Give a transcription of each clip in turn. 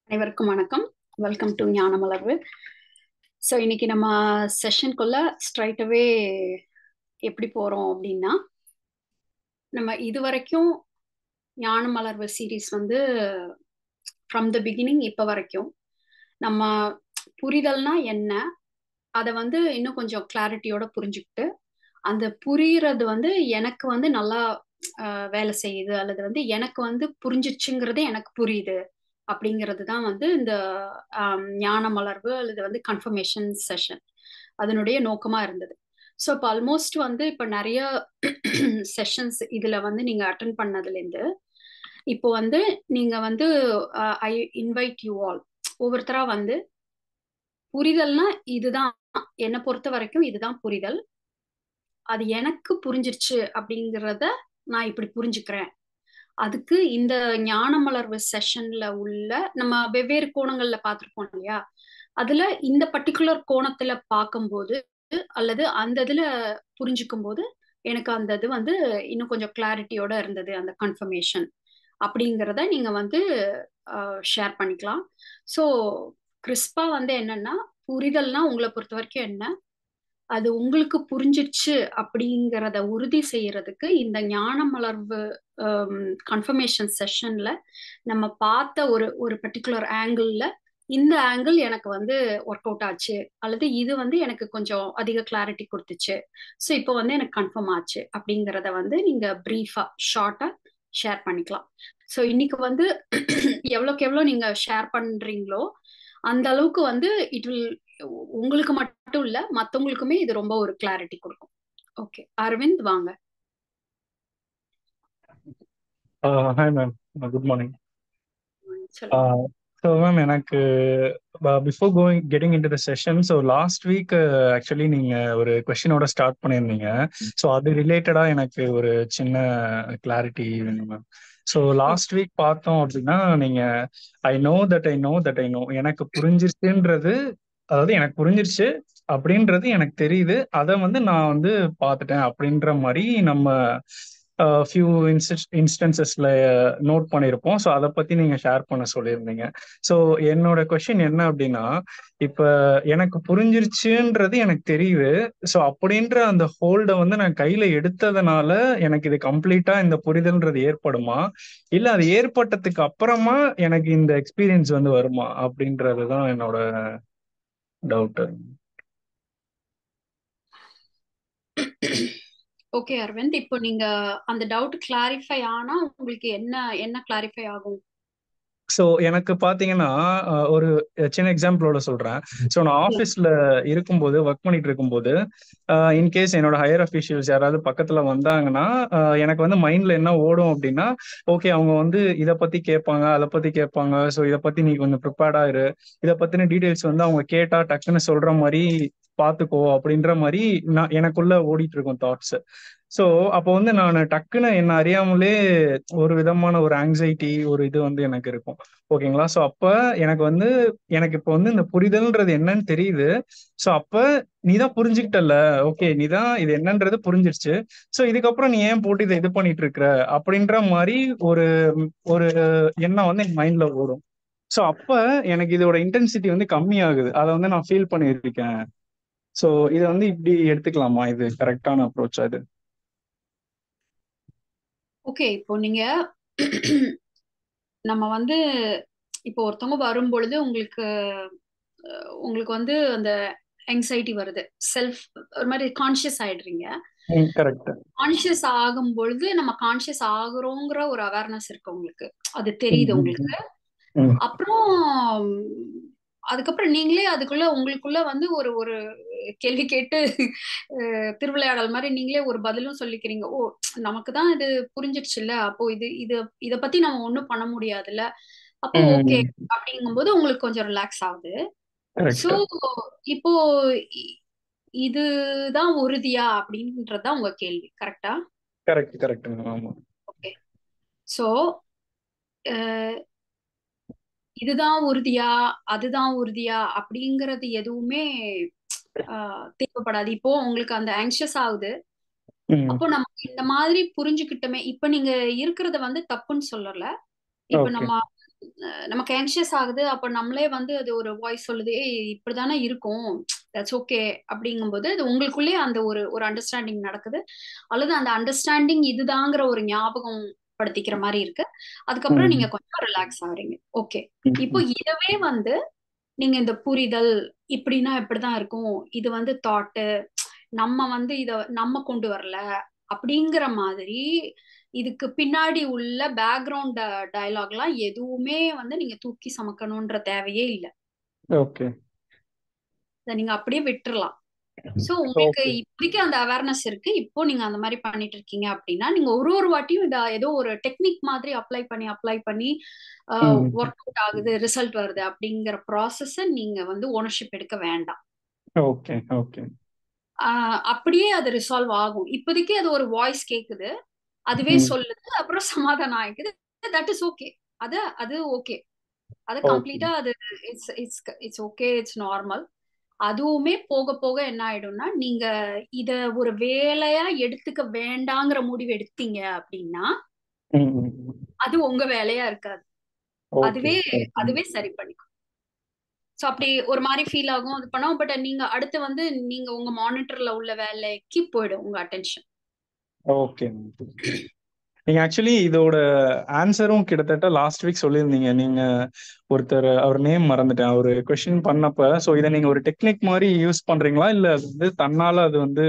அனைவருக்கும் வணக்கம் welcome to ஞானமலர்வு so இன்னைக்கு நம்ம செஷனுக்குள்ள ஸ்ட்ரைட்டாகவே எப்படி போகிறோம் அப்படின்னா நம்ம இது வரைக்கும் ஞானமலர்வு சீரீஸ் வந்து ஃப்ரம் த பிகினிங் இப்போ வரைக்கும் நம்ம புரிதல்னா என்ன அதை வந்து இன்னும் கொஞ்சம் கிளாரிட்டியோட புரிஞ்சுக்கிட்டு அந்த புரியுறது வந்து எனக்கு வந்து நல்லா வேலை செய்யுது அல்லது வந்து எனக்கு வந்து புரிஞ்சிச்சுங்கிறதே எனக்கு புரியுது அப்படிங்கிறது தான் வந்து இந்த ஞான மலர்வு அல்லது வந்து கன்ஃபர்மேஷன் செஷன் அதனுடைய நோக்கமாக இருந்தது ஸோ இப்போ ஆல்மோஸ்ட் வந்து இப்போ நிறைய செஷன்ஸ் இதில் வந்து நீங்கள் அட்டன் பண்ணதுலேருந்து இப்போ வந்து நீங்கள் வந்து ஐ இன்வைட் யூ ஆல் ஒவ்வொருத்தராக வந்து புரிதல்னா இதுதான் என்னை பொறுத்த வரைக்கும் இதுதான் புரிதல் அது எனக்கு புரிஞ்சிருச்சு அப்படிங்கிறத நான் இப்படி புரிஞ்சுக்கிறேன் அதுக்கு இந்த ஞானமலர்வு செஷன்ல உள்ள நம்ம வெவ்வேறு கோணங்கள்ல பார்த்துருப்போம் இல்லையா அதுல இந்த பர்டிகுலர் கோணத்துல பார்க்கும்போது அல்லது அந்த இதுல புரிஞ்சுக்கும் போது எனக்கு அந்த இது வந்து இன்னும் கொஞ்சம் கிளாரிட்டியோட இருந்தது அந்த கன்ஃபர்மேஷன் அப்படிங்கிறத நீங்க வந்து ஷேர் பண்ணிக்கலாம் ஸோ கிறிஸ்பா வந்து என்னன்னா புரிதல்னா உங்களை பொறுத்த வரைக்கும் என்ன அது உங்களுக்கு புரிஞ்சிடுச்சு அப்படிங்கிறத உறுதி செய்யறதுக்கு இந்த ஞான மலர்வு கன்ஃபர்மேஷன் செஷன்ல நம்ம பார்த்த ஒரு ஒரு பர்டிகுலர் ஆங்கிள் இந்த ஆங்கிள் எனக்கு வந்து ஒர்க் அவுட் ஆச்சு அல்லது இது வந்து எனக்கு கொஞ்சம் அதிக கிளாரிட்டி கொடுத்துச்சு ஸோ இப்போ வந்து எனக்கு கன்ஃபார்ம் ஆச்சு அப்படிங்கிறத வந்து நீங்க ப்ரீஃபா ஷார்ட்டா ஷேர் பண்ணிக்கலாம் ஸோ இன்னைக்கு வந்து எவ்வளோக்கு எவ்வளோ நீங்க ஷேர் பண்றீங்களோ அந்த அளவுக்கு வந்து இட் வில் உங்களுக்கு மட்டும் இல்ல மத்தவங்களுக்குமே இது ரொம்ப ஒரு கிளாரிட்டி கொடுக்கும் ஓகே அரவிந்த் வாங்க hi ma'am good morning so ma'am எனக்கு before going getting into the session so last week actually நீங்கள் ஒரு கொஷினோட ஸ்டார்ட் பண்ணியிருந்தீங்க ஸோ அது ரிலேட்டடாக எனக்கு ஒரு சின்ன கிளாரிட்டி வேணும் மேம் ஸோ லாஸ்ட் வீக் பார்த்தோம் அப்படின்னா நீங்கள் I know that I know that I know எனக்கு புரிஞ்சிருச்சுன்றது அதாவது எனக்கு புரிஞ்சிருச்சு அப்படின்றது எனக்கு தெரியுது அதை வந்து நான் வந்து பார்த்துட்டேன் அப்படின்ற மாதிரி நம்ம ஃபியூ இன்ஸ்ட் இன்ஸ்டன்சஸ்ல நோட் பண்ணியிருப்போம் ஸோ அதை பத்தி நீங்க ஷேர் பண்ண சொல்லியிருந்தீங்க ஸோ என்னோட கொஷின் என்ன அப்படின்னா இப்ப எனக்கு புரிஞ்சிருச்சுன்றது எனக்கு தெரியுது ஸோ அப்படின்ற அந்த ஹோல்டை வந்து நான் கையில எடுத்ததுனால எனக்கு இது கம்ப்ளீட்டா இந்த புரிதல்ன்றது ஏற்படுமா இல்ல அது ஏற்பட்டதுக்கு அப்புறமா எனக்கு இந்த எக்ஸ்பீரியன்ஸ் வந்து வருமா அப்படின்றது தான் என்னோட டவுட் ஓகே அரவிந்த் இப்போ நீங்க அந்த டவுட் கிளாரிஃபை ஆனா உங்களுக்கு என்ன என்ன கிளாரிஃபை ஆகும் ஸோ எனக்கு பார்த்தீங்கன்னா ஒரு சின்ன எக்ஸாம்பிளோட சொல்கிறேன் ஸோ நான் ஆஃபீஸில் இருக்கும்போது ஒர்க் பண்ணிட்டு இருக்கும்போது இன்கேஸ் என்னோட ஹையர் அஃபீஷியல்ஸ் யாராவது பக்கத்தில் வந்தாங்கன்னா எனக்கு வந்து மைண்டில் என்ன ஓடும் அப்படின்னா ஓகே அவங்க வந்து இதை பற்றி கேட்பாங்க அதை பற்றி கேட்பாங்க ஸோ இதை பற்றி நீ கொஞ்சம் ப்ரிப்பேர்டாக இரு இதை பற்றின டீட்டெயில்ஸ் வந்து அவங்க கேட்டால் டக்குன்னு சொல்கிற மாதிரி பார்த்துக்கோ அப்படின்ற மாதிரி நான் எனக்குள்ள ஓடிட்டு இருக்கும் தாட்ஸ் ஸோ அப்போ வந்து நான் டக்குன்னு என்ன அறியாமலே ஒரு விதமான ஒரு ஆங்ஸைட்டி ஒரு இது வந்து எனக்கு இருக்கும் ஓகேங்களா ஸோ அப்போ எனக்கு வந்து எனக்கு இப்போ வந்து இந்த புரிதல்ன்றது என்னன்னு தெரியுது ஸோ அப்போ நீ தான் புரிஞ்சுக்கிட்டல ஓகே நீ தான் இது என்னன்றது புரிஞ்சிருச்சு ஸோ இதுக்கப்புறம் நீ ஏன் போட்டு இதை இது பண்ணிட்டு இருக்கிற அப்படின்ற மாதிரி ஒரு ஒரு எண்ணம் வந்து என் மைண்ட்ல ஓடும் ஸோ அப்போ எனக்கு இதோட இன்டென்சிட்டி வந்து கம்மி ஆகுது அதை வந்து நான் ஃபீல் பண்ணியிருக்கேன் ஸோ இதை வந்து இப்படி எடுத்துக்கலாமா இது கரெக்டான அப்ரோச் அது ஓகே இப்போ நீங்க நம்ம வந்து இப்போ ஒருத்தவங்க வரும் பொழுது உங்களுக்கு உங்களுக்கு வந்து அந்த எங்ஸைட்டி வருது செல்ஃப் ஒரு மாதிரி கான்சியஸ் ஆயிடுறீங்க கான்சியஸ் ஆகும் பொழுது நம்ம கான்சியஸ் ஆகுறோங்கிற ஒரு அவேர்னஸ் இருக்கு உங்களுக்கு அது தெரியுது உங்களுக்கு அப்புறம் அதுக்கப்புறம் நீங்களே அதுக்குள்ள உங்களுக்குள்ள வந்து ஒரு ஒரு கேள்வி கேட்டு திருவிளையாடல் மாதிரி நீங்களே ஒரு பதிலும் சொல்லிக்கிறீங்க ஓ நமக்கு தான் இது புரிஞ்சிடுச்சுல்ல அப்போ இது இது இத பத்தி நம்ம ஒண்ணும் பண்ண முடியாதுல்ல அப்போ ஓகே அப்படிங்கும்போது உங்களுக்கு கொஞ்சம் ரிலாக்ஸ் ஆகுது சோ இப்போ இதுதான் உறுதியா அப்படின்றதுதான் உங்க கேள்வி கரெக்டா கரெக்ட் கரெக்ட் ஓகே சோ இதுதான் உறுதியா அதுதான் உறுதியா அப்படிங்கறது எதுவுமே தேவைப்படாது இப்போ உங்களுக்கு அந்த ஆங்ஷியஸ் ஆகுது அப்போ நம்ம இந்த மாதிரி புரிஞ்சுக்கிட்டோமே இப்ப நீங்க இருக்கிறத வந்து தப்புன்னு சொல்லல இப்ப நம்ம நமக்கு ஆங்ஷியஸ் ஆகுது அப்ப நம்மளே வந்து அது ஒரு வாய்ஸ் சொல்லுது ஏய் இப்படிதானே இருக்கும் தட்ஸ் ஓகே அப்படிங்கும்போது அது உங்களுக்குள்ளே அந்த ஒரு ஒரு அண்டர்ஸ்டாண்டிங் நடக்குது அல்லது அந்த அண்டர்ஸ்டாண்டிங் இதுதாங்கிற ஒரு ஞாபகம் படுத்திக்கிற மாதிரி இருக்கு அதுக்கப்புறம் நீங்க கொஞ்சம் ரிலாக்ஸ் ஆகுறீங்க ஓகே இப்போ இதவே வந்து நீங்க இந்த புரிதல் இப்படின்னா இப்படிதான் இருக்கும் இது வந்து தாட்டு நம்ம வந்து இத நம்ம கொண்டு வரல அப்படிங்கிற மாதிரி இதுக்கு பின்னாடி உள்ள பேக்ரவுண்ட் டயலாக்லாம் எதுவுமே வந்து நீங்க தூக்கி சமக்கணும்ன்ற தேவையே இல்லை ஓகே நீங்க அப்படியே விட்டுறலாம் சோ உங்களுக்கு இப்போதைக்கு அந்த அவேர்னஸ் இருக்கு இப்போ நீங்க அந்த மாதிரி பண்ணிட்டு இருக்கீங்க அப்படின்னா நீங்க ஒரு ஒரு வாட்டியும் இத ஏதோ ஒரு டெக்னிக் மாதிரி அப்ளை பண்ணி அப்ளை பண்ணி ஒர்க் அவுட் ஆகுது ரிசல்ட் வருது அப்படிங்கிற ப்ராசஸ நீங்க வந்து ஓனர்ஷிப் எடுக்க வேண்டாம் ஓகே ஓகே அப்படியே அது ரிசால்வ் ஆகும் இப்போதைக்கு அது ஒரு வாய்ஸ் கேக்குது அதுவே சொல்லுது அப்புறம் சமாதானம் ஆயிக்குது தட் இஸ் ஓகே அது அது ஓகே அது கம்ப்ளீட்டா அது it's it's it's okay it's normal அதுவுமே போக போக என்ன ஆயிடும்னா நீங்க இத ஒரு வேலையா எடுத்துக்க வேண்டாங்கிற முடிவு எடுத்தீங்க அப்படின்னா அது உங்க வேலையா இருக்காது அதுவே அதுவே சரி பண்ணிக்கும் ஸோ அப்படி ஒரு மாதிரி ஃபீல் ஆகும் அது பண்ணோம் பட் நீங்க அடுத்து வந்து நீங்க உங்க மானிட்டர்ல உள்ள வேலைக்கு போயிடும் உங்க அட்டென்ஷன் ஓகே நீங்க ஆக்சுவலி இதோட ஆன்சரும் கிட்டத்தட்ட லாஸ்ட் வீக் சொல்லியிருந்தீங்க நீங்க ஒருத்தர் அவர் நேம் மறந்துட்டேன் ஒரு கொஸ்டின் பண்ணப்ப ஸோ இதை நீங்க ஒரு டெக்னிக் மாதிரி யூஸ் பண்றீங்களா இல்ல அது வந்து தன்னால அது வந்து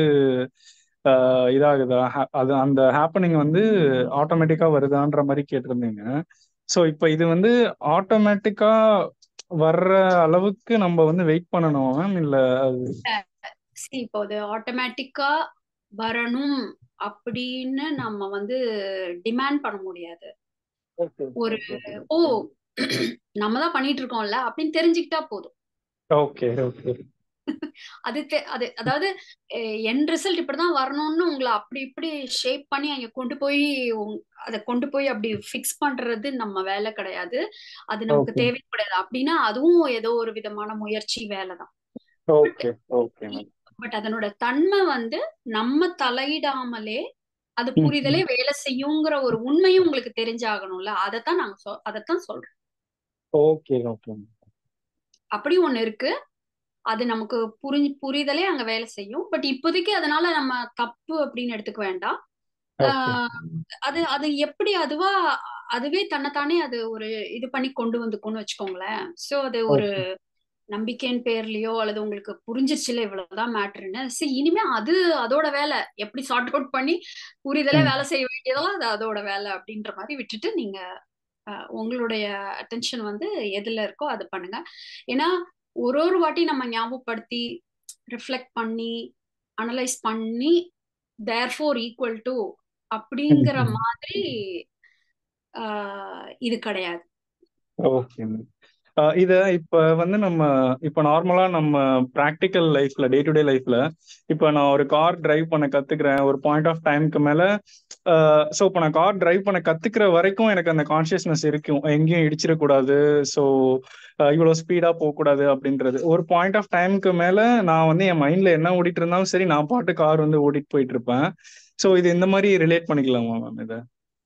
இதாகுதா அது அந்த ஹேப்பனிங் வந்து ஆட்டோமேட்டிக்கா வருதான்ற மாதிரி கேட்டிருந்தீங்க ஸோ இப்போ இது வந்து ஆட்டோமேட்டிக்கா வர்ற அளவுக்கு நம்ம வந்து வெயிட் பண்ணணும் மேம் இல்ல அது இப்போ அது ஆட்டோமேட்டிக்கா வரணும் அப்படின்னு நம்ம வந்து டிமாண்ட் பண்ண முடியாது ஒரு ஓ நம்ம தான் பண்ணிட்டு இருக்கோம்ல அப்படின்னு தெரிஞ்சுக்கிட்டா போதும் ஓகே ஓகே அது அது அதாவது என் ரிசல்ட் இப்படிதான் வரணும்னு உங்களை அப்படி இப்படி ஷேப் பண்ணி அங்க கொண்டு போய் அதை கொண்டு போய் அப்படி ஃபிக்ஸ் பண்றது நம்ம வேலை கிடையாது அது நமக்கு தேவைப்படாது அப்படின்னா அதுவும் ஏதோ ஒரு விதமான முயற்சி வேலை தான் ஓகே ஓகே பட் அதனோட தன்மை வந்து நம்ம தலையிடாமலே அது புரிதலே வேலை செய்யுங்கிற ஒரு உண்மையும் உங்களுக்கு தெரிஞ்சாகணும்ல அதைத்தான் நாங்க சொ அதைத்தான் சொல்றோம் ஓகே ஓகே அப்படி ஒண்ணு இருக்கு அது நமக்கு புரி புரிதலே அங்க வேலை செய்யும் பட் இப்போதைக்கு அதனால நம்ம தப்பு அப்படின்னு எடுத்துக்க வேண்டாம் அது அது எப்படி அதுவா அதுவே தன்னைத்தானே அது ஒரு இது பண்ணி கொண்டு வந்துக்கும்னு வச்சுக்கோங்களேன் சோ அது ஒரு நம்பிக்கையின் பேர்லயோ அல்லது உங்களுக்கு புரிஞ்சிருச்சுல இவ்வளவுதான் மேட்ருன்னு சரி இனிமே அது அதோட வேலை எப்படி சார்ட் அவுட் பண்ணி புரிதலே வேலை செய்ய வேண்டியதெல்லாம் அது அதோட வேலை அப்படின்ற மாதிரி விட்டுட்டு நீங்க உங்களுடைய அட்டென்ஷன் வந்து எதுல இருக்கோ அது பண்ணுங்க ஏன்னா ஒரு ஒரு வாட்டி நம்ம ஞாபகப்படுத்தி ரிஃப்ளெக்ட் பண்ணி அனலைஸ் பண்ணி தேர் ஃபோர் ஈக்குவல் டு அப்படிங்கிற மாதிரி இது கிடையாது ஓகே இத இப்ப வந்து நம்ம இப்ப நார்மலா நம்ம ப்ராக்டிக்கல் லைஃப்ல டே டு டே லைஃப்ல இப்ப நான் ஒரு கார் டிரைவ் பண்ண கத்துக்கிறேன் ஒரு பாயிண்ட் ஆஃப் டைம்க்கு மேல ஸோ இப்போ நான் கார் டிரைவ் பண்ண கத்துக்கிற வரைக்கும் எனக்கு அந்த கான்சியஸ்னஸ் இருக்கும் எங்கேயும் இடிச்சிடக்கூடாது ஸோ இவ்வளோ ஸ்பீடா போகக்கூடாது அப்படின்றது ஒரு பாயிண்ட் ஆஃப் டைம்க்கு மேல நான் வந்து என் மைண்ட்ல என்ன ஓடிட்டு இருந்தாலும் சரி நான் பாட்டு கார் வந்து ஓடிட்டு போயிட்டு இருப்பேன் ஸோ இது இந்த மாதிரி ரிலேட் பண்ணிக்கலாமா மேம் இதை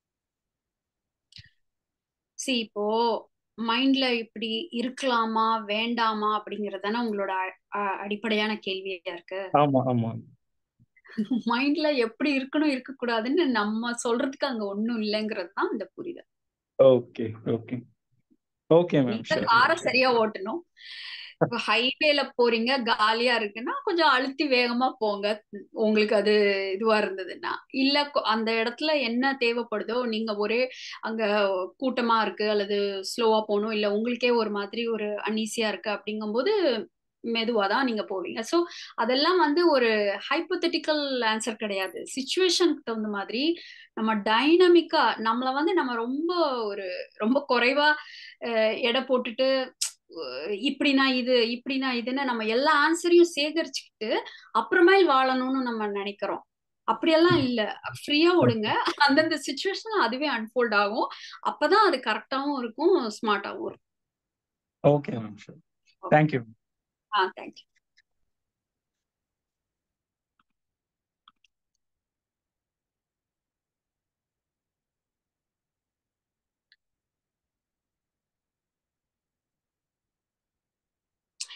சி இப்போ மைண்ட்ல இப்படி இருக்கலாமா வேண்டாமா அப்படிங்கறது தானே உங்களோட அடிப்படையான கேள்வியா இருக்கு ஆமா ஆமா மைண்ட்ல எப்படி இருக்கணும் இருக்க கூடாதுன்னு நம்ம சொல்றதுக்கு அங்க ஒண்ணும் இல்லைங்கிறது தான் இந்த புரிதல் ஓகே ஓகே ஓகே மேம் காரை சரியா ஓட்டணும் இப்ப ஹைவேல போறீங்க காலியா இருக்குன்னா கொஞ்சம் அழுத்தி வேகமா போங்க உங்களுக்கு அது இதுவா இருந்ததுன்னா இல்ல அந்த இடத்துல என்ன தேவைப்படுதோ நீங்க ஒரே அங்க கூட்டமா இருக்கு அல்லது ஸ்லோவா போகணும் இல்ல உங்களுக்கே ஒரு மாதிரி ஒரு அன்ஈசியா இருக்கு அப்படிங்கும்போது மெதுவா தான் நீங்க போவீங்க ஸோ அதெல்லாம் வந்து ஒரு ஹைப்போதட்டிக்கல் ஆன்சர் கிடையாது சுச்சுவேஷனுக்கு தகுந்த மாதிரி நம்ம டைனமிக்கா நம்மள வந்து நம்ம ரொம்ப ஒரு ரொம்ப குறைவா எடை போட்டுட்டு இப்படினா இது இப்படினா இதுன்னு நம்ம எல்லா ஆன்சரையும் சேகரிச்சுக்கிட்டு அப்புறமேல் வாழணும்னு நம்ம நினைக்கிறோம் அப்படியெல்லாம் இல்ல ஃப்ரீயா விடுங்க அந்தந்த சுச்சுவேஷன் அதுவே அன்ஃபோல்ட் ஆகும் அப்பதான் அது கரெக்டாவும் இருக்கும் ஸ்மார்ட்டாவும் இருக்கும் okay ma'am thank you ah thank you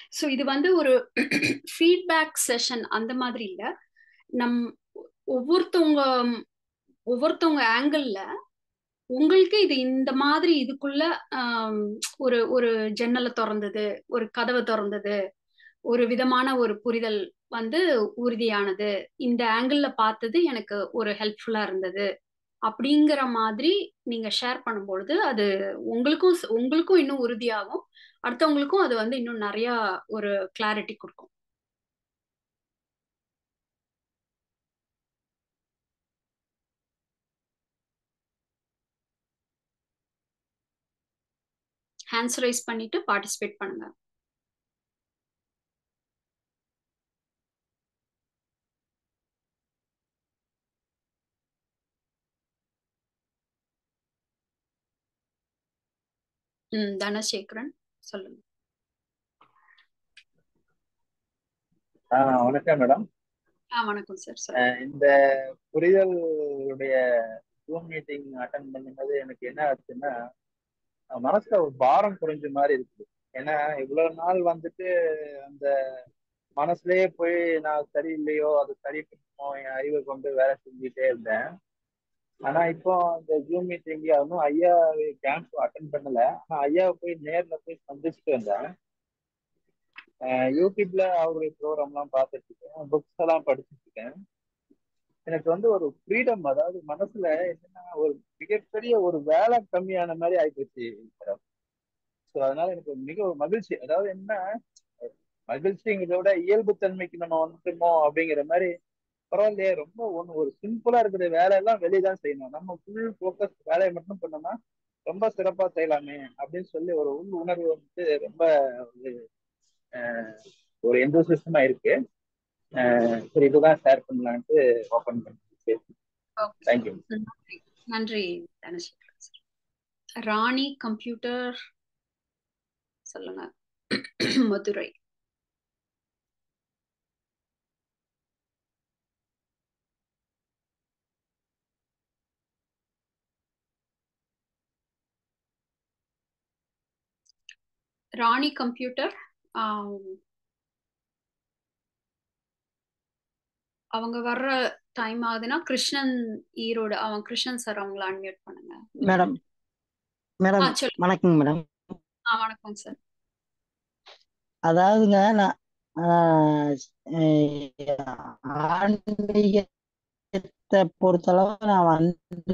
so இது வந்து ஒரு ஃபீட்பேக் செஷன் அந்த மாதிரி இல்ல நம் ஒவ்வொருத்தவங்க ஒவ்வொருத்தவங்க ஆங்கிள் உங்களுக்கு இது இந்த மாதிரி இதுக்குள்ள ஆம், ஒரு ஒரு ஜன்னலை திறந்தது ஒரு கதவை திறந்தது ஒரு விதமான ஒரு புரிதல் வந்து உறுதியானது இந்த ஆங்கிள் பார்த்தது எனக்கு ஒரு ஹெல்ப்ஃபுல்லா இருந்தது அப்படிங்கிற மாதிரி நீங்க ஷேர் பண்ணும்பொழுது அது உங்களுக்கும் ஸ்- உங்களுக்கும் இன்னும் உறுதியாகும் அடுத்தவங்களுக்கும் அது வந்து இன்னும் நிறைய ஒரு கிளாரிட்டி கொடுக்கும் ஹேண்ட்ஸ் ரைஸ் பண்ணிட்டு பார்ட்டிசிபேட் பண்ணுங்க ம் தனசேகரன் சொல்லுங்க ஆஹ் வணக்கம் மேடம் ஆ வணக்கம் சார் சொல்லுங்க இந்த புரிதலுடைய ஜூம் மீட்டிங் அட்டன் பண்ணும்போது எனக்கு என்ன ஆச்சுன்னா அஹ் மனசுல ஒரு பாரம் குறைஞ்ச மாதிரி இருக்கு ஏன்னா இவ்வளவு நாள் வந்துட்டு அந்த மனசுலயே போய் நான் சரியில்லையோ அது சரி பண்ணுமோ என் அறிவை கொண்டு வேலை செஞ்சுட்டே இருந்தேன் ஆனா இப்போ இந்த ஜூம் மீட்டிங் அதுவும் ஐயா கேம்ப் அட்டன் பண்ணல ஆனா ஐயாவை போய் நேர்ல போய் சந்திச்சுட்டு வந்தேன் அஹ் யூடியூப்ல அவருடைய ப்ரோக்ராம் எல்லாம் பார்த்துட்டு இருக்கேன் புக்ஸ் எல்லாம் படிச்சுட்டு இருக்கேன் எனக்கு வந்து ஒரு ஃப்ரீடம் அதாவது மனசுல என்னன்னா ஒரு மிகப்பெரிய ஒரு வேலை கம்மியான மாதிரி ஆயிப்போச்சு ஸோ அதனால எனக்கு ஒரு மிக ஒரு மகிழ்ச்சி அதாவது என்ன மகிழ்ச்சிங்கிறத விட இயல்புத்தன்மைக்கு நம்ம வந்துட்டோமோ அப்படிங்கிற மாதிரி பரவாயில்லையே ரொம்ப ஒன்று ஒரு சிம்பிளா இருக்கிற வேலையெல்லாம் வெளியே தான் செய்யணும் நம்ம ஃபுல் ஃபோக்கஸ் வேலையை மட்டும் பண்ணோம்னா ரொம்ப சிறப்பா செய்யலாமே அப்படின்னு சொல்லி ஒரு உள் உணர்வு வந்து ரொம்ப ஒரு அஹ், ஒரு எந்தோசிஸ்டமா இருக்கு அஹ், சரி இதுதான் ஷேர் பண்ணலான்ட்டு ஓப்பன் பண்ணி ஓகே தேங்க்யூ நன்றி நன்றி தனசேகரன் சார் ராணி கம்ப்யூட்டர் சொல்லுங்க மதுரை ராணி கம்ப்யூட்டர் அவங்க வர்ற டைம் ஆகுதுன்னா கிருஷ்ணன் ஈரோடு அவன் கிருஷ்ணன் சார் அவங்கள அன்மியூட் பண்ணுங்க மேடம் ஆ மேடம் சொல்லுங்க வணக்கங்க மேடம் ஆ வணக்கம் சார் அதாவதுங்க நான் ஆஹ், அஹ், ஆன்மீகத்தை பொறுத்தளவு நான் வந்து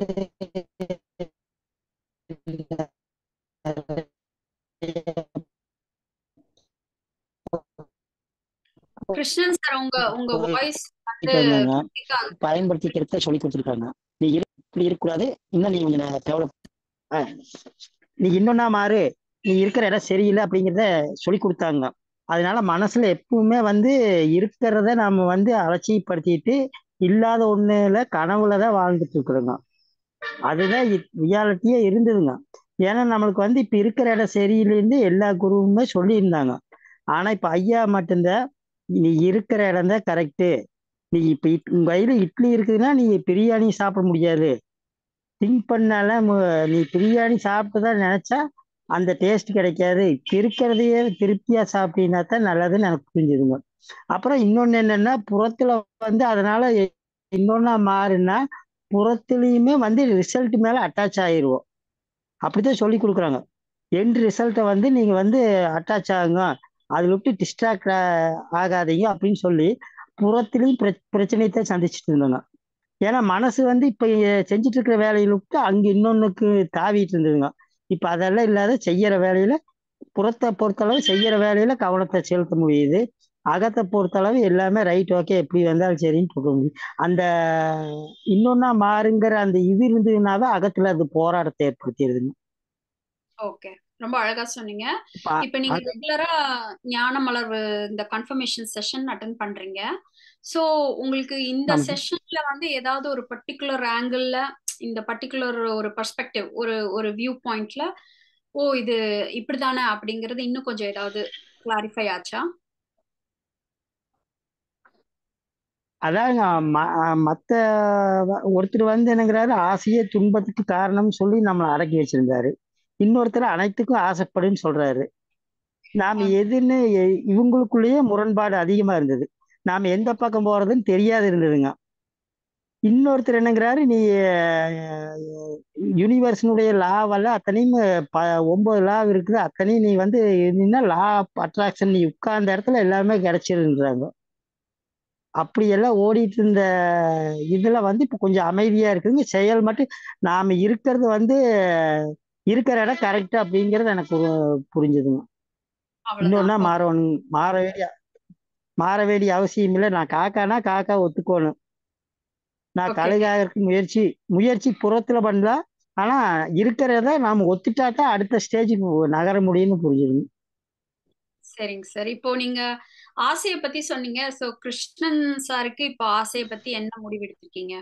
கிருஷ்ணன் சார் உங்க உங்க வாய்ஸ் வந்து இருந்தேங்க break ஆகுது. பயன்படுத்திக்கிறத சொல்லி கொடுத்துருக்காங்க நீ இரு இப்படி இருக்கக்கூடாது இன்னும் நீ கொஞ்சம் டெவலப் நீ இன்னொன்னா மாறு நீ இருக்கிற இடம் சரியில்லை அப்படிங்கிறத சொல்லி கொடுத்தாங்க அதனால மனசுல எப்பவுமே வந்து இருக்கிறத நாம வந்து அலட்சியப்படுத்திட்டு இல்லாத ஒண்ணுல கனவுல தான் வாழ்ந்துட்டு இருக்கிறோங்க அதுதான் ரியாலிட்டியே இருந்ததுங்க ஏன்னா நம்மளுக்கு வந்து இப்ப இருக்கிற இடம் சரியில்லைன்னு எல்லா குருவுமே சொல்லியிருந்தாங்க ஆனா இப்ப ஐயா மட்டும்தான் நீ இருக்கிற இடம் தான் கரெக்டு நீ இப்ப இட்- உங்க கையில இட்லி இருக்குதுன்னா நீ பிரியாணி சாப்பிட முடியாது திங்க் பண்ணால மு- நீ பிரியாணி சாப்பிட்டுதான் நினைச்சா அந்த டேஸ்ட் கிடைக்காது இப்ப இருக்கிறதையே திருப்தியா சாப்பிட்டீங்கன்னா தான் நல்லதுன்னு எனக்கு புரிஞ்சுதுங்க அப்புறம் இன்னொன்னு என்னன்னா புறத்துல வந்து அதனால எ- இன்னொன்னா மாறுனா புறத்துலயுமே வந்து ரிசல்ட் மேல அட்டாச் ஆயிருவோம் அப்படித்தான் சொல்லி கொடுக்குறாங்க எண்ட் ரிசல்ட்டை வந்து நீங்க வந்து அட்டாச் ஆகுங்க அதை விட்டு டிஸ்ட்ராக்ட் ஆகாதீங்க அப்படின்னு சொல்லி புறத்துலயும் பிர பிரச்சனையை தான் சந்திச்சுட்டு இருந்தாங்க ஏன்னா மனசு வந்து இப்ப செஞ்சுட்டு இருக்கிற வேலையை விட்டு அங்க இன்னொன்னுக்கு தாவிட்டு இருந்ததுங்க இப்ப அதெல்லாம் இல்லாத செய்யற வேலையில புறத்தை பொறுத்தளவு செய்யற வேலையில கவனத்தை செலுத்த முடியுது அகத்தை பொறுத்தளவு எல்லாமே ரைட் ஓகே எப்படி வந்தாலும் சரின்னு சொல்ல முடியும் அந்த இன்னொன்னா மாறுங்கிற அந்த இது இருந்ததுனாவே அகத்துல அது போராட்டத்தை ஏற்படுத்திடுதுங்க ஓகே ரொம்ப அழகா சொன்னீங்க இப்ப இப்ப நீங்க அது- ரெகுலரா ஞான மலர்வு இந்த கன்ஃபர்மேஷன் செஷன் அட்டன் பண்றீங்க சோ உங்களுக்கு இந்த ஆமாங்க. செஷன்ல வந்து ஏதாவது ஒரு பர்டிகுலர் ஆங்கிள் இந்த பர்டிகுலர் ஒரு பர்ஸ்பெக்டிவ் ஒரு ஒரு வியூ பாயிண்ட்ல ஓ இது இப்படிதானே அப்படிங்கறது இன்னும் கொஞ்சம் ஏதாவது கிளாரிஃபை ஆச்சா அதாங்க ம- மத்த வ- ஒருத்தர் வந்து என்னங்கிறாரு ஆசையே துன்பத்துக்கு காரணம்னு சொல்லி நம்மளை அடக்கி வச்சிருந்தாரு இன்னொருத்தர் அனைத்துக்கும் ஆசைப்படுன்னு சொல்றாரு நாம எதுன்னு எ- இவங்களுக்குள்ளேயே முரண்பாடு அதிகமா இருந்தது நாம எந்த பக்கம் போறதுன்னு தெரியாது இருந்ததுங்க இன்னொருத்தர் என்னங்கிறாரு நீ யூனிவர்ஸினுடைய லாவெல்லாம் அத்தனையும் ப ஒன்பது லா இருக்குது அத்தனையும் நீ வந்து இருந்தீங்கன்னா லா ஆஃப் அட்ராக்ஷன் நீ உட்கார்ந்த இடத்துல எல்லாமே கிடைச்சிருன்றாங்க அப்படியெல்லாம் ஓடிட்டு இருந்த இதுல வந்து இப்போ கொஞ்சம் அமைதியா இருக்குதுங்க செயல் மட்டும் நாம இருக்கிறது வந்து இருக்கிற இடம் கரெக்ட் அப்படிங்கிறது எனக்கு ஒரு- புரிஞ்சுதுங்க இன்னொன்னா அவ்வளவுதான் மாறணும் மாற வேண்டிய மாற வேண்டிய அவசியம் இல்லை நான் காக்கானா காக்கா ஒத்துக்கணும் நான் ஓகே கழுகாகிறதுக்கு முயற்சி முயற்சி புறத்துல பண்ணலாம் ஆனா இருக்கிறத நாம ஒத்துட்டாட்டா அடுத்த ஸ்டேஜுக்கு நகர முடியும்னு புரிஞ்சுதுங்க சரிங்க சார் இப்போ நீங்க ஆசைய பத்தி சொன்னீங்க சோ கிருஷ்ணன் சாருக்கு இப்போ ஆசைய பத்தி என்ன முடிவு எடுத்திருக்கீங்க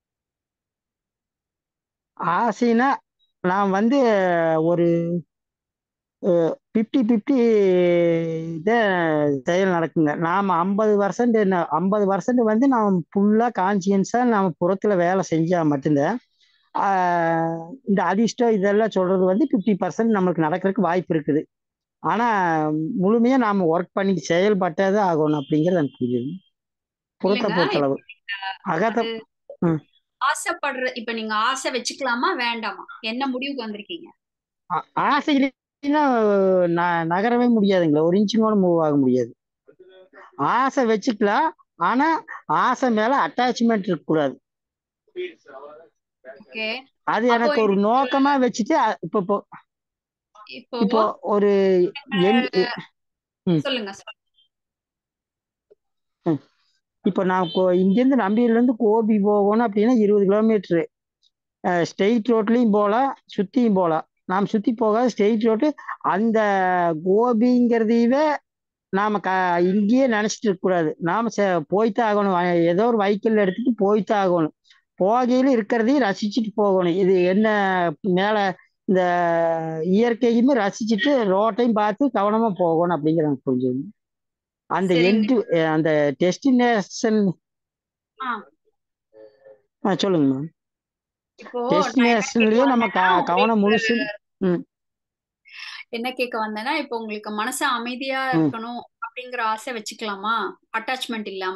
ஆசைனா நான் வந்து ஒரு ஃபிஃப்டி ஃபிஃப்டி செயல் நடக்குங்க நாம ஐம்பது பர்சன்ட் ஐம்பது பர்சன்ட் வந்து நாம் ஃபுல்லா கான்சியன்ஸா நாம புறத்துல வேலை செஞ்சா மட்டும்தான் ஆஹ் இந்த அதிர்ஷ்டம் இதெல்லாம் சொல்றது வந்து ஃபிஃப்டி பர்சன்ட் நம்மளுக்கு நடக்கிறதுக்கு வாய்ப்பு இருக்குது ஆனா முழுமையா நாம ஒர்க் பண்ணி செயல்பட்டது ஆகணும் அப்படிங்கிறது எனக்கு புரியுது புறத்தை இல்லைங்க பொறுத்தளவு அகத்தை அது ம். ஆசைப்படுற இப்ப நீங்க ஆசை வச்சுக்கலாமா வேண்டாமா என்ன முடிவுக்கு வந்திருக்கீங்க ஆ- ஆசை இல்லைன்னா ந- நகரவே முடியாதுங்களா ஒரு இன்ச்சு கூட மூவ் ஆக முடியாது ஆசை வச்சுக்கலாம் ஆனா ஆசை மேல அட்டாச்மெண்ட் இருக்கக்கூடாது ஓகே அது அப்போ எனக்கு ஒரு நோக்கமா வச்சுட்டு அ- இப்போ இப்போ இப்போ இப்போ ஒரு எண் ம். சொல்லுங்க சொல்லுங்க. இப்போ நான் கோ- இங்கேருந்து நம்பியூர்ல இருந்து கோபி போகணும் அப்படின்னா இருபது கிலோமீட்டரு ஸ்ட்ரெயிட் ரோட்லயும் போகலாம் சுத்தியும் போகலாம் நாம் சுத்தி போகாத ஸ்ட்ரெயிட் ரோட்டு அந்த கோபிங்கிறதையவே நாம க இங்கேயே நினைச்சிட்டு இருக்க கூடாது நாம ச- போய்த்தான் ஆகணும் வ- ஏதோ ஒரு வைக்கிள் எடுத்துட்டு போய்த்தான் ஆகணும் போகையில இருக்கிறதையும் ரசிச்சுட்டு போகணும் இது என்ன மேல இந்த இயற்கையுமே ரசிச்சுட்டு ரோட்டையும் பார்த்து கவனமா போகணும் அப்படிங்கிற எனக்கு புரிஞ்சுது அந்த சரிங்க எண்டு அந்த டெஸ்டினேஷன் ஆ சொல்லுங்க மேம் இப்போ நான் என்ன கேட்க டெஸ்டினேஷன்லயே நம்ம வந்தேன்னா க கவனம் உங்களுக்கு முழுசு ம் என்ன கேட்க வந்தேன்னா இப்போ உங்களுக்கு மனசு அமைதியா ம் இருக்கணும் அப்படிங்கிற ஆசை வச்சுக்கலாமா அட்டாச்மெண்ட் இல்லாம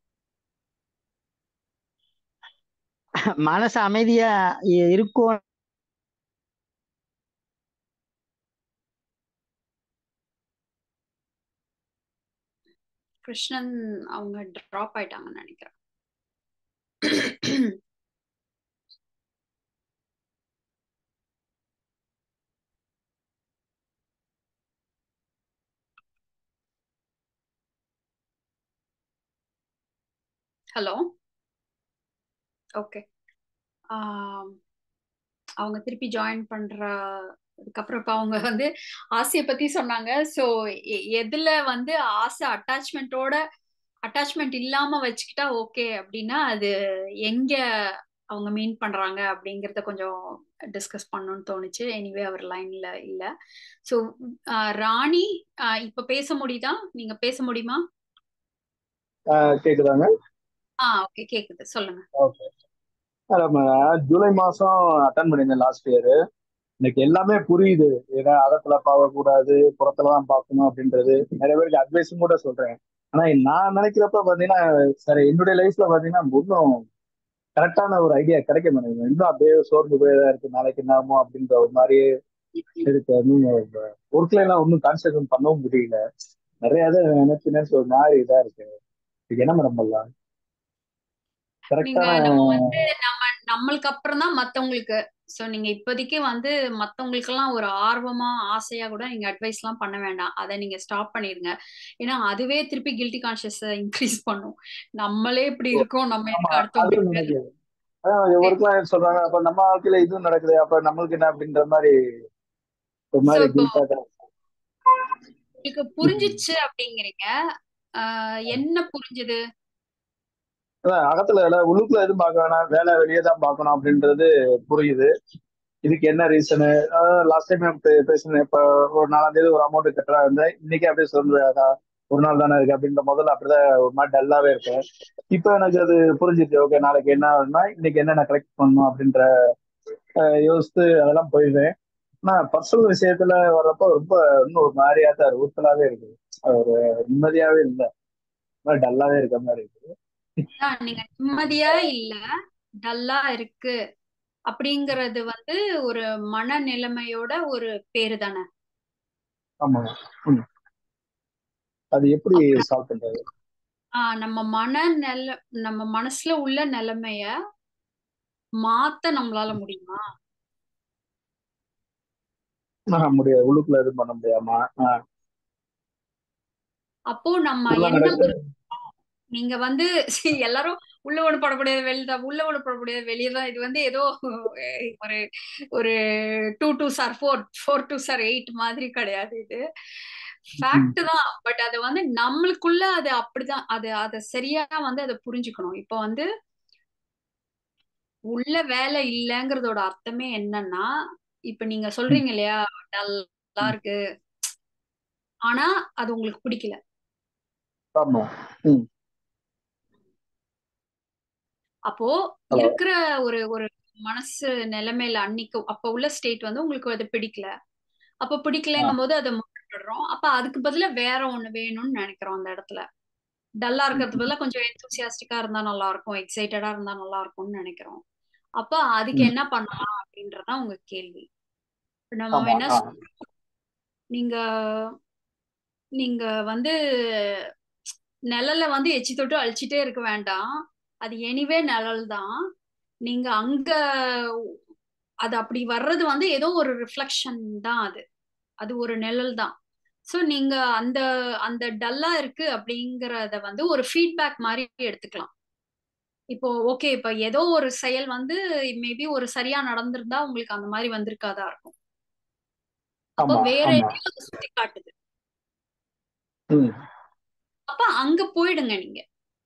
மனசு அமைதியா இ- இருக்கும் கிருஷ்ணன் அவங்க டிராப் ஆயிட்டாங்கன்னு நினைக்கிறேன் ஹலோ ஓகே அவங்க திருப்பி ஜாயின் பண்ற அதுக்கப்புறம் இப்ப அவங்க வந்து ஆசையை பத்தி சொன்னாங்க சோ எதுல வந்து ஆசை அட்டாச்மெண்ட்டோட அட்டாச்மெண்ட் இல்லாம வச்சுக்கிட்டா ஓகே அப்படின்னா அது எங்க அவங்க மீன் பண்றாங்க அப்படிங்கறத கொஞ்சம் டிஸ்கஸ் பண்ணணும்னு தோணுச்சு எனிவே அவர் லைன்ல இல்ல சோ ராணி ஆஹ் இப்ப பேச முடியுதா நீங்க பேச முடியுமா கேக்குதாங்க ஆ ஓகே கேக்குது சொல்லுங்க ஓகே நம்ம ஜூலை மாசம் அட்டன் பண்ணியிருந்தேன் லாஸ்ட் இயர் எனக்கு எல்லாமே புரியுது ஏன்னா அகத்துல பார்க்க கூடாது புறத்துல தான் பார்க்கணும் அப்படின்றது நிறைய பேருக்கு அட்வைஸும் கூட சொல்றேன் ஆனா நான் நினைக்கிறப்ப பாத்தீங்கன்னா சரி என்னுடைய லைஃப்ல பாத்தீங்கன்னா இன்னும் கரெக்டான ஒரு ஐடியா கிடைக்க மாட்டேங்குது இன்னும் அப்படியே சோர்ந்து போய் தான் இருக்கு நாளைக்கு என்னமோ அப்படின்ற ஒரு மாதிரியே இருக்கு இன்னும் ஒர்க்ல எல்லாம் ஒன்றும் கான்சென்ட்ரேட் பண்ணவும் முடியல நிறைய இதை நினைச்சு நினைச்சு ஒரு மாதிரி இதா இருக்கு இதுக்கு என்ன மேடம் பண்ணலாம் நீங்க கரெக்டான நம்ம வந்து நம்ம நம்மளுக்கு அப்புறம் தான் மத்தவங்களுக்கு சோ நீங்க இப்போதைக்கு வந்து மத்தவங்களுக்கு எல்லாம் ஒரு ஆர்வமா ஆசையா கூட நீங்க அட்வைஸ் எல்லாம் பண்ண வேண்டாம் அதை நீங்க ஸ்டாப் பண்ணிருங்க ஏன்னா அதுவே திருப்பி கில்ட்டி கான்சியஸ் இன்க்ரீஸ் பண்ணும் நம்மளே இப்படி இருக்கோம் நம்ம ஆமா எதுக்கு அடுத்தவங்க அதுவும் நினைக்கிறேன் அதான் ஒவ்வொருக்கெல்லாம் சொல்றாங்க அப்ப நம்ம வாழ்க்கையில இதுவும் நடக்குது அப்ப நம்மளுக்கு என்ன அப்படின்ற மாதிரி ஒரு சோ மாதிரி இப்போ கில்ட்டா தான் உங்களுக்கு புரிஞ்சிச்சு அப்படிங்கிறீங்க ஆஹ் என்ன புரிஞ்சுது அதான் அகத்துல இல்ல உள்ளுக்குள்ள எதுவும் பார்க்க வேணாம் வேலை வெளியே தான் பார்க்கணும் அப்படின்றது புரியுது இதுக்கு என்ன ரீசனு லாஸ்ட் டைம் பேசினேன் இப்ப ஒரு நாலாம் தேதி ஒரு அமௌண்ட் கட்டுறா இருந்தேன் இன்னைக்கு அப்படியே சொல்றாதா ஒரு நாள் தானே இருக்கு அப்படின்ற முதல்ல அப்படிதான் ஒரு மாதிரி டல்லாவே இருக்கேன் இப்போ எனக்கு அது புரிஞ்சிச்சு ஓகே நாளைக்கு என்ன ஆகுதுன்னா இன்னைக்கு என்ன நான் கரெக்ட் பண்ணணும் அப்படின்ற அஹ், யோசித்து அதெல்லாம் போயிடுவேன் ஆனா பர்சனல் விஷயத்துல வர்றப்ப ரொம்ப இன்னும் ஒரு மாதிரியா தான் இருக்கு ஊத்தலாவே இருக்குது அது ஒரு நிம்மதியாவே இல்ல டல்லாவே இருக்க மாதிரி இருக்குது அதான் நீங்க நிம்மதியா இல்ல டல்லா இருக்கு அப்படிங்கறது வந்து ஒரு மனநிலைமையோட ஒரு பேரு தானே ஆமா ம். அது எப்படி சால்வ் பண்றது ஆஹ் நம்ம மன நில நம்ம மனசுல உள்ள நிலைமைய மாத்த நம்மளால முடியுமா ஆஹ் முடியாது உள்ளுக்குள்ள எதுவும் பண்ண முடியாமா ஆஹ் அப்போ நம்ம உள்ள என்ன நடக்க நீங்க வந்து எல்லாரும் உள்ள ஒண்ணு படக்கூடியது வெளிதான் உள்ள ஒண்ணு படக்கூடியது வெளியே தான் இது வந்து ஏதோ அஹ், ஒரு ஒரு two two sir four four two sir eight மாதிரி கிடையாது இது ம். ஃபேக்ட் தான் பட் அது வந்து நம்மளுக்குள்ள அது அப்படிதான் அது அதை சரியா வந்து அதை புரிஞ்சுக்கணும் இப்போ வந்து உள்ள வேலை இல்லைங்கிறதோட அர்த்தமே என்னன்னா இப்ப நீங்க ம். சொல்றீங்க இல்லையா டல்லா ம். இருக்கு ஆனா அது உங்களுக்கு பிடிக்கல ஆமா ம் அப்போ ஹலோ இருக்கிற ஒரு ஒரு மனசு நிலைமையில அன்னைக்கு அப்ப உள்ள ஸ்டேட் வந்து உங்களுக்கு அது பிடிக்கல அப்ப ஆ பிடிக்கலைங்கும் போது அதை முற்படுறோம் அப்ப அதுக்கு பதிலா வேற ஒண்ணு வேணும்னு நினைக்கிறோம் அந்த இடத்துல டல்லா ம், இருக்கிறது ம், பதிலா கொஞ்சம் எந்தூசியாஸ்டிக்கா இருந்தா நல்லா இருக்கும் எக்ஸைட்டடா இருந்தா நல்லா இருக்கும்னு நினைக்கிறோம் அப்ப அதுக்கு ம். என்ன பண்ணலாம் அப்படின்றதான் உங்க கேள்வி இப்ப நம்ம ஆமா என்ன ஆ சொல்றோம் நீங்க நீங்க வந்து நிழல வந்து எச்சி தொட்டு அழிச்சிட்டே இருக்க வேண்டாம் அது எனிவே நிழல் தான் நீங்க அங்க அது அப்படி வர்றது வந்து ஏதோ ஒரு ரிஃப்ளெக்ஷன் தான் அது அது ஒரு நிழல் தான் ஸோ நீங்க அந்த அந்த டல்லா இருக்கு அப்படிங்கறத வந்து ஒரு ஃபீட்பேக் மாதிரி எடுத்துக்கலாம் இப்போ ஓகே இப்போ ஏதோ ஒரு செயல் வந்து மேபி ஒரு சரியா நடந்திருந்தா உங்களுக்கு அந்த மாதிரி வந்திருக்காதா இருக்கும் அப்போ ஆமா வேற ஆமா எங்கேயும் அது சுத்தி காட்டுது ம் அப்ப அங்க போயிடுங்க நீங்க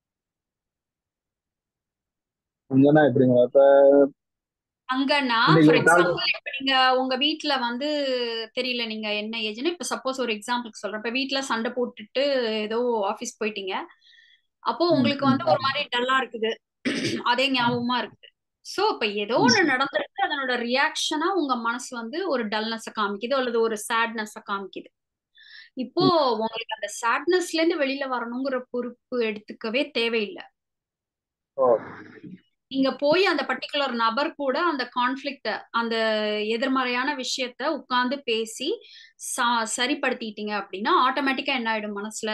இங்கன்னா எப்படிங்க இப்ப அங்கன்னா இன்னைக்கு ஃபார் ஒரு நாள் எக்ஸாம்பிள் இப்ப நீங்க உங்க வீட்ல வந்து தெரியல நீங்க என்ன ஏஜ்னு இப்ப சப்போஸ் ஒரு எக்ஸாம்பிளுக்கு சொல்றேன் இப்ப வீட்ல சண்டை போட்டுட்டு ஏதோ ஆபீஸ் போயிட்டீங்க அப்போ ம் உங்களுக்கு ம் வந்து ஒரு ஆமா மாதிரி டல்லா இருக்குது அதே ஆமா ஞாபகமா இருக்குது சோ இப்ப ஏதோ ம் ஒண்ணு நடந்திருக்கு அதனோட ரியாக்ஷனா உங்க மனசு வந்து ஒரு டல்னஸ் காமிக்குது அல்லது ஒரு சேட்னஸ் காமிக்குது இப்போ ம் உங்களுக்கு அந்த சேட்னஸ்ல இருந்து வெளியில வரணுங்கிற பொறுப்பு எடுத்துக்கவே தேவையில்லை ஓ நீங்க போய் அந்த பர்டிகுலர் நபர் கூட அந்த கான்ஃபிளிக்ட அந்த எதிர்மறையான விஷயத்த உட்கார்ந்து பேசி சா- சரிப்படுத்திட்டீங்க அப்படின்னா ஆட்டோமேட்டிக்கா என்ன ஆயிடும் மனசுல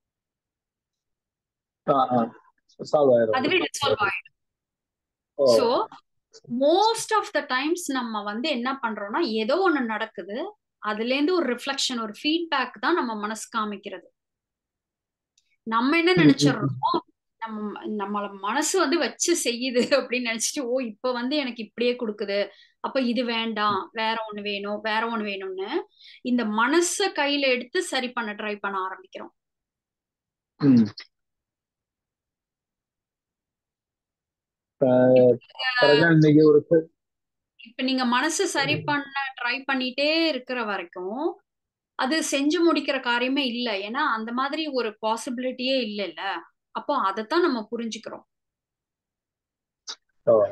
ஆ ஆ சால்வ் ஆயிரும் அதுவே ரிசால்வ் ஆயிடும் ஓ so most of the times நம்ம வந்து என்ன பண்றோம்னா ஏதோ ஒண்ணு நடக்குது அதுல இருந்து ஒரு ரிஃப்ளெக்ஷன் ஒரு ஃபீட்பேக் தான் நம்ம மனசு காமிக்கிறது நம்ம என்ன ம் ம் ம் நினைச்சிடுறோம் நம்ம நம்மள மனசு வந்து வச்சு செய்யுது அப்படின்னு நினைச்சிட்டு ஓ இப்ப வந்து எனக்கு இப்படியே கொடுக்குது அப்ப இது வேண்டாம் வேற ஒண்ணு வேணும் வேற ஒண்ணு வேணும்னு இந்த மனச கையில எடுத்து சரி பண்ண ட்ரை பண்ண ஆரம்பிக்கிறோம் ம் ஃபார் எக்ஸாம்பிள் இன்னைக்கு ஒரு ஃப- இப்ப நீங்க மனசு சரி பண்ண ட்ரை பண்ணிட்டே இருக்கிற வரைக்கும் அது செஞ்சு முடிக்கிற காரியமே இல்ல ஏன்னா அந்த மாதிரி ஒரு பாசிபிலிட்டியே இல்லைல்ல அப்போ அதைத்தான் நம்ம புரிஞ்சுக்கிறோம் ஓ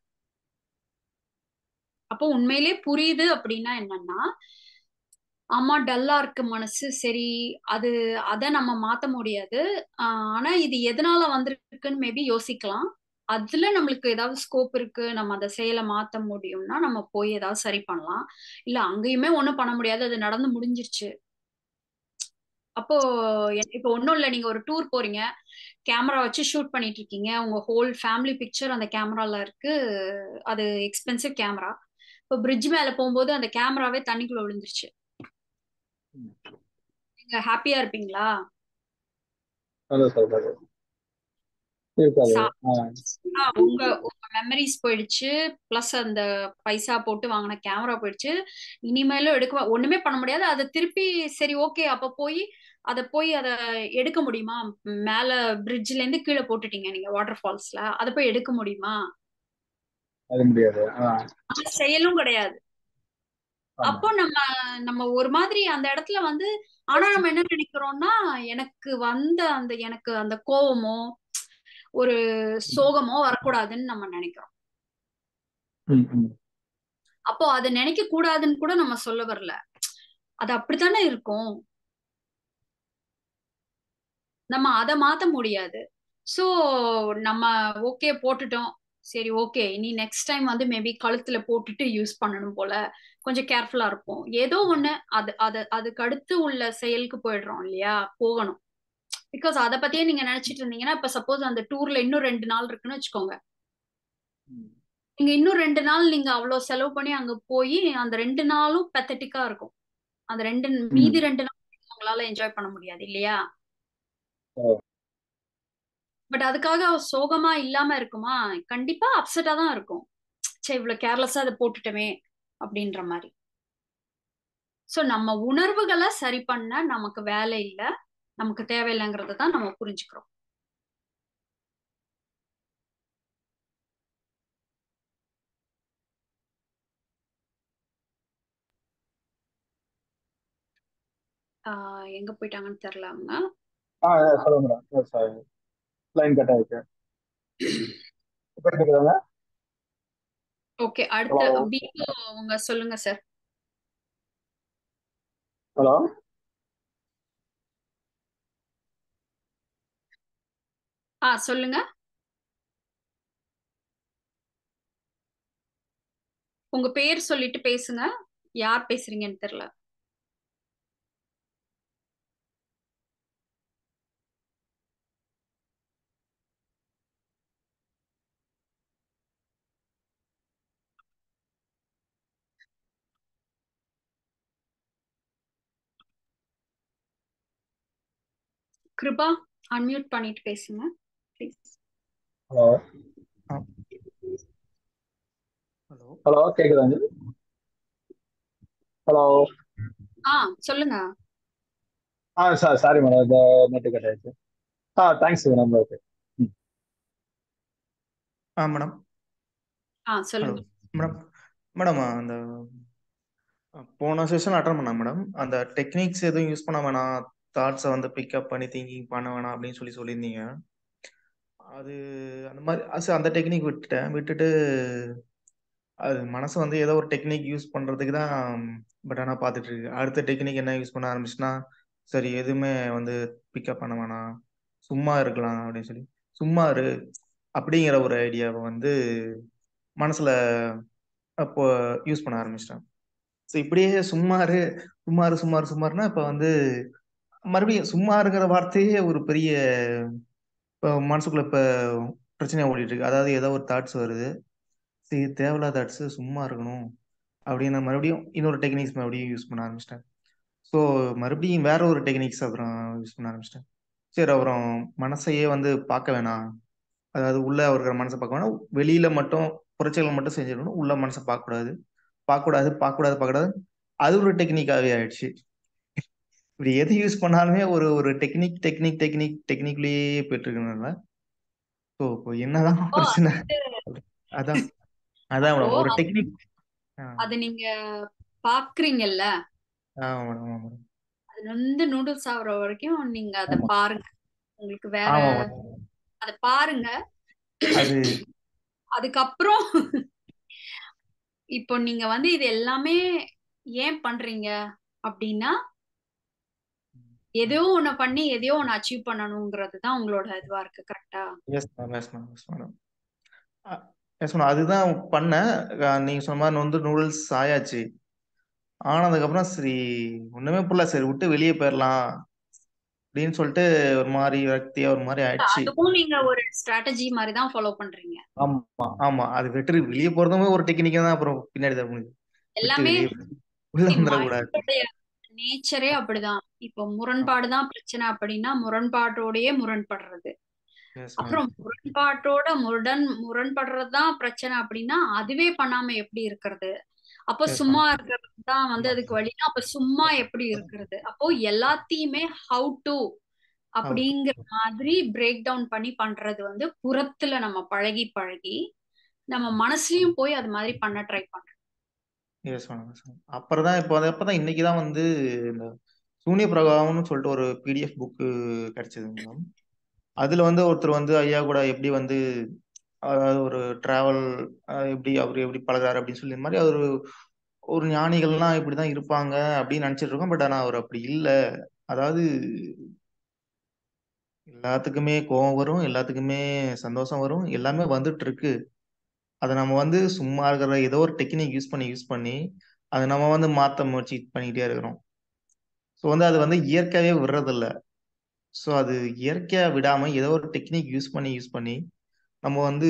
அப்போ உண்மையிலே புரியுது அப்படின்னா என்னன்னா ஆமா டல்லா இருக்கு மனசு சரி அது அதை நம்ம மாத்த முடியாது ஆஹ் ஆனா இது எதனால வந்திருக்குன்னு மேபி யோசிக்கலாம் அதுல நம்மளுக்கு ஏதாவது ஸ்கோப் இருக்கு நம்ம அந்த செயலை மாத்த முடியும்னா நம்ம போய் ஏதாவது சரி பண்ணலாம் இல்ல அங்கேயுமே ஒண்ணும் பண்ண முடியாது அது நடந்து முடிஞ்சிருச்சு அப்போ எ- இப்போ ஒண்ணும் இல்ல நீங்க ஒரு டூர் போறீங்க கேமரா வச்சு ஷூட் பண்ணிட்டு இருக்கீங்க உங்க ஹோல் ஃபேமிலி பிக்சர் அந்த கேமரால இருக்கு அது எக்ஸ்பென்சிவ் கேமரா இப்போ பிரிட்ஜ் மேல போகும்போது அந்த கேமராவே தண்ணிக்குள்ள விழுந்துருச்சு ம். நீங்க ஹாப்பியா இருப்பீங்களா அதான் சொல்றது இருக்காது சா- ஆ ஆ, உங்க உங்க மெமரிஸ் போயிடுச்சு பிளஸ் அந்த பைசா போட்டு வாங்கின கேமரா போயிடுச்சு இனிமேலும் எடுக்க ஒண்ணுமே பண்ண முடியாது அதை திருப்பி சரி ஓகே அப்ப போய் அதை போய் அதை எடுக்க முடியுமா மேல பிரிட்ஜ்ல இருந்து கீழே போட்டுட்டீங்க நீங்க வாட்டர் ஃபால்ஸ்ல அதை போய் எடுக்க முடியுமா அது முடியாது ஆ அந்த செயலும் கிடையாது ஆமா அப்போ நம்ம நம்ம ஒரு மாதிரி அந்த இடத்துல வந்து ஆனா நம்ம என்ன நினைக்கிறோம்னா எனக்கு வந்த அந்த எனக்கு அந்த கோவமோ ஒரு சோகமோ வரக்கூடாதுன்னு நம்ம நினைக்கிறோம் ம் ம் அப்போ அதை நினைக்க கூடாதுன்னு கூட நம்ம சொல்ல வரல அது அப்படித்தானே இருக்கும் நம்ம அதை மாத்த முடியாது சோ நம்ம ஓகே போட்டுட்டோம் சரி ஓகே இனி நெக்ஸ்ட் டைம் வந்து மேபி கழுத்துல போட்டுட்டு யூஸ் பண்ணணும் போல கொஞ்சம் கேர்ஃபுல்லா இருப்போம் ஏதோ ஒண்ணு அது அது அதுக்கு அடுத்து உள்ள செயலுக்கு போயிடுறோம் இல்லையா போகணும் பிகாஸ் அதை பத்தியே நீங்க நினைச்சிட்டு இருந்தீங்கன்னா இப்ப சப்போஸ் அந்த டூர்ல இன்னும் ரெண்டு நாள் இருக்குன்னு வச்சுக்கோங்க நீங்க இன்னும் ரெண்டு நாள் நீங்க அவ்வளவு செலவு பண்ணி அங்க போய் அந்த ரெண்டு நாளும் பெத்தட்டிக்கா இருக்கும் அந்த ரெண்டு மீதி ரெண்டு நாள் உங்களால என்ஜாய் பண்ண முடியாது இல்லையா பட் அதுக்காக அவ சோகமா இல்லாம இருக்குமா கண்டிப்பா அப்செட்டா தான் இருக்கும் சே இவ்வளவு கேர்லெஸ்ஸா அதை போட்டுட்டோமே அப்படின்ற மாதிரி சோ நம்ம உணர்வுகளை சரி பண்ண நமக்கு வேலை இல்ல நமக்கு தேவையில்லைங்கிறத தான் நம்ம புரிஞ்சுக்கிறோம் ஆஹ் எங்க போயிட்டாங்கன்னு தெரியல அவங்க ஆ சொல்லுங்க மேடம் சாரி லைன் கட் ஆயிருக்கு இப்போ கேக்குதாங்க ஓகே அடுத்து ஹலோ பீகோ உங்க சொல்லுங்க சார் ஹலோ ஆ சொல்லுங்க உங்க பேர் சொல்லிட்டு பேசுங்க யார் பேசுறீங்கன்னு தெரியல கிருபா அன்மியூட் பண்ணிட்டு பேசுங்க ப்ளீஸ் ஹலோ ஹலோ ஹலோ கேக்குதாங்க ஹலோ ஆ சொல்லுங்க ஆ சார் சாரி மேடம் இந்த நெட்டு கட் ஆயிடுச்சு ஆ தேங்க்ஸ் மேடம் ஓகே ம் ஆ மேடம் ஆ ஹலோ சொல்லுங்க மேடம் மேடம் அந்த போன செஷன் அட்டன் பண்ணேன் மேடம் அந்த டெக்னிக்ஸ் எதுவும் யூஸ் பண்ண வேணாம் தாட்ஸை வந்து பிக்கப் பண்ணி திங்கிங் பண்ண வேணாம் அப்படின்னு சொல்லி சொல்லியிருந்தீங்க அது அந்த மாதிரி அது அந்த டெக்னிக் விட்டுட்டேன் விட்டுட்டு அது மனசு வந்து ஏதோ ஒரு டெக்னிக் யூஸ் பண்றதுக்கு தான் பட் ஆனால் பார்த்துட்டு இருக்கு அடுத்த டெக்னிக் என்ன யூஸ் பண்ண ஆரம்பிச்சுன்னா சரி எதுவுமே வந்து பிக்கப் பண்ண வேணாம் சும்மா இருக்கலாம் அப்படின்னு சொல்லி சும்மா இரு அப்படிங்கிற ஒரு ஐடியாவை வந்து மனசுல அப்போ யூஸ் பண்ண ஆரம்பிச்சிட்டேன் ஸோ இப்படியே சும்மாரு சும்மாரு சும்மாரு சும்மாருன்னா இப்போ வந்து மறுபடியும் சும்மா இருக்கிற வார்த்தையே ஒரு பெரிய இப்போ மனசுக்குள்ள இப்போ பிரச்சனையா ஓடிட்டு இருக்கு அதாவது ஏதோ ஒரு தாட்ஸ் வருது சரி தேவையில்லாத தாட்ஸ் சும்மா இருக்கணும் அப்படின்னு நான் மறுபடியும் இன்னொரு டெக்னிக்ஸ் மறுபடியும் யூஸ் பண்ண ஆரம்பிச்சிட்டேன் ஸோ மறுபடியும் வேற ஒரு டெக்னிக்ஸ் அப்புறம் யூஸ் பண்ண ஆரம்பிச்சிட்டேன் சரி அப்புறம் மனசையே வந்து பார்க்க வேணாம் அதாவது உள்ள இருக்கிற மனசை பார்க்க வேணாம் வெளியில மட்டும் புரட்சிகளை மட்டும் செஞ்சிடணும் உள்ள மனசை பார்க்கக்கூடாது பார்க்கக்கூடாது பார்க்கக்கூடாது பார்க்கக்கூடாது அது ஒரு டெக்னிக்காவே ஆயிடுச்சு இப்படி எது யூஸ் பண்ணாலுமே ஒரு ஒரு டெக்னிக் டெக்னிக் டெக்னிக் டெக்னிக்லயே போயிட்டு இருக்கனால ஸோ இப்போ என்னதான் ஓ பிரச்சனை அது அதான் அதான் அப்போ மேடம் ஒரு அது டெக்னிக் அது நீங்க பாக்குறீங்கல்ல ஆமா மேடம் ஆமா மேடம் அது வந்து நூடுல்ஸ் ஆகுற வரைக்கும் நீங்க அதை ஆமா பாருங்க உங்களுக்கு வேற ஆமா மேடம் அதை பாருங்க அது அதுக்கப்புறம் இப்போ நீங்க வந்து இது எல்லாமே ஏன் பண்றீங்க அப்படின்னா எதையோ ஒண்ணு பண்ணி எதையோ ஒண்ணு அச்சீவ் பண்ணணுங்கிறது தான் உங்களோட இதுவா இருக்கு கரெக்டா yes ma'am yes ma'am yes madam yes madam அதுதான் பண்ணேன் அஹ் நீங்க சொன்ன மாதிரி வந்து நூடுல்ஸ் ஆயாச்சு ஆனதுக்கப்புறம் சரி ஒண்ணுமே புரியல சரி விட்டு வெளியே போயிடலாம் அப்படின்னு சொல்லிட்டு ஒரு மாதிரி விரக்தியா ஒரு மாதிரி ஆயிடுச்சு அதுவும் நீங்க ஒரு ஸ்ட்ராட்டஜி மாதிரி தான் ஃபாலோ பண்றீங்க ஆமா ஆமா அது விட்டு வெளியே போறதுமே ஒரு டெக்னிக்கா தான் அப்புறம் பின்னாடி தான் முடியுது விட்டு எல்லாமே வெளியே உள்ள வந்துடக்கூடாது மைண்டோடைய நேச்சரே அப்படிதான் இப்போ முரண்பாடு தான் பிரச்சனை அப்படின்னா முரண்பாட்டோடயே முரண்படுறது எஸ் மேம் அப்புறம் முரண்பாட்டோட முரண் முரண்படுறது தான் பிரச்சனை அப்படின்னா அதுவே பண்ணாம எப்படி இருக்கிறது அப்போ எஸ் சும்மா மேம் இருக்கிறது தான் வந்து அதுக்கு வழினா அப்ப சும்மா எப்படி இருக்கிறது அப்போ எல்லாத்தையுமே ஹவு டு அப்படிங்கிற மாதிரி பிரேக் டவுன் பண்ணி பண்றது வந்து புறத்துல நம்ம பழகி பழகி நம்ம மனசுலயும் போய் அது மாதிரி பண்ண ட்ரை பண்றோம் எஸ் மேடம் எஸ் மேடம் அப்புறம் தான் இப்போ அது அப்பதான் இன்னைக்கு தான் வந்து இந்த சூனிய பிரகாரம்னு சொல்லிட்டு ஒரு பிடிஎஃப் புக்கு கிடைச்சது மேடம் அதுல வந்து ஒருத்தர் வந்து ஐயா கூட எப்படி வந்து அதாவது ஒரு டிராவல் எப்படி அவர் எப்படி பழகுறாரு அப்படின்னு சொல்லி இந்த மாதிரி அவர் ஒரு ஞானிகள்லாம் இப்படிதான் இருப்பாங்க அப்படின்னு நினைச்சிட்டு இருக்கோம் பட் ஆனா அவர் அப்படி இல்லை அதாவது எல்லாத்துக்குமே கோவம் வரும் எல்லாத்துக்குமே சந்தோஷம் வரும் எல்லாமே வந்துட்டு இருக்கு அதை நம்ம வந்து சும்மா இருக்கிற ஏதோ ஒரு டெக்னிக் யூஸ் பண்ணி யூஸ் பண்ணி அதை நம்ம வந்து மாத்த முயற்சி பண்ணிக்கிட்டே இருக்கிறோம் ஸோ வந்து அது வந்து இயற்கையாவே விடுறதில்ல ஸோ அது இயற்கையா விடாம ஏதோ ஒரு டெக்னிக் யூஸ் பண்ணி யூஸ் பண்ணி நம்ம வந்து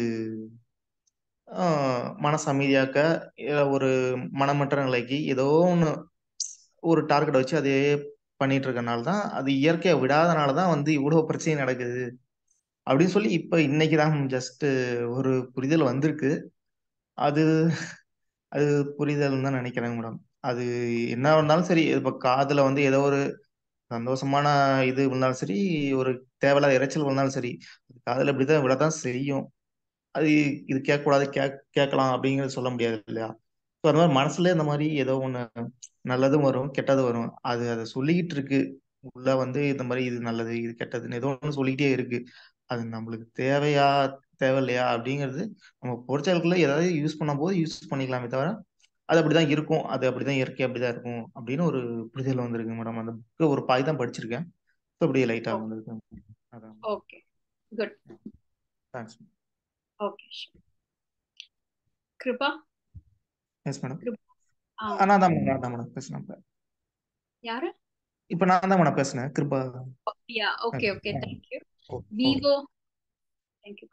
ஆஹ், மனசு அமைதியாக்க இல்ல ஒரு மனமற்ற நிலைக்கு ஏதோ ஒன்று ஒரு டார்கெட் வச்சு அதே பண்ணிட்டு இருக்கனால தான் அது இயற்கையா விடாதனால தான் வந்து இவ்வளவு பிரச்சனை நடக்குது அப்படின்னு சொல்லி இப்ப இன்னைக்கு தான் ஜஸ்ட் ஒரு புரிதல் வந்திருக்கு அது அது புரிதல் தான் நினைக்கிறேன் மேடம் அது என்ன இருந்தாலும் சரி இப்ப காதுல வந்து ஏதோ ஒரு சந்தோஷமான இது விழுந்தாலும் சரி ஒரு தேவையில்லாத இரைச்சல் விழுந்தாலும் சரி அது காதுல இப்படிதான் விழதான் செய்யும் அது இது கேட்கக்கூடாது கேக் கேட்கலாம் அப்படிங்கிறது சொல்ல முடியாது இல்லையா ஸோ அந்த மாதிரி மனசுல இந்த மாதிரி ஏதோ ஒண்ணு நல்லதும் வரும் கெட்டதும் வரும் அது அதை சொல்லிக்கிட்டு இருக்கு உள்ள வந்து இந்த மாதிரி இது நல்லது இது கெட்டதுன்னு ஏதோ ஒன்று சொல்லிக்கிட்டே இருக்கு அது நம்மளுக்கு தேவையா தேவையில்லையா அப்படிங்கிறது நம்ம பொறிச்சாளுக்குள்ள ஏதாவது யூஸ் பண்ணும்போது யூஸ் பண்ணிக்கலாமே தவிர அது அப்படிதான் இருக்கும் அது அப்படிதான் இயற்கை அப்படிதான் இருக்கும் அப்படின்னு ஒரு புரிதல் வந்திருக்கு மேடம் அந்த புக்கு ஒரு பாய் தான் படிச்சிருக்கேன் ஸோ அப்படியே லைட்டா வந்திருக்கு அதான் okay good thanks okay Kiruba yes madam Kiruba ஆ நான் தான் மேடம் நான் தான் மேடம் பேசுனேன் இப்ப யாரு இப்ப நான் தான் மேடம் பேசுனேன் Kiruba yeah okay okay thank you ஓ- ஓ. விவோ தேங்க்யூ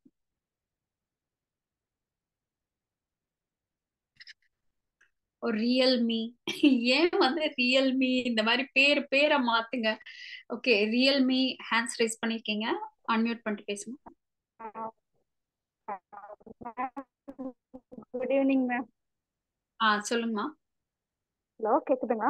ஒரு ரியல்மி ஏன் வந்து ரியல்மி இந்த மாதிரி பேர் பேரை மாத்துங்க ஓகே ரியல்மி ஹேண்ட்ஸ் ரைஸ் பண்ணிருக்கீங்க அன்மியூட் பண்ணிட்டு பேசுங்க குட் ஈவினிங் மேம் ஆ சொல்லுங்கம்மா ஹலோ கேக்குதுங்களா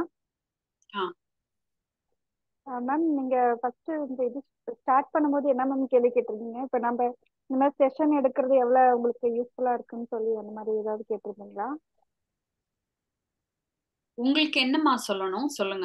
ஆ மேம் நீங்க ஃபர்ஸ்ட் இந்த இது ஸ்டார்ட் பண்ணும்போது என்ன மேம் கேள்வி கேட்டிருந்தீங்க இப்போ நம்ம இந்த மாதிரி செஷன் எடுக்கிறது எவ்வளவு உங்களுக்கு யூஸ்ஃபுல்லா இருக்குன்னு சொல்லி அந்த மாதிரி ஏதாவது கேட்டிருந்தீங்களா உங்களுக்கு என்னம்மா சொல்லணும் சொல்லுங்க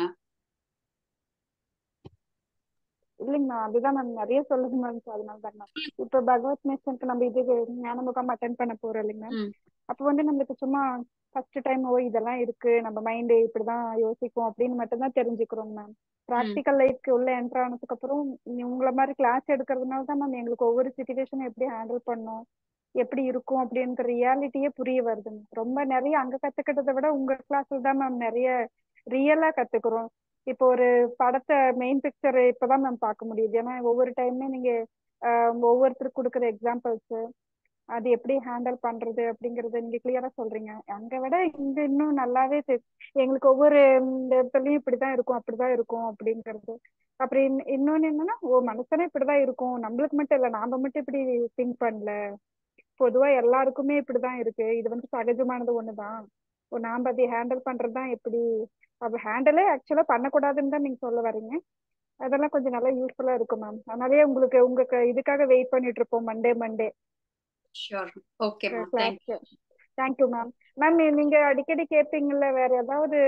இல்லைங்க மேம் அதுதான் மேம் நிறைய சொல்லுது மேம் ஸோ அதனால தான் மேம் இப்போ பகவத் மிஷனுக்கு நம்ம இது ஞான முகாம் அட்டன் பண்ண போறோம் இல்லைங்க மேம் ம் அப்போ வந்து நம்மளுக்கு சும்மா ஃபர்ஸ்ட் டைம் ஓ இதெல்லாம் இருக்கு நம்ம மைண்டு இப்படிதான் யோசிக்கும் அப்படின்னு மட்டும் தான் தெரிஞ்சுக்கிறோம் மேம் ம் ப்ராக்டிக்கல் லைஃப்க்கு உள்ள என்டர் ஆனதுக்கு அப்புறம் நீ உங்களை மாதிரி கிளாஸ் எடுக்கிறதுனால தான் மேம் எங்களுக்கு ஒவ்வொரு சுச்சுவேஷனும் எப்படி ஹேண்டில் பண்ணும் எப்படி இருக்கும் அப்படின்ற ரியாலிட்டியே புரிய வருது ma'am. ரொம்ப நிறைய அங்க கத்துக்கிட்டதை விட உங்க கிளாஸ்ல தான் மேம் நிறைய ரியலா கத்துக்கிறோம் இப்போ ஒரு படத்தை மெயின் பிக்சர் இப்பதான் மேம் பார்க்க முடியுது ஏன்னா ஒவ்வொரு டைமே நீங்க ஆஹ் ஒவ்வொருத்தருக்கு கொடுக்குற எக்ஸாம்பிள்ஸ் அது எப்படி ஹேண்டில் பண்றது அப்படிங்கறத நீங்க கிளியரா சொல்றீங்க அங்க விட இங்க இன்னும் நல்லாவே தெ- எங்களுக்கு ஒவ்வொரு இந்த இடத்துலயும் இப்படிதான் இருக்கும் அப்படிதான் இருக்கும் அப்படிங்கிறது அப்புறம் இன்- இன்னொன்னு என்னன்னா ஓ மனுஷனே இப்படிதான் இருக்கும் நம்மளுக்கு மட்டும் இல்ல நாம மட்டும் இப்படி திங்க் பண்ணல பொதுவா எல்லாருக்குமே இப்படிதான் இருக்கு இது வந்து சகஜமானது ஒண்ணுதான் ஓ நாம அதை ஹேண்டில் பண்றதுதான் எப்படி அப்ப ஹேண்டிலே ஆக்சுவலா பண்ணக்கூடாதுன்னு தான் நீங்க சொல்ல வர்றீங்க அதெல்லாம் கொஞ்சம் நல்லா யூஸ்ஃபுல்லா இருக்கும் மேம் அதனாலயே உங்களுக்கு உங்க க- இதுக்காக வெயிட் பண்ணிட்டு இருப்போம் மண்டே மண்டே ஷூர் ஓகேம்மா தேங்க் கிளாஸ்க்கு தேங்க்யூ மேம் மேம் நீங்க அடிக்கடி கேட்பீங்கல்ல வேற ஏதாவது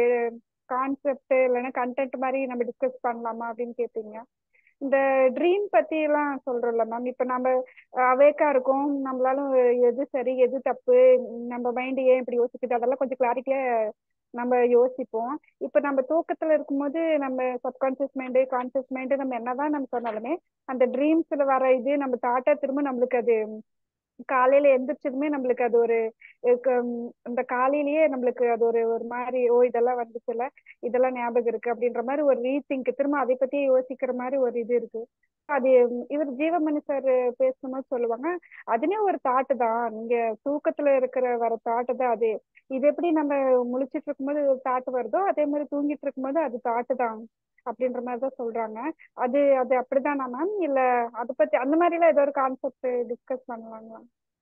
கான்செப்ட் இல்லைன்னா கண்டென்ட் மாதிரி நம்ம டிஸ்கஸ் பண்ணலாமா அப்படின்னு கேட்பீங்க இந்த ட்ரீம் பத்தி எல்லாம் சொல்றோம்ல மேம் இப்ப நம்ம அவேக்கா இருக்கோம் நம்மளால எது சரி எது தப்பு நம்ம மைண்ட் ஏன் இப்படி யோசிக்குது அதெல்லாம் கொஞ்சம் கிளாரிட்டியா நம்ம யோசிப்போம் இப்ப நம்ம தூக்கத்துல இருக்கும்போது நம்ம சப்கான்சியஸ் மைண்டு கான்சியஸ் மைண்டு நம்ம என்னதான் நம்ம சொன்னாலுமே அந்த ட்ரீம்ஸ்ல வர இது நம்ம தாட்டா திரும்ப நம்மளுக்கு அது காலையில எந்திரிச்சதுமே நம்மளுக்கு அது ஒரு இருக்கு, ம், இந்த காலையிலேயே நம்மளுக்கு அது ஒரு ஒரு மாதிரி ஓ இதெல்லாம் வந்துச்சுல இதெல்லாம் ஞாபகம் இருக்கு அப்படின்ற மாதிரி ஒரு ரீதிங்க் திரும்ப அதை பத்தியே யோசிக்கிற மாதிரி ஒரு இது இருக்கு அது ம், இவர் ஜீவமணி சார் பேசும்போது சொல்லுவாங்க அதுமே ஒரு தாட்டு தான் நீங்க தூக்கத்துல இருக்கிற வர தாட்டு தான் அது இது எப்படி நம்ம முழிச்சிட்டு இருக்கும்போது ஒரு தாட்டு வருதோ அதே மாதிரி தூங்கிட்டு இருக்கும்போது அது தாட்டு தான் அப்படின்ற மாதிரி தான் சொல்றாங்க அது அது அப்படிதானா மேம் இல்ல அதை பத்தி அந்த மாதிரி எல்லாம் ஏதோ ஒரு கான்செப்ட் டிஸ்கஸ் பண்ணலாங்களா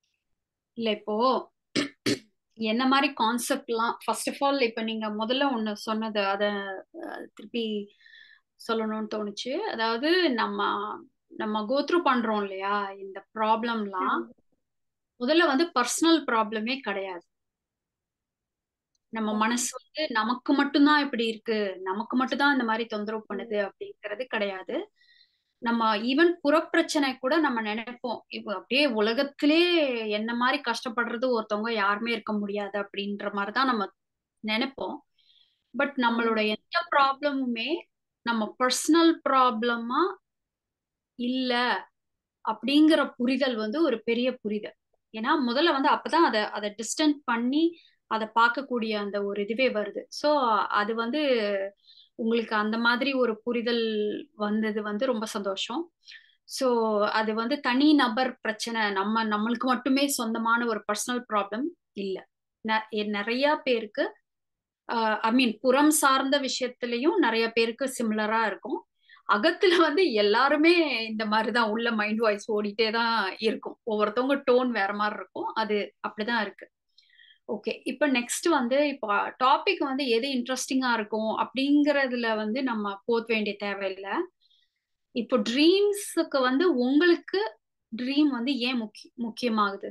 இல்ல இப்போ என்ன மாதிரி கான்செப்ட்லாம் ஃபர்ஸ்ட் ஆஃப் ஆல் இப்போ நீங்க முதல்ல ஒண்ணு சொன்னது அத அஹ், திருப்பி சொல்லணும்னு தோணுச்சு அதாவது நம்ம நம்ம கோத்ரூ பண்றோம் இல்லையா இந்த ப்ராப்ளம்லாம் முதல்ல வந்து பர்சனல் ப்ராப்ளமே கிடையாது நம்ம மனசு வந்து நமக்கு மட்டும்தான் இப்படி இருக்கு நமக்கு மட்டும்தான் இந்த மாதிரி தொந்தரவு பண்ணுது அப்படிங்கிறது கிடையாது நம்ம ஈவன் புறப்பிரச்சனை கூட நம்ம நினைப்போம் இப்போ அப்படியே உலகத்திலே என்ன மாதிரி கஷ்டப்படுறது ஒருத்தவங்க யாருமே இருக்க முடியாது அப்படின்ற மாதிரிதான் நம்ம நினைப்போம் பட் நம்மளோட எந்த ப்ராப்ளமுமே நம்ம பர்சனல் ப்ராப்ளமா இல்ல அப்படிங்கிற புரிதல் வந்து ஒரு பெரிய புரிதல் ஏன்னா முதல்ல வந்து அப்பதான் அதை அதை டிஸ்டன்ஸ் பண்ணி அதை பார்க்கக்கூடிய அந்த ஒரு இதுவே வருது ஸோ அது வந்து உங்களுக்கு அந்த மாதிரி ஒரு புரிதல் வந்தது வந்து ரொம்ப சந்தோஷம் ஸோ அது வந்து தனி நபர் பிரச்சனை நம்ம நம்மளுக்கு மட்டுமே சொந்தமான ஒரு பர்சனல் ப்ராப்ளம் இல்லை நிறைய பேருக்கு ஐ மீன் புறம் சார்ந்த விஷயத்திலையும் நிறைய பேருக்கு சிமிலரா இருக்கும் அகத்துல வந்து எல்லாருமே இந்த மாதிரிதான் உள்ள மைண்ட் வாய்ஸ் ஓடிட்டே தான் இருக்கும் ஒவ்வொருத்தவங்க டோன் வேற மாதிரி இருக்கும் அது அப்படிதான் இருக்கு ஓகே இப்போ நெக்ஸ்ட் வந்து இப்போ டாபிக் வந்து எது இன்ட்ரெஸ்டிங்கா இருக்கும் அப்படிங்கறதுல வந்து நம்ம போத் வேண்டிய தேவையில்லை இப்போ ட்ரீம்ஸுக்கு வந்து உங்களுக்கு ட்ரீம் வந்து ஏன் முக்கிய முக்கியமாகுது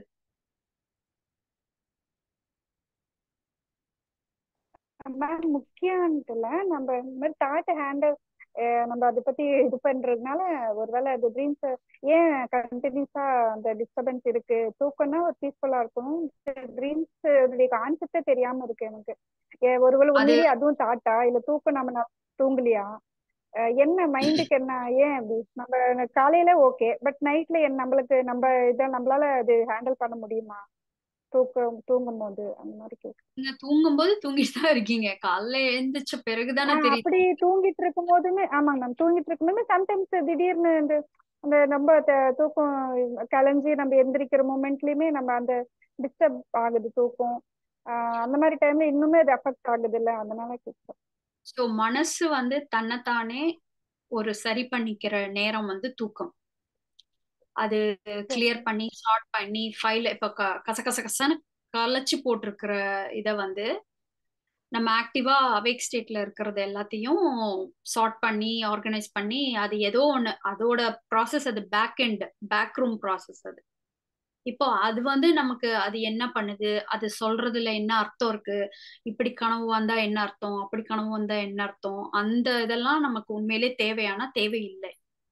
மேம் முக்கியம்ல நம்ம இந்த மாதிரி தாட் ஹேண்டில் நம்ம அதை பத்தி இது பண்றதுனால ஒருவேளை அது ட்ரீம்ஸ் ஏன் கண்டினியூஸா அந்த டிஸ்டர்பன்ஸ் இருக்கு தூக்கம்னா ஒரு பீஸ்ஃபுல்லா இருக்கும் ட்ரீம்ஸ் கான்செப்டே தெரியாம இருக்கு எனக்கு ஒருவேளை உண்மையிலேயே அதுவும் தாட்டா இல்ல தூக்கம் நம்ம தூங்கலையா என்ன மைண்டுக்கு என்ன ஏன் அப்படி நம்ம காலையில ஓகே பட் நைட்ல என்ன நம்மளுக்கு நம்ம இதை நம்மளால அது ஹேண்டில் பண்ண முடியுமா தூக்கம் தூங்கும் போது அந்த மாதிரி நீங்க தூங்கும் போது தூங்கிட்டு தான் இருக்கீங்க காலைல எழுந்திரிச்ச பிறகுதானே தெரியும் அப்படி தூங்கிட்டு இருக்கும் போதுமே ஆமாங்க மேம் தூங்கிட்டு இருக்கும் போது சம்டைம்ஸ் திடீர்னு இந்த அந்த நம்ம தூக்கம் கலைஞ்சி நம்ம எந்திரிக்கிற மூமெண்ட்லயுமே நம்ம அந்த டிஸ்டர்ப் ஆகுது தூக்கம் அந்த மாதிரி டைம்ல இன்னுமே அது அஃபெக்ட் ஆகுது இல்ல அதனால கேட்குறேன் ஸோ மனசு வந்து தன்னைத்தானே ஒரு சரி பண்ணிக்கிற நேரம் வந்து தூக்கம் அது கிளியர் பண்ணி ஷார்ட் பண்ணி ஃபைல் இப்ப கச கச கசன்னு கலைச்சு போட்டிருக்கிற இத வந்து நம்ம ஆக்டிவா அவேக் ஸ்டேட்ல இருக்கிறது எல்லாத்தையும் சார்ட் பண்ணி ஆர்கனைஸ் பண்ணி அது ஏதோ ஒன்று அதோட ப்ராசஸ் அது back end back room process அது இப்போ அது வந்து நமக்கு அது என்ன பண்ணுது அது சொல்றதுல என்ன அர்த்தம் இருக்கு இப்படி கனவு வந்தா என்ன அர்த்தம் அப்படி கனவு வந்தா என்ன அர்த்தம் அந்த இதெல்லாம் நமக்கு உண்மையிலே தேவையான தேவையில்லை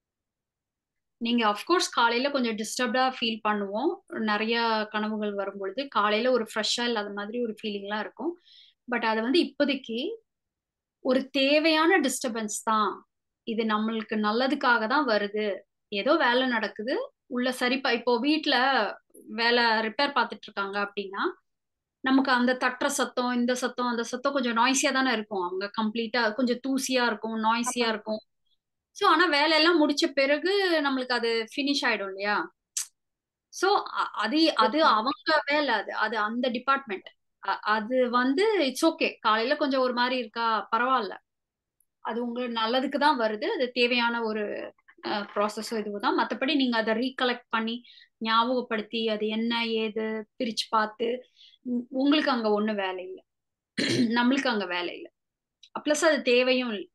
நீங்க அஃப்கோர்ஸ் காலையில கொஞ்சம் டிஸ்டர்ப்டா ஃபீல் பண்ணுவோம் நிறைய கனவுகள் வரும்பொழுது காலையில ஒரு ஃப்ரெஷ்ஷா இல்லாத மாதிரி ஒரு ஃபீலிங்லாம் இருக்கும் பட் அது வந்து இப்போதைக்கு ஒரு தேவையான டிஸ்டர்பன்ஸ் தான் இது நம்மளுக்கு நல்லதுக்காக தான் வருது ஏதோ வேலை நடக்குது உள்ள சரிப்பா இப்போ வீட்டுல வேலை ரிப்பேர் பார்த்துட்டு இருக்காங்க அப்படின்னா நமக்கு அந்த தட்டுற சத்தம் இந்த சத்தம் அந்த சத்தம் கொஞ்சம் நாய்ஸியா தானே இருக்கும் அவங்க கம்ப்ளீட்டா கொஞ்சம் தூசியா இருக்கும் நாய்ஸியா இருக்கும் ஸோ ஆனா வேலையெல்லாம் முடிச்ச பிறகு நம்மளுக்கு அது ஃபினிஷ் ஆயிடும் இல்லையா ஸோ அது அது அவங்க வேலை அது அது அந்த டிபார்ட்மெண்ட் அது வந்து இட்ஸ் ஓகே காலையில கொஞ்சம் ஒரு மாதிரி இருக்கா பரவாயில்ல அது உங்களுக்கு நல்லதுக்கு தான் வருது அது தேவையான ஒரு ப்ராசஸோ இதுதான் மற்றபடி நீங்க அதை ரீகலெக்ட் பண்ணி ஞாபகப்படுத்தி அது என்ன ஏது பிரிச்சு பார்த்து உங்களுக்கு அங்க ஒண்ணு வேலை இல்லை நம்மளுக்கு அங்க வேலை இல்லை ப்ளஸ் அது தேவையும் இல்லை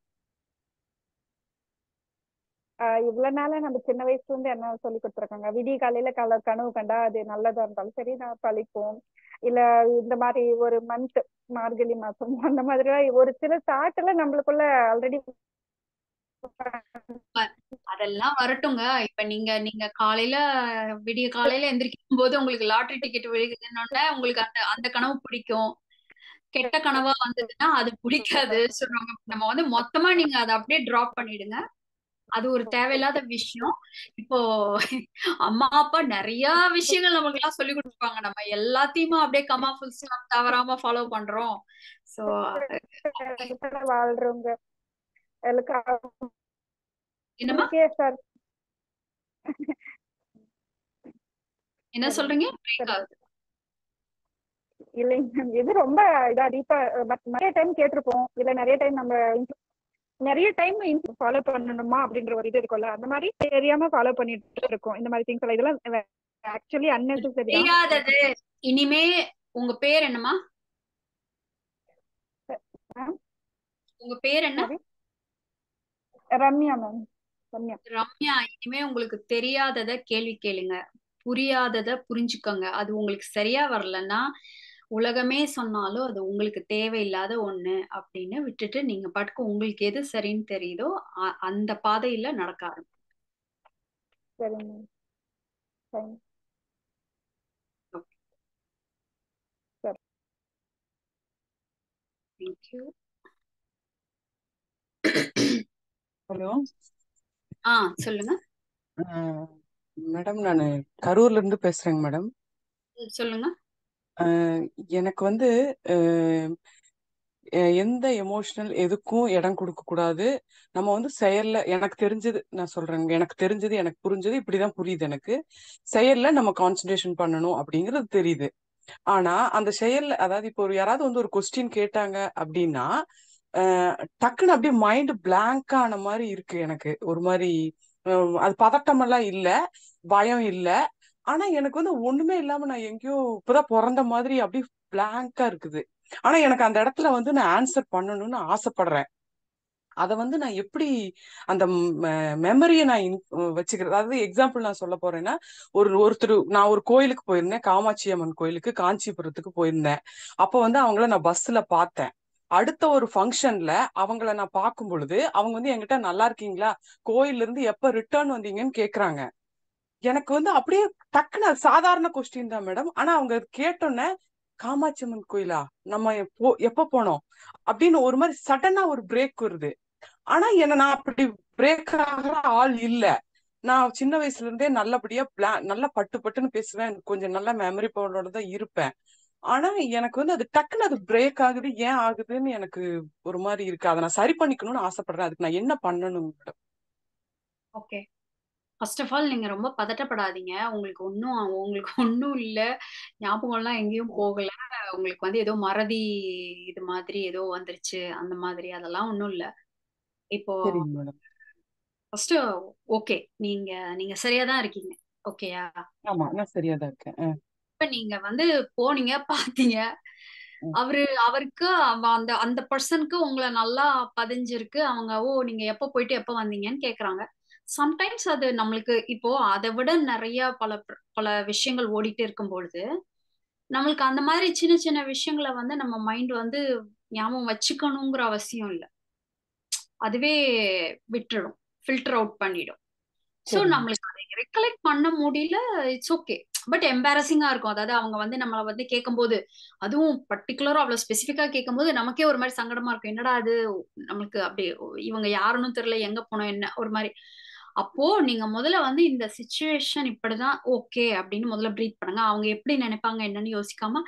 இவ்வளவு நாள நம்ம சின்ன வயசுல இருந்து என்ன சொல்லி கொடுத்துருக்காங்க விடிய காலையில கல கனவு கண்டா அது நல்லதா இருந்தாலும் சரி நான் பழிப்போம் இல்ல இந்த மாதிரி ஒரு மந்த் மார்கழி மாசம் அந்த மாதிரி ஒரு சில தாட் எல்லாம் நம்மளுக்குள்ள ஆல்ரெடி அதெல்லாம் வரட்டுங்க இப்ப நீங்க நீங்க காலையில விடிய காலையில எந்திரிக்கும் போது உங்களுக்கு லாட்டரி டிக்கெட் விழுகுதுன்னு உங்களுக்கு அந்த அந்த கனவு பிடிக்கும் கெட்ட கனவா வந்ததுன்னா அது பிடிக்காது ஸோ நம்ம நம்ம வந்து மொத்தமா நீங்க அதை அப்படியே டிராப் பண்ணிடுங்க அது ஒரு தேவையில்லாத விஷயம் இப்போ அம்மா அப்பா நிறைய விஷயங்கள் நமக்கு எல்லாம் சொல்லி கொடுத்துருப்பாங்க நம்ம எல்லாத்தையுமே அப்படியே கமா ஃபுல் ஸ்டாப் தவறாம ஃபாலோ பண்றோம் சோ வாழ்றவங்க என்னமா சார் என்ன சொல்றீங்க பிரேக் ஆகுது இல்லைங்க இது ரொம்ப இதா டீப்பா பட் நிறைய டைம் கேட்டிருப்போம் இல்ல நிறைய டைம் நம்ம நிறைய டைம் ஃபாலோ பண்ணணுமா அப்படின்ற ஒரு இது இருக்கும்ல அந்த மாதிரி தெரியாம ஃபாலோ பண்ணிட்டு இருக்கோம் இந்த மாதிரி திங்ஸ் எல்லாம் இதெல்லாம் ஆக்சுவலி அன்னெசரி தெரியாதது இனிமே உங்க பேர் என்னமா உங்க பேர் என்ன ரம்யா மேம் ரம்யா ரம்யா இனிமே உங்களுக்கு தெரியாதத கேள்வி கேளுங்க புரியாதத புரிஞ்சுக்கோங்க அது உங்களுக்கு சரியா வரலன்னா உலகமே சொன்னாலும் அது உங்களுக்கு தேவையில்லாத ஒண்ணு அப்படின்னு விட்டுட்டு நீங்க பாட்டுக்கு உங்களுக்கு எது சரின்னு தெரியுதோ அந்த பாதையில நடக்க ஆரம்பிக்கும் சரிங்க மேம் சரிங்க சரி தேங்க்யூ ஹலோ ஆ சொல்லுங்க மேடம் நான் கரூர்ல இருந்து பேசுறேங்க மேடம் ம், சொல்லுங்க அஹ் எனக்கு வந்து அஹ் எ- எந்த எமோஷனல் எதுக்கும் இடம் கொடுக்க கூடாது நம்ம வந்து செயல்ல எனக்கு தெரிஞ்சது நான் சொல்றேங்க எனக்கு தெரிஞ்சது எனக்கு புரிஞ்சது இப்படிதான் புரியுது எனக்கு செயல்ல நம்ம கான்சென்ட்ரேஷன் பண்ணணும் அப்படிங்கிறது தெரியுது ஆனா அந்த செயல்ல அதாவது இப்போ ஒரு யாராவது வந்து ஒரு கொஸ்டின் கேட்டாங்க அப்படின்னா அஹ் டக்குன்னு அப்படியே மைண்ட் blank ஆன மாதிரி இருக்கு எனக்கு ஒரு மாதிரி அஹ் அது பதட்டமெல்லாம் இல்ல பயம் இல்ல ஆனா எனக்கு வந்து ஒண்ணுமே இல்லாம நான் எங்கேயோ இப்பதான் பிறந்த மாதிரி அப்படியே blank-ஆ இருக்குது ஆனா எனக்கு அந்த இடத்துல வந்து நான் ஆன்சர் பண்ணணும்னு ஆசைப்படுறேன் அதை வந்து நான் எப்படி அந்த மெமரியை நான் in- வச்சுக்கிறது அதாவது எக்ஸாம்பிள் நான் சொல்ல போறேன்னா ஒரு ஒருத்தர் நான் ஒரு கோயிலுக்கு போயிருந்தேன் காமாட்சி அம்மன் கோயிலுக்கு காஞ்சிபுரத்துக்கு போயிருந்தேன் அப்ப வந்து அவங்கள நான் பஸ்ல பார்த்தேன் அடுத்த ஒரு ஃபங்க்ஷன்ல அவங்கள நான் பார்க்கும் பொழுது அவங்க வந்து என்கிட்ட நல்லா இருக்கீங்களா கோயில்ல இருந்து எப்ப ரிட்டர்ன் வந்தீங்கன்னு கேக்குறாங்க எனக்கு வந்து அப்படியே டக்குன்னு அது சாதாரண கொஸ்டின் தான் மேடம் ஆனா அவங்க கேட்டோன்னே காமாட்சி அம்மன் கோயிலா நம்ம எப்போ எப்ப போனோம் அப்படின்னு ஒரு மாதிரி சடனா ஒரு பிரேக் வருது ஆனா என்ன நான் அப்படி பிரேக் ஆகிற ஆள் இல்ல நான் சின்ன வயசுல இருந்தே நல்லபடியா பிளான் நல்லா பட்டு பட்டுன்னு பேசுவேன் கொஞ்சம் நல்ல மெமரி பவரோட தான் இருப்பேன் ஆனா எனக்கு வந்து அது டக்குன்னு அது பிரேக் ஆகுது ஏன் ஆகுதுன்னு எனக்கு ஒரு மாதிரி இருக்கு அதை நான் சரி பண்ணிக்கணும்னு ஆசைப்படுறேன் அதுக்கு நான் என்ன பண்ணணும் madam okay first of all நீங்க ரொம்ப பதட்டப்படாதீங்க உங்களுக்கு ஒன்றும் உங்களுக்கு ஒன்றும் இல்ல ஞாபகம்லாம் எங்கேயும் போகல உங்களுக்கு வந்து ஏதோ மறதி இது மாதிரி ஏதோ வந்துருச்சு அந்த மாதிரி அதெல்லாம் ஒன்றும் இல்ல இப்போ சரிங்க மேடம் ஃபர்ஸ்ட் ஓகே நீங்க நீங்க சரியா தான் இருக்கீங்க ஓகேயா ஆமா நான் சரியா தான் இருக்கேன் ஆ, இப்ப நீங்க வந்து போனீங்க பாத்தீங்க ம், அவரு அவருக்கு அவ- அந்த அந்த பர்சனுக்கு உங்களை நல்லா பதிஞ்சிருக்கு அவங்க ஓ நீங்க எப்ப போயிட்டு எப்ப வந்தீங்கன்னு கேக்குறாங்க சம்டைம்ஸ் அது நம்மளுக்கு இப்போ அதை விட நிறைய பல பிர- பல விஷயங்கள் ஓடிட்டு இருக்கும் பொழுது நம்மளுக்கு அந்த மாதிரி சின்ன சின்ன விஷயங்களை வந்து நம்ம மைண்ட் வந்து ஞாபகம் வச்சுக்கணுங்கிற அவசியம் இல்லை அதுவே விட்டுடும் ஃபில்டர் அவுட் பண்ணிடும் ஸோ சரிங்க நம்மளுக்கு அதை ரெக்கலெக்ட் பண்ண முடியல இட்ஸ் ஓகே பட் எம்பாரசிங்கா இருக்கும் அதாவது அவங்க வந்து நம்மளை வந்து கேட்கும்போது அதுவும் பர்டிகுலரா அவ்வளவு ஸ்பெசிஃபிக்கா கேட்கும்போது நமக்கே ஒரு மாதிரி சங்கடமா இருக்கும் என்னடா அது நம்மளுக்கு அப்படி இவங்க யாருன்னு தெரியல எங்க போனோம் என்ன ஒரு மாதிரி அப்போ நீங்க முதல்ல வந்து இந்த சுச்சுவேஷன் இப்படிதான் ஓகே அப்படின்னு முதல்ல ப்ரீத் பண்ணுங்க அவங்க எப்படி நினைப்பாங்க என்னன்னு யோசிக்காம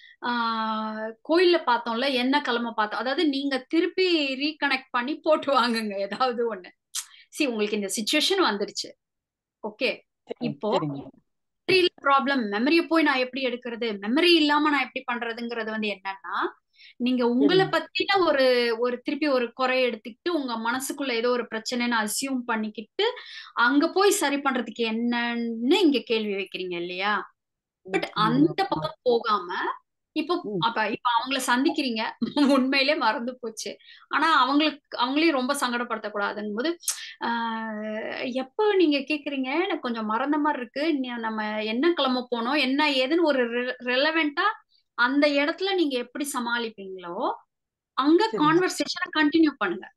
ஆஹ் கோயில்ல பார்த்தோம்ல என்ன கிழமை பார்த்தோம் அதாவது நீங்க திருப்பி ரீகனெக்ட் பண்ணி போட்டு வாங்குங்க ஏதாவது ஒண்ணு சி உங்களுக்கு இந்த சுச்சுவேஷன் வந்துடுச்சு ஓகே சரிங்க இப்போ சரிங்க மெமரி ப்ராப்ளம் மெமரியை போய் நான் எப்படி எடுக்கிறது மெமரி இல்லாம நான் எப்படி பண்றதுங்கிறது வந்து என்னன்னா நீங்க உங்களை சரிங்க பத்தின ஒரு ஒரு திருப்பி ஒரு குறை எடுத்துக்கிட்டு உங்க மனசுக்குள்ள ஏதோ ஒரு பிரச்சனைன்னு அசியூம் பண்ணிக்கிட்டு அங்க போய் சரி பண்றதுக்கு என்னன்னு இங்க கேள்வி வைக்கிறீங்க இல்லையா பட் ம், அந்த பக்கம் போகாம இப்போ ம், அப்ப இப்ப அவங்கள சந்திக்கிறீங்க உண்மையிலே மறந்து போச்சு ஆனா அவங்களுக்கு அவங்களையும் ரொம்ப சங்கடப்படுத்தக்கூடாதுங்கும் போது ஆஹ் எப்போ நீங்க கேக்குறீங்க எனக்கு கொஞ்சம் மறந்த மாதிரி இருக்கு நீ- நம்ம என்ன கிளம்ப போனோம் என்ன ஏதுன்னு ஒரு ரெலவெண்டா அந்த இடத்துல நீங்க எப்படி சமாளிப்பீங்களோ அங்க சரிங்க கான்வர்சேஷனை கண்டினியூ பண்ணுங்க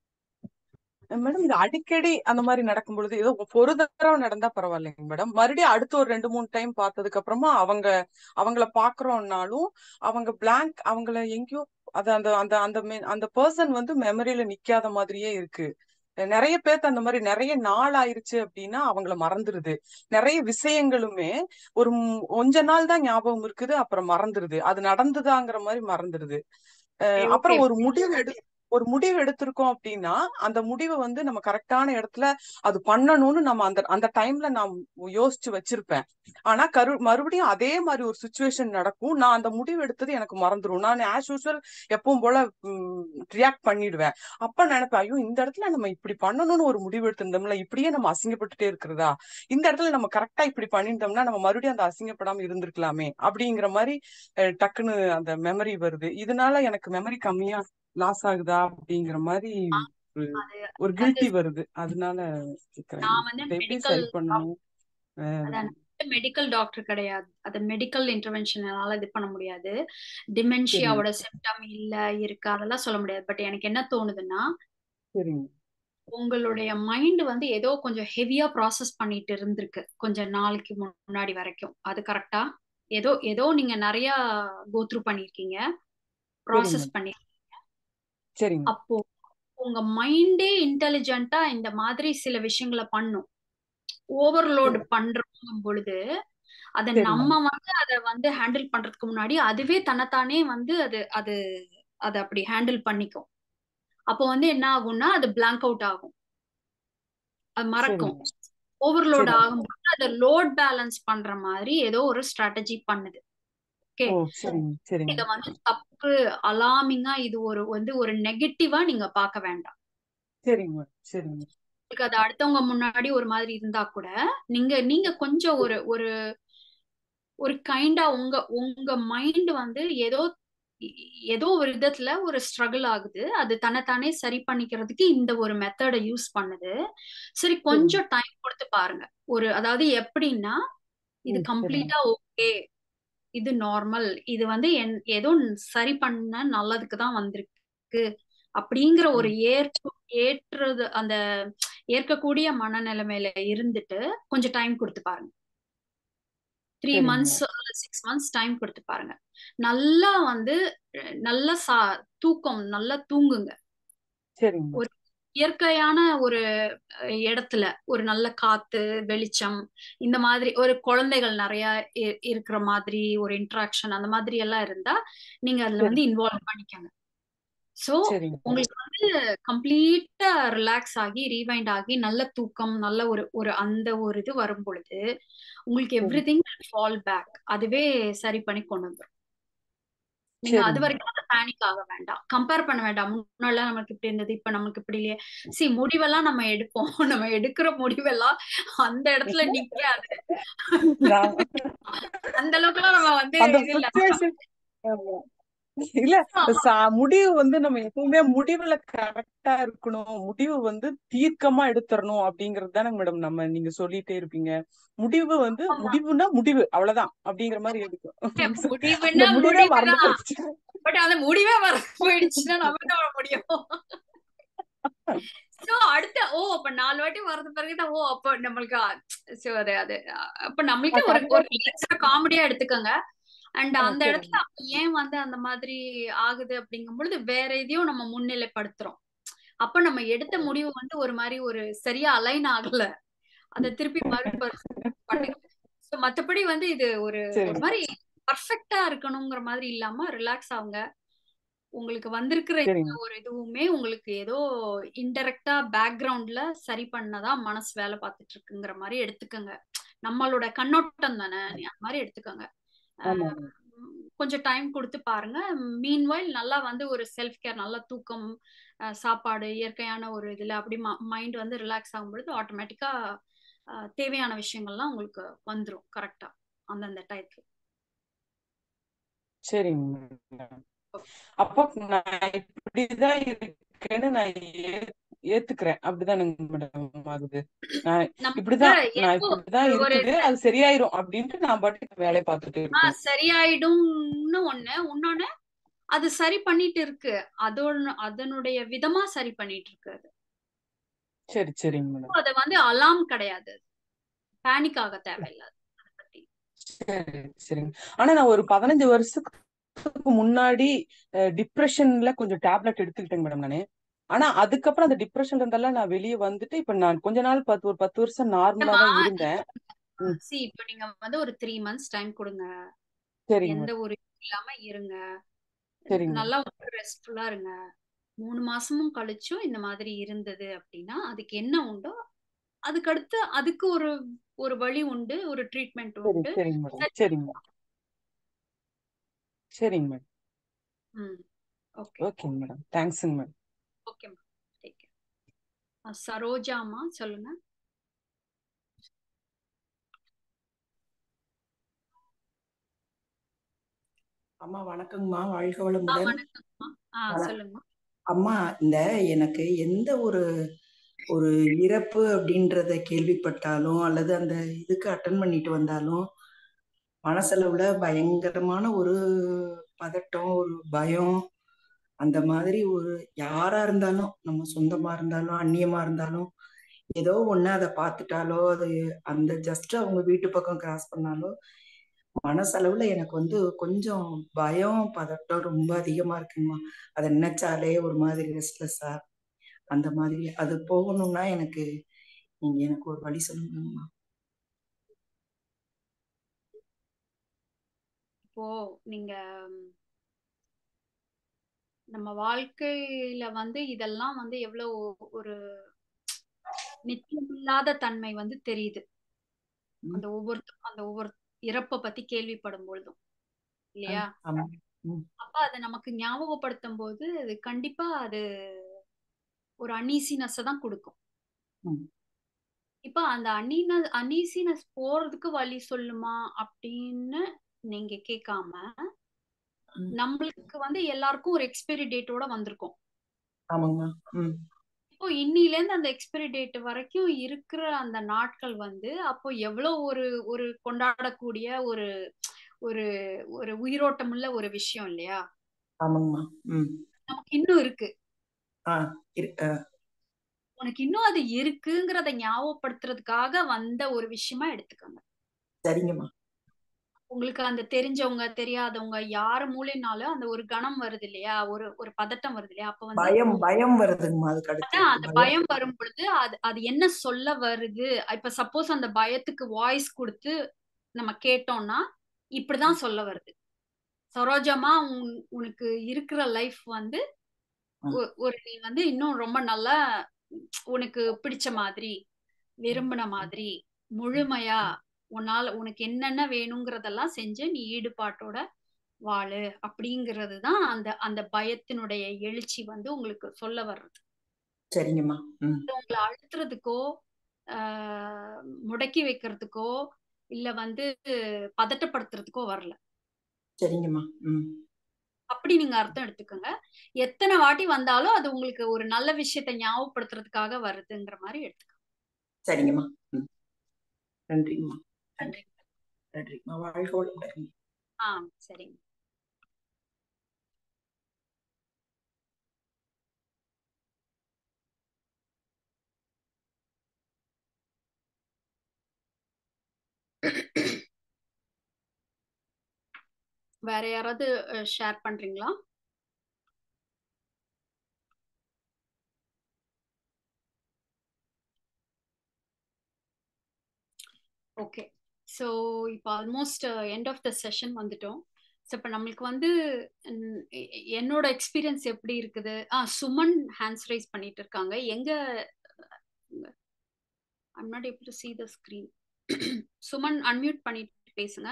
மேடம் இது அடிக்கடி அந்த மாதிரி நடக்கும் பொழுது ஏதோ ஒரு தடவை நடந்தா பரவாயில்லைங்க மேடம் மறுபடியும் அடுத்து ஒரு ரெண்டு மூணு டைம் பார்த்ததுக்கு அப்புறமா அவங்க அவங்கள பாக்குறோம்னாலும் அவங்க பிளாங்க் அவங்கள எங்கேயோ அது அந்த அந்த அந்த me- அந்த பர்சன் வந்து மெமரியில நிக்காத மாதிரியே இருக்கு நிறைய பேர்த்து அந்த மாதிரி நிறைய நாள் ஆயிருச்சு அப்படின்னா அவங்கள மறந்துருது நிறைய விஷயங்களுமே ஒரு ம்- கொஞ்ச நாள் தான் ஞாபகம் இருக்குது அப்புறம் மறந்துருது அது நடந்துதாங்கிற மாதிரி மறந்துருது அஹ் ஓகே அப்புறம் ஒரு முடிவு எடு ஒரு முடிவு எடுத்திருக்கோம் அப்படின்னா அந்த முடிவை வந்து நம்ம கரெக்டான இடத்துல அது பண்ணணும்னு நம்ம அந்த அந்த டைம்ல நான் யோசிச்சு வச்சிருப்பேன் ஆனா கரு மறுபடியும் அதே மாதிரி ஒரு சுச்சுவேஷன் நடக்கும் நான் அந்த முடிவு எடுத்தது எனக்கு மறந்துடும் நான் ஆஸ் யூஸ்வல் எப்பவும் போல ரியாக்ட் பண்ணிடுவேன் அப்ப நினைப்பேன் ஐயோ இந்த இடத்துல நம்ம இப்படி பண்ணணும்னு ஒரு முடிவு எடுத்திருந்தோம்ல இப்படியே நம்ம அசிங்கப்பட்டுட்டே இருக்கிறதா இந்த இடத்துல நம்ம கரெக்டா இப்படி பண்ணியிருந்தோம்னா நம்ம மறுபடியும் அந்த அசிங்கப்படாம இருந்திருக்கலாமே அப்படிங்கிற மாதிரி அஹ், டக்குன்னு அந்த மெமரி வருது இதனால எனக்கு மெமரி கம்மியா லாஸ் ஆகுதா அப்படிங்கிற மாதிரி ஒரு அது ஒரு அது கில்ட்டி வருது அதனால கேக்குறேன் நான் வந்து இதை எப்படி மெடிக்கல் சரி பண்ணணும் அஹ், அதான் மெடிக்கல் டாக்டர் கிடையாது அது மெடிக்கல் இன்டர்வென்ஷனால இது பண்ண முடியாது டிமென்ஷியாவோட சிம்டம் இல்ல இருக்கு அதெல்லாம் சொல்ல முடியாது பட் எனக்கு என்ன தோணுதுன்னா சரிங்க உங்களுடைய மைண்ட் வந்து ஏதோ கொஞ்சம் ஹெவியா ப்ராசஸ் பண்ணிட்டு இருந்திருக்கு கொஞ்சம் நாளைக்கு முன்னாடி வரைக்கும் அது கரெக்டா ஏதோ ஏதோ நீங்க நிறைய கோத்ரூ பண்ணிருக்கீங்க சரிங்க ப்ராசஸ் மேடம் பண்ணி சரிங்க அப்போ உங்க மைண்டே இன்டெலிஜென்ட்டா இந்த மாதிரி சில விஷயங்களை பண்ணும் ஓவர்லோடு பண்றோம் பொழுது அதை சரிங்க நம்ம வந்து அதை வந்து ஹேண்டில் பண்றதுக்கு முன்னாடி அதுவே தன்னைத்தானே வந்து அது அது அதை அப்படி ஹேண்டில் பண்ணிக்கும் அப்போ வந்து என்ன ஆகும்னா அது பிளாங்க் அவுட் ஆகும் அது மறக்கும் சரிங்க ஓவர்லோட் சரிங்க ஆகும்போது அதை லோட் பேலன்ஸ் பண்ற மாதிரி ஏதோ ஒரு ஸ்ட்ராட்டஜி பண்ணுது ஓகே ஓ சரிங்க சரிங்க இத வந்து தப்பு அலாமிங்கா இது ஒரு வந்து ஒரு நெகட்டிவா நீங்க பார்க்க வேண்டாம் சரிங்க மேடம் சரிங்க உங்களுக்கு அது அடுத்தவங்க முன்னாடி ஒரு மாதிரி இருந்தா கூட நீங்க நீங்க கொஞ்சம் ஒரு ஒரு ஒரு கைண்டா உங்க உங்க மைண்ட் வந்து ஏதோ ஏதோ ஒரு விதத்துல ஒரு ஸ்ட்ரகிள் ஆகுது அது தன்னைத்தானே சரி பண்ணிக்கிறதுக்கு இந்த ஒரு மெத்தடை யூஸ் பண்ணுது சரி சரிங்க கொஞ்சம் டைம் கொடுத்து பாருங்க ஒரு அதாவது எப்படின்னா இது ம் சரிங்க கம்ப்ளீட்டா ஓகே இது நார்மல் இது வந்து என் ஏதோ சரி பண்ண நல்லதுக்கு தான் வந்திருக்கு அப்படிங்கிற ஒரு சரிங்க ஏற்க ஏற்றுறது அந்த ஏற்கக்கூடிய மனநிலைமையில இருந்துட்டு கொஞ்சம் டைம் கொடுத்து பாருங்க த்ரீ சரிங்க மந்த்ஸ் சிக்ஸ் மந்த்ஸ் டைம் கொடுத்து பாருங்க நல்லா வந்து அஹ், நல்ல சா தூக்கம் நல்லா தூங்குங்க சரிங்க ஒரு இயற்கையான ஒரு அஹ், இடத்துல ஒரு நல்ல காத்து வெளிச்சம் இந்த மாதிரி ஒரு குழந்தைகள் நிறைய இ- இருக்கிற மாதிரி ஒரு இன்ட்ராக்ஷன் அந்த மாதிரி எல்லாம் இருந்தா நீங்க அதுல சரி வந்து இன்வால்வ் பண்ணிக்கங்க சோ சரிங்க மேடம் உங்களுக்கு வந்து கம்ப்ளீட்டா ரிலாக்ஸ் ஆகி ரீவைண்ட் ஆகி நல்ல தூக்கம் நல்ல ஒரு ஒரு அந்த ஒரு இது வரும் பொழுது உங்களுக்கு சரி எவ்ரி திங் ஃபால் பேக் அதுவே சரி பண்ணி கொண்டு வந்துரும் நீங்க அது சரிங்க வரைக்கும் அந்த பேனிக் ஆக வேண்டாம் கம்பேர் பண்ண வேண்டாம் முன்னாடிலாம் நமக்கு இப்படி இருந்தது இப்ப நமக்கு இப்படி இல்லையே சி முடிவெல்லாம் நம்ம எடுப்போம் நம்ம எடுக்கிற முடிவெல்லாம் அந்த இடத்துல நிக்காது நான் அந்த அளவுக்குலாம் நம்ம வந்து அந்த இது இல்ல சுச்சுவேஷன் இல்ல சா- முடிவு வந்து நம்ம எப்பவுமே முடிவுல கரெக்டா இருக்கணும் முடிவு வந்து தீர்க்கமா எடுத்துறணும் அப்படிங்கறது தானே மேடம் நம்ம நீங்க சொல்லிட்டே இருப்பீங்க முடிவு வந்து ஆமா முடிவுனா முடிவு அவ்வளவுதான் அப்படிங்கிற மாதிரி இருக்கும் அந்த முடிவுன்னா முடிவே மறந்து முடிவுதான் போச்சு பட் அந்த முடிவே வர போயிடுச்சுன்னா நம்ம என்ன பண்ண முடியும் சோ அடுத்த ஓ அப்ப நாலு வாட்டி வரது பிறகுதான் ஓ அப்ப நம்மளுக்கு சோ அது அது அப்ப நம்மளுக்கே ஒரு ஒரு எக்ஸ்ட்ரா காமெடியா எடுத்துக்கோங்க அண்ட் அந்த சரிங்க இடத்துல அப்ப ஏன் வந்து அந்த மாதிரி ஆகுது அப்படிங்கும் பொழுது வேற எதையும் நம்ம முன்னிலைப்படுத்துறோம் அப்ப நம்ம எடுத்த முடிவு வந்து ஒரு மாதிரி ஒரு சரியா அலைன் ஆகல அதை திருப்பி மறுபரிசீலனை பண்ணுங்க ஸோ மத்தபடி வந்து இது ஒரு ஒரு சரிங்க மாதிரி பர்ஃபெக்டா இருக்கணுங்கிற மாதிரி இல்லாம ரிலாக்ஸ் ஆகுங்க உங்களுக்கு வந்திருக்கிற இந்த சரிங்க ஒரு இதுவுமே உங்களுக்கு ஏதோ இன்டெரக்டா பேக்ரவுண்ட்ல சரி பண்ணதா மனசு வேலை பார்த்துட்டு இருக்குங்கிற மாதிரி எடுத்துக்கோங்க நம்மளோட கண்ணோட்டம் தானே நீ அந்த மாதிரி எடுத்துக்கோங்க ஆமா அஹ் உம் கொஞ்சம் டைம் கொடுத்து பாருங்க மீன்வைல் நல்லா வந்து ஒரு செல்ஃப் கேர் நல்ல தூக்கம் அஹ் சாப்பாடு இயற்கையான ஒரு இதுல அப்படி மைண்ட் வந்து ரிலாக்ஸ் ஆகும் பொழுது ஆட்டோமேட்டிக்கா தேவையான விஷயங்கள்லாம் உங்களுக்கு வந்துரும் கரெக்டா அந்தந்த டயத்துல சரிங்க மேடம் அப்போ நான் இப்படிதான் இருக்கேன்னு நான் ஏ- ஏத்துக்கிறேன் அப்படிதானுங்க மேடம் ஆகுது நான் நமக்கு இப்படிதான் நான் எப்போ இப்படிதான் ஒரு இருக்குது அது சரியாயிரும் அப்படின்ட்டு நான் பாட்டுக்கு வேலையை பார்த்துட்டு ஆஹ் இருக்கேன் சரியாயிடும்னு ஒண்ணு இன்னொன்னு அது சரி பண்ணிட்டு இருக்கு அதோட அதனுடைய விதமா சரி பண்ணிட்டு இருக்கு அது சரி சரிங்க மேடம் அது வந்து அலாம் கிடையாது பேனிக் ஆக தேவையில்லை அதை பத்தி சரி சரிங்க ஆனா நான் ஒரு பதினஞ்சு வருஷத்துக்கு முன்னாடி டிப்ரெஷன்ல கொஞ்சம் டேப்லெட் எடுத்துக்கிட்டேங்க மேடம் நானு ஆனா அதுக்கப்புறம் அந்த டிப்ரெஷன்ல இருந்தெல்லாம் நான் வெளியே வந்துட்டு இப்ப நான் கொஞ்ச நாள் பத்து ஒரு பத்து வருஷம் நார்மலா இல்லம்மா தான் இருந்தேன் ம், சி இப்போ நீங்க வந்து ஒரு த்ரீ மந்த்ஸ் டைம் கொடுங்க சரிங்க எந்த மேடம் ஒரு இது இல்லாம இருங்க சரிங்க மேடம் நல்லா ரெஸ்ட்ஃபுல்லா இருங்க மூணு மாசமும் கழிச்சும் இந்த மாதிரி இருந்தது அப்படின்னா அதுக்கு என்ன உண்டோ அதுக்கடுத்து அதுக்கு ஒரு ஒரு வழி உண்டு ஒரு ட்ரீட்மெண்ட் சரி உண்டு சரிங்க மேடம் சரி சரிங்க மேடம் சரிங்க மேடம் ம் ஓகே ஓகேங்க மேடம் தேங்க்ஸுங்க மேடம் ஓகே டேக் கேர் சரோஜாமா சொல்லுங்க அம்மா வணக்கங்கம்மா வாழ்க ஆ வளமுடன் வணக்கம்மா ஆ வண- சொல்லுங்கம்மா அம்மா இந்த எனக்கு எந்த ஒரு ஒரு இறப்பு அப்படின்றத கேள்விப்பட்டாலும் அல்லது அந்த இதுக்கு அட்டன் பண்ணிட்டு வந்தாலும் மனசளவுல பயங்கரமான ஒரு பதட்டம் ஒரு பயம் அந்த மாதிரி ஒரு யாரா இருந்தாலும் நம்ம சொந்தமா இருந்தாலும் அந்நியமா இருந்தாலும் ஏதோ ஒண்ணு அதை பார்த்துட்டாலோ அது அந்த ஜஸ்ட் அவங்க வீட்டு பக்கம் கிராஸ் பண்ணாலோ மனசளவுல எனக்கு வந்து கொஞ்சம் பயம் பதட்டம் ரொம்ப அதிகமா இருக்குங்கம்மா அதை நினைச்சாலே ஒரு மாதிரி ரெஸ்ட்லெஸ்ஸா அந்த மாதிரி அது போகணும்னா எனக்கு நீங்க எனக்கு ஒரு வழி சொல்லுங்கம்மா இப்போ நீங்க ம், நம்ம வாழ்க்கையில வந்து இதெல்லாம் வந்து எவ்வளவு ஒரு நிச்சயமில்லாத தன்மை வந்து தெரியுது ம், அந்த ஒவ்வொரு அந்த ஒவ்வொரு இறப்பை பத்தி கேள்விப்படும் பொழுதும் இல்லையா ஆமா ம், அப்ப அதை நமக்கு ஞாபகப்படுத்தும் போது அது கண்டிப்பா அது ஒரு அன்ஈசினஸ் தான் கொடுக்கும் ம், இப்ப அந்த அன்னீன அன்ஈசினஸ் போறதுக்கு வழி சொல்லுமா அப்படின்னு நீங்க கேட்காம ம். நம்மளுக்கு வந்து எல்லாருக்கும் ஒரு எக்ஸ்பைரி டேட்டோட வந்திருக்கும் ஆமாங்கம்மா ம் இப்போ இன்னில இருந்து அந்த எக்ஸ்பைரி டேட் வரைக்கும் இருக்கிற அந்த நாட்கள் வந்து அப்போ எவ்வளவு ஒரு ஒரு கொண்டாடக்கூடிய ஒரு ஒரு ஒரு உயிரோட்டமுள்ள ஒரு விஷயம் இல்லையா ஆமாங்கம்மா ம் நமக்கு இன்னும் இருக்கு ஆ இரு ஆ, உனக்கு இன்னும் அது இருக்குங்கிறத ஞாபகப்படுத்துறதுக்காக வந்த ஒரு விஷயமா எடுத்துக்கோங்க சரிங்கம்மா உங்களுக்கு அந்த தெரிஞ்சவங்க தெரியாதவங்க யாரு மூலியனாலும் அந்த ஒரு கணம் வருது இல்லையா ஒரு ஒரு பதட்டம் வருது இல்லையா அப்ப வந்து பயம் பயம் வருதுங்கம்மா அதுக்கு அடுத்து அதான் அந்த பயம் பயம் வரும் பொழுது அது அது என்ன சொல்ல வருது இப்ப சப்போஸ் அந்த பயத்துக்கு வாய்ஸ் கொடுத்து நம்ம கேட்டோம்னா இப்படிதான் சொல்ல வருது சரோஜமா உன் உனக்கு இருக்கிற லைஃப் வந்து ம், ஒ- ஒரு நீ வந்து இன்னும் ரொம்ப நல்லா உனக்கு பிடிச்ச மாதிரி விரும்பின மாதிரி முழுமையா உன்னால உனக்கு என்னென்ன வேணுங்கிறதெல்லாம் செஞ்சு நீ ஈடுபாட்டோட வாழு அப்படிங்கிறது தான் அந்த அந்த பயத்தினுடைய எழுச்சி வந்து உங்களுக்கு சொல்ல வர்றது சரிங்கம்மா ம் இது உங்களை அழுத்துறதுக்கோ ஆஹ், முடக்கி வைக்கிறதுக்கோ இல்ல வந்து பதட்டப்படுத்துறதுக்கோ வரல சரிங்கம்மா ம் அப்படி நீங்க அர்த்தம் எடுத்துக்கோங்க எத்தனை வாட்டி வந்தாலும் அது உங்களுக்கு ஒரு நல்ல விஷயத்தை ஞாபகப்படுத்துறதுக்காக வருதுங்கிற மாதிரி எடுத்துக்கோங்க சரிங்கம்மா ம் நன்றிங்கம்மா நன்றி நன்றி நன்றிங்கம்மா வாழ்க வளமுடன் ஆ சரிங்க வேற யாராவது ஷேர் பண்றீங்களா ஓகே ஸோ இப்போ almost end of the session வந்துட்டோம் ஸோ இப்போ நம்மளுக்கு வந்து ம், எ- எ- என்னோட எக்ஸ்பீரியன்ஸ் எப்படி இருக்குது ஆ சுமன் ஹேண்ட்ஸ் ரைஸ் பண்ணிட்டு இருக்காங்க எங்க I'm not able to see the screen Suman unmute பண்ணிட்டு பேசுங்க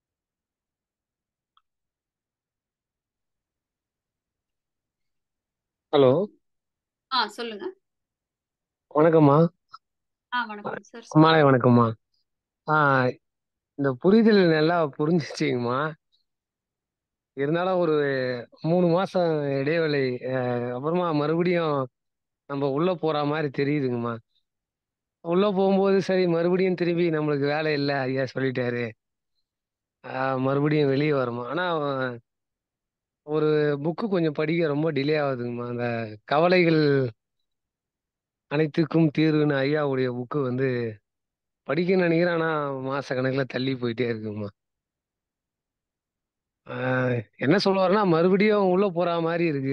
ஹலோ ஆ சொல்லுங்க வணக்கம்மா ஆ வணக்கம் சார் மாலை வணக்கம்மா ஆ இந்த புரிதல் நல்லா புரிஞ்சிச்சிங்கம்மா இருந்தாலும் ஒரு மூணு மாசம் இடைவேளை அஹ், அப்புறமா மறுபடியும் நம்ம உள்ள போற மாதிரி தெரியுதுங்கம்மா உள்ள போகும்போது சரி மறுபடியும் திரும்பி நம்மளுக்கு வேலை இல்லை ஐயா சொல்லிட்டாரு ஆஹ், மறுபடியும் வெளியே வருமா ஆனா அஹ், ஒரு புக்கு கொஞ்சம் படிக்க ரொம்ப டிலே ஆகுதுங்கம்மா அந்த கவலைகள் அனைத்துக்கும் தீர்வுன்னு ஐயாவுடைய புக்கு வந்து படிக்கணும்னு நினைக்கிறேன் ஆனா மாச கணக்குல தள்ளி போயிட்டே இருக்குங்கம்மா ஆஹ், என்ன சொல்லுவாருன்னா மறுபடியும் உள்ள போற மாதிரி இருக்கு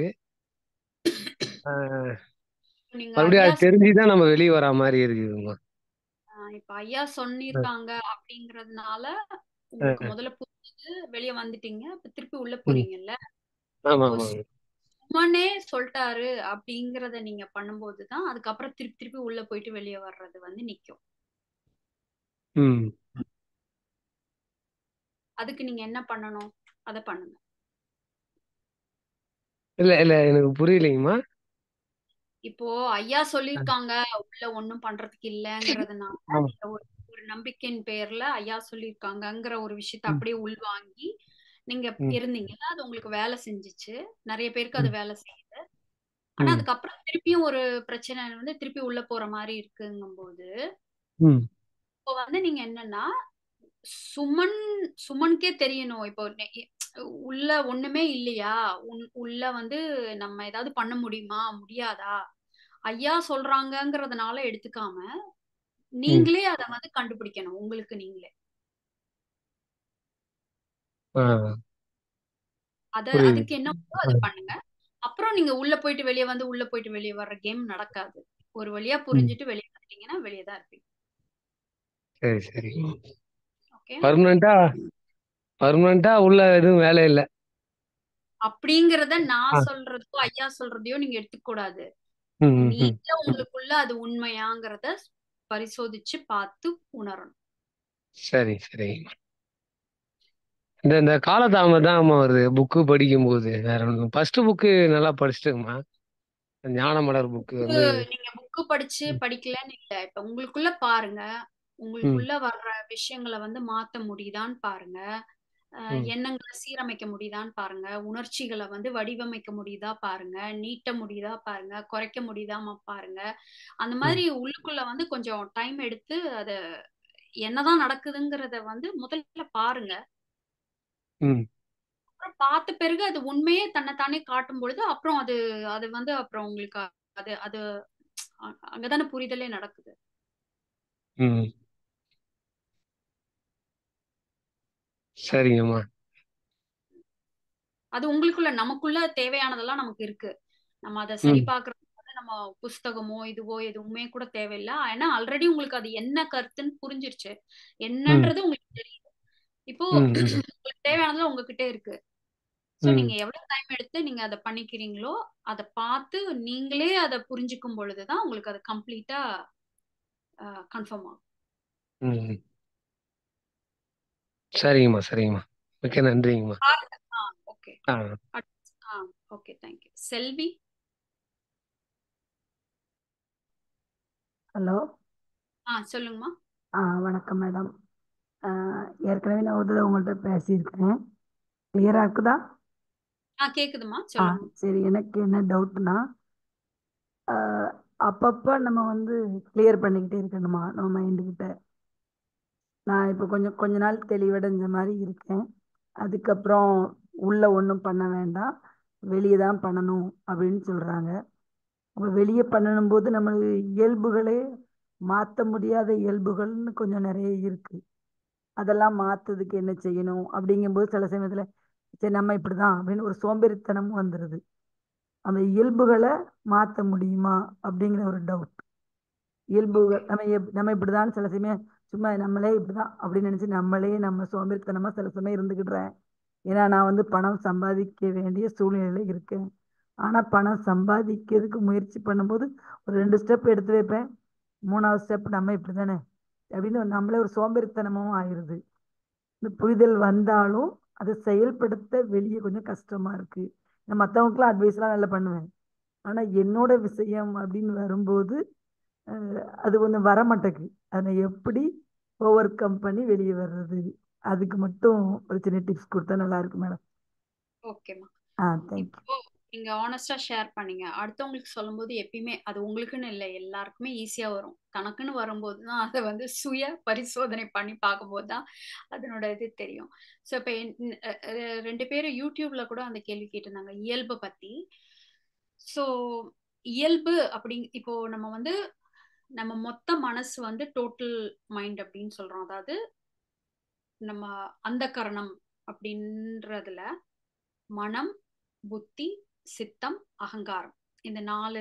ஆஹ், நீங்க மறுபடியும் ஐயா அது தெரிஞ்சுதான் நம்ம வெளியே வரா மாதிரி இருக்குதுங்கம்மா ஆஹ் இப்ப ஐயா சொல்லியிருக்காங்க அப்படிங்கறதுனால ஆஹ், உங்களுக்கு முதல்ல புரிஞ்சது வெளியே வந்துட்டீங்க இப்ப திருப்பி உள்ள ம். போறீங்கல்ல ஆமா இப்போ ஆமாங்க சுமனே சொல்லிட்டாரு அப்படிங்கறத நீங்க பண்ணும்போதுதான் அதுக்கப்புறம் திருப்பி திருப்பி உள்ள போயிட்டு வெளியே வர்றது வந்து நிக்கும் ம் அதுக்கு நீங்க என்ன பண்ணணும் அதை பண்ணுங்க இல்ல இல்ல எனக்கு புரியலைங்கம்மா இப்போ ஐயா சொல்லியிருக்காங்க உள்ள ஒண்ணும் பண்றதுக்கு இல்லைங்கிறதுனால ஆமா நீங்க ஒரு ஒரு நம்பிக்கையின் பேர்ல ஐயா சொல்லியிருக்காங்கங்கிற ஒரு விஷயத்த ம் அப்படியே உள்வாங்கி நீங்க ம் இருந்தீங்கன்னா அது உங்களுக்கு வேலை செஞ்சுச்சு நிறைய பேருக்கு அது ம் வேலை செய்யுது ஆனா ம் அதுக்கப்புறம் திருப்பியும் ஒரு பிரச்சனை வந்து திருப்பி உள்ள போற மாதிரி இருக்குங்கும்போது ம் இப்போ வந்து நீங்க என்னன்னா சுமன் சுமனுக்கே தெரியணும் இப்போ நெ- உள்ள ஒண்ணுமே இல்லையா உன்- உள்ள வந்து நம்ம ஏதாவது பண்ண முடியுமா முடியாதா ஐயா சொல்றாங்கங்கிறதுனால எடுத்துக்காம ம் நீங்களே அதை வந்து கண்டுபிடிக்கணும் உங்களுக்கு நீங்களே ஆ அத புரியுது அதுக்கு என்ன உண்டோ அதை பண்ணுங்க அப்புறம் நீங்க உள்ள போயிட்டு வெளியே வந்து உள்ள போயிட்டு வெளியே வர்ற கேம் நடக்காது ஒரு வழியா ம் புரிஞ்சுட்டு வெளியே வந்துட்டீங்கன்னா வெளியே தான் இருப்பீங்க சரி சரி ஓகே பர்மனண்டா பர்மனண்டா உள்ள எதுவும் வேலை இல்லை அப்படிங்கறத ஆ நான் சொல்றதோ ஐயா சொல்றதையோ நீங்க எடுத்துக்க கூடாது ம் ம் ம் நீங்க உங்களுக்குள்ள அது உண்மையாங்கிறத பரிசோதிச்சு பார்த்து உணரணும் சரி சரி இந்த இந்த காலதாமதம் வருது புக்கு படிக்கும்போது வேற ஒன்றும் ஃபர்ஸ்ட் புக்கு நல்லா படிச்சிட்டுங்கம்மா ஞானமலர் புக்கு புக்கு வந்து நீங்க புக்கு படிச்சு ம் படிக்கலன்னு இல்ல இப்ப உங்களுக்குள்ள பாருங்க ம் உங்களுக்குள்ள வர்ற விஷயங்களை வந்து மாத்த முடியுதான்னு பாருங்க அஹ் ம் எண்ணங்களை சீரமைக்க முடியுதான்னு பாருங்க உணர்ச்சிகளை வந்து வடிவமைக்க முடியுதா பாருங்க நீட்ட முடியுதா பாருங்க குறைக்க முடியுதாமா பாருங்க அந்த ம் மாதிரி உள்ளுக்குள்ள வந்து கொஞ்சம் டைம் எடுத்து அத என்னதான் நடக்குதுங்கிறத வந்து முதல்ல பாருங்க ம் அப்புறம் பார்த்த பிறகு அது உண்மையே தன்னைத்தானே காட்டும் பொழுது அப்புறம் அது அது வந்து அப்புறம் உங்களுக்கு அது அது அ- அங்கதானே புரிதலே நடக்குது ம் சரிங்கம்மா அது உங்களுக்குள்ள நமக்குள்ள தேவையானதெல்லாம் நமக்கு இருக்கு நம்ம அதை சரி ம் பார்க்கறதுக்கு வந்து நம்ம புஸ்தகமோ இதுவோ எதுவுமே கூட தேவையில்லை ஏன்னா ஆல்ரெடி உங்களுக்கு அது என்ன கருத்துன்னு புரிஞ்சிருச்சு ம் என்னன்றது உங்களுக்கு தெரியுது இப்போ ம் ம் உங்களுக்கு தேவையானது உங்ககிட்ட இருக்கு ஸோ ம் நீங்க எவ்வளவு டைம் எடுத்து நீங்க அதை பண்ணிக்கிறீங்களோ அதை பார்த்து நீங்களே அதை புரிஞ்சுக்கும் பொழுதுதான் உங்களுக்கு அது கம்ப்ளீட்டா கன்ஃபார்ம் ஆகும் ம் சரிங்கம்மா சரிங்கம்மா மிக்க நன்றிங்கம்மா பாருங்க ஆ ஓகே ஆ ஆ ஓகே தேங்க்யூ செல்வி ஹலோ ஆ சொல்லுங்கம்மா ஆ வணக்கம் மேடம் ஆ, ஏற்கனவே நான் ஒரு தடவை உங்கள்கிட்ட பேசியிருக்கேன் கிளியரா இருக்குதா ஆ கேக்குதுமா ஆ சொல்லுங்க சரி எனக்கு என்ன டவுட்னா அப்பப்போ நம்ம வந்து கிளியர் பண்ணிக்கிட்டே இருக்கணுமா நம்ம மைண்டுக்கிட்ட நான் இப்போ கொஞ்சம் கொஞ்ச நாள் தெளிவடைஞ்ச மாதிரி இருக்கேன் அதுக்கப்புறம் உள்ள ஒன்றும் பண்ண வேண்டாம் வெளியே தான் பண்ணணும் அப்படின்னு சொல்கிறாங்க அப்போ வெளியே பண்ணணும் போது நம்ம இயல்புகளே மாற்ற முடியாத இயல்புகள்னு கொஞ்சம் நிறைய இருக்கு அதெல்லாம் மாத்துறதுக்கு என்ன செய்யணும் அப்படிங்கும்போது சில சமயத்துல சரி நம்ம இப்படிதான் அப்படின்னு ஒரு சோம்பேறித்தனமும் வந்துடுது அந்த இயல்புகளை மாற்ற முடியுமா அப்படிங்கிற ஒரு டவுட் இயல்புகள் நம்ம எப்- நம்ம இப்படிதான் சில சமயம் சும்மா நம்மளே இப்படிதான் அப்படின்னு நினைச்சு நம்மளே நம்ம சோம்பேறித்தனமா சில சமயம் இருந்துக்கிடுறேன் ஏன்னா நான் வந்து பணம் சம்பாதிக்க வேண்டிய சூழ்நிலையில இருக்கேன் ஆனா பணம் சம்பாதிக்கிறதுக்கு முயற்சி பண்ணும்போது ஒரு ரெண்டு ஸ்டெப் எடுத்து வைப்பேன் மூணாவது ஸ்டெப் நம்ம இப்படிதானே அப்படின்னு நம்மளே ஒரு சோம்பேறித்தனமும் ஆயிருது இந்த புரிதல் வந்தாலும் அதை செயல்படுத்த வெளியே கொஞ்சம் கஷ்டமா இருக்கு நான் மற்றவங்களுக்குலாம் அட்வைஸ்லாம் நல்லா பண்ணுவேன் ஆனா என்னோட விஷயம் அப்படின்னு வரும்போது அஹ், அது ஒன்றும் வர மாட்டேங்குது அதை எப்படி ஓவர் கம் பண்ணி வெளியே வர்றது அதுக்கு மட்டும் ஒரு சின்ன டிப்ஸ் கொடுத்தா நல்லா இருக்கும் மேடம் ஓகேம்மா ஆ தேங்க்யூ இப்போ நீங்க ஆனஸ்டா ஷேர் பண்ணீங்க அடுத்தவங்களுக்கு சொல்லும்போது எப்பயுமே அது உங்களுக்குன்னு இல்லை எல்லாருக்குமே ஈஸியா வரும் தனக்குன்னு வரும்போது தான் அதை வந்து சுய பரிசோதனை பண்ணி பார்க்கும்போது தான் அதனோட இது தெரியும் ஸோ இப்போ என்- அஹ் அஹ் ரெண்டு பேரும் யூடியூப்ல கூட அந்த கேள்வி கேட்டிருந்தாங்க இயல்பை பத்தி ஸோ இயல்பு அப்படி இப்போ நம்ம வந்து நம்ம மொத்த மனசு வந்து டோட்டல் மைண்ட் அப்படின்னு சொல்றோம் அதாவது நம்ம அந்த கரணம் அப்படின்றதுல மனம் புத்தி சித்தம் அகங்காரம் இந்த நாலு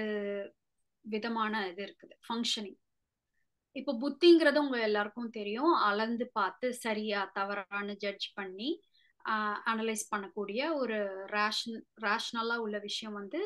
விதமான இது இருக்குது ஃபங்க்ஷனிங் இப்போ புத்திங்கிறது உங்க எல்லாருக்கும் தெரியும் அளந்து பார்த்து சரியா தவறான்னு ஜட்ஜ் பண்ணி அனலைஸ் பண்ணக்கூடிய ஒரு ரேஷன் ரேஷ்னலா உள்ள விஷயம் வந்து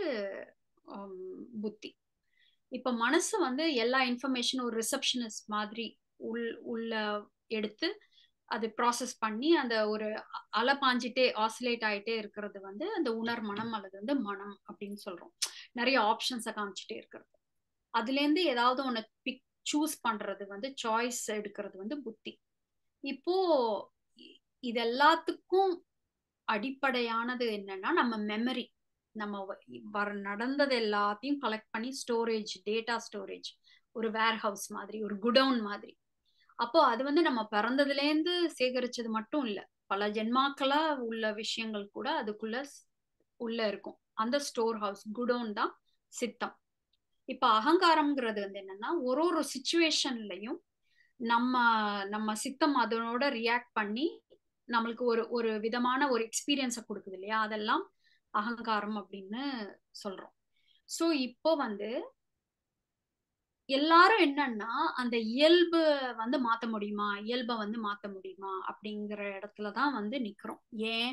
ஹம், புத்தி இப்போ மனசு வந்து எல்லா இன்ஃபர்மேஷன் ஒரு ரிசப்ஷனிஸ்ட் மாதிரி உள் உள்ள எடுத்து அது ப்ராசஸ் பண்ணி அந்த ஒரு அ- அலை பாஞ்சிட்டே ஆசிலேட் ஆயிட்டே இருக்கிறது வந்து அந்த உணர் மனம் அல்லது வந்து மனம் அப்படின்னு சொல்றோம் நிறைய ஆப்ஷன்ஸை காமிச்சிட்டே இருக்கிறது அதுலேருந்து ஏதாவது ஒன்று பிக் சூஸ் பண்றது வந்து சாய்ஸ் எடுக்கிறது வந்து புத்தி இப்போ இ- இது எல்லாத்துக்கும் அடிப்படையானது என்னன்னா நம்ம மெமரி நம்ம வ- வர நடந்தது எல்லாத்தையும் கலெக்ட் பண்ணி ஸ்டோரேஜ் டேட்டா ஸ்டோரேஜ் ஒரு வேர் ஹவுஸ் மாதிரி ஒரு குடவுன் மாதிரி அப்போ அது வந்து நம்ம பிறந்ததுலேருந்து சேகரிச்சது மட்டும் இல்ல பல ஜென்மாக்களா உள்ள விஷயங்கள் கூட அதுக்குள்ள ஸ்- உள்ள இருக்கும் அந்த ஸ்டோர் ஹவுஸ் குடோன் தான் சித்தம் இப்ப அகங்காரம்ங்கிறது வந்து என்னன்னா ஒரு ஒரு சுச்சுவேஷன்லயும் நம்ம நம்ம சித்தம் அதனோட ரியாக்ட் பண்ணி நம்மளுக்கு ஒரு ஒரு விதமான ஒரு எக்ஸ்பீரியன்ஸை கொடுக்குது இல்லையா அதெல்லாம் அகங்காரம் அப்படின்னு சொல்றோம் சோ இப்போ வந்து எல்லாரும் என்னன்னா அந்த இயல்பு வந்து மாத்த முடியுமா இயல்பை வந்து மாத்த முடியுமா அப்படிங்கிற இடத்துலதான் வந்து நிக்கிறோம் ஏன்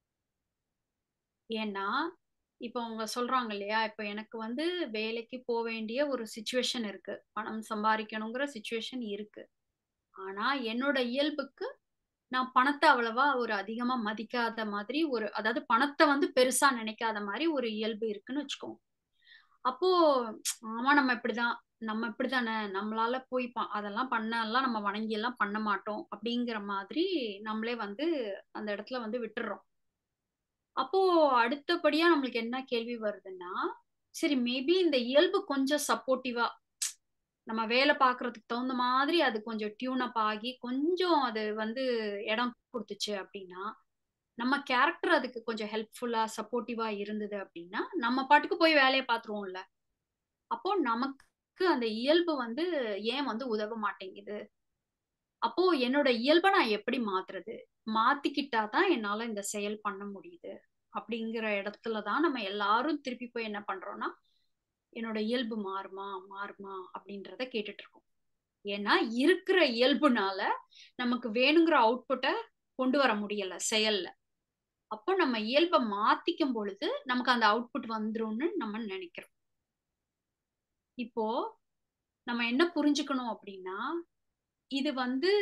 ஏன்னா இப்போ அவங்க சொல்றாங்க இல்லையா இப்போ எனக்கு வந்து வேலைக்கு போக வேண்டிய ஒரு சுச்சுவேஷன் இருக்கு பணம் சம்பாதிக்கணுங்கிற சுச்சுவேஷன் இருக்கு ஆனா என்னோட இயல்புக்கு நான் பணத்தை அவ்வளவா ஒரு அதிகமா மதிக்காத மாதிரி ஒரு அதாவது பணத்தை வந்து பெருசா நினைக்காத மாதிரி ஒரு இயல்பு இருக்குன்னு வச்சுக்கோங்க அப்போ ஆமா நம்ம இப்படிதான் நம்ம இப்படிதானே நம்மளால போய் ப- அதெல்லாம் பண்ணலாம் நம்ம வணங்கி எல்லாம் பண்ண மாட்டோம் அப்படிங்கிற மாதிரி நம்மளே வந்து அந்த இடத்துல வந்து விட்டுடுறோம் அப்போ அடுத்தபடியா நம்மளுக்கு என்ன கேள்வி வருதுன்னா சரி மேபி இந்த இயல்பு கொஞ்சம் சப்போர்ட்டிவா நம்ம வேலை பார்க்கறதுக்கு தகுந்த மாதிரி அது கொஞ்சம் டியூன் அப் ஆகி கொஞ்சம் அது வந்து இடம் கொடுத்துச்சு அப்படின்னா நம்ம கேரக்டர் அதுக்கு கொஞ்சம் ஹெல்ப்ஃபுல்லா சப்போர்ட்டிவா இருந்தது அப்படின்னா நம்ம பாட்டுக்கு போய் வேலையை பார்த்துருவோம்ல அப்போ நமக்கு அந்த இயல்பு வந்து ஏன் வந்து உதவ மாட்டேங்குது அப்போ என்னோட இயல்பை நான் எப்படி மாத்துறது மாத்திக்கிட்டா தான் என்னால இந்த செயல் பண்ண முடியுது அப்படிங்கிற இடத்துல தான் நம்ம எல்லாரும் திருப்பி போய் என்ன பண்றோம்னா என்னோட இயல்பு மாறுமா மாறுமா அப்படின்றத கேட்டுட்டு இருக்கோம் ஏன்னா இருக்கிற இயல்புனால நமக்கு வேணுங்கிற அவுட்புட்டை கொண்டு வர முடியல செயல்ல அப்போ நம்ம இயல்பை மாத்திக்கும் பொழுது நமக்கு அந்த அவுட்புட் வந்துரும்னு நம்ம நினைக்கிறோம் இப்போ நம்ம என்ன புரிஞ்சுக்கணும் அப்படின்னா இது வந்து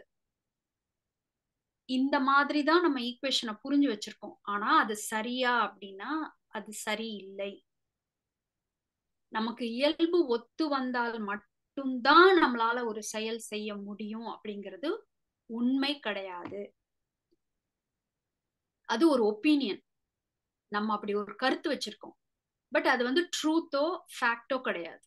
இந்த மாதிரி தான் நம்ம ஈக்குவேஷனை புரிஞ்சு வச்சிருக்கோம் ஆனா அது சரியா அப்படின்னா அது சரி இல்லை நமக்கு இயல்பு ஒத்து வந்தால் மட்டும்தான் நம்மளால ஒரு செயல் செய்ய முடியும் அப்படிங்கிறது உண்மை கிடையாது அது ஒரு ஒப்பீனியன் நம்ம அப்படி ஒரு கருத்து வச்சிருக்கோம் பட் அது வந்து ட்ரூத்தோ ஃபேக்டோ கிடையாது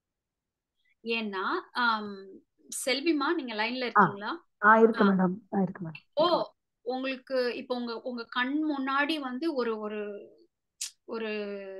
ஏன்னா ஆம், செல்விமா நீங்க லைன்ல ஆ இருக்கீங்களா ஆ இருக்கு ஆ மேடம் ஆ இருக்கு மேடம் ஓ உங்களுக்கு இப்போ உங்க உங்க கண் முன்னாடி வந்து ஒரு ஒரு ஒரு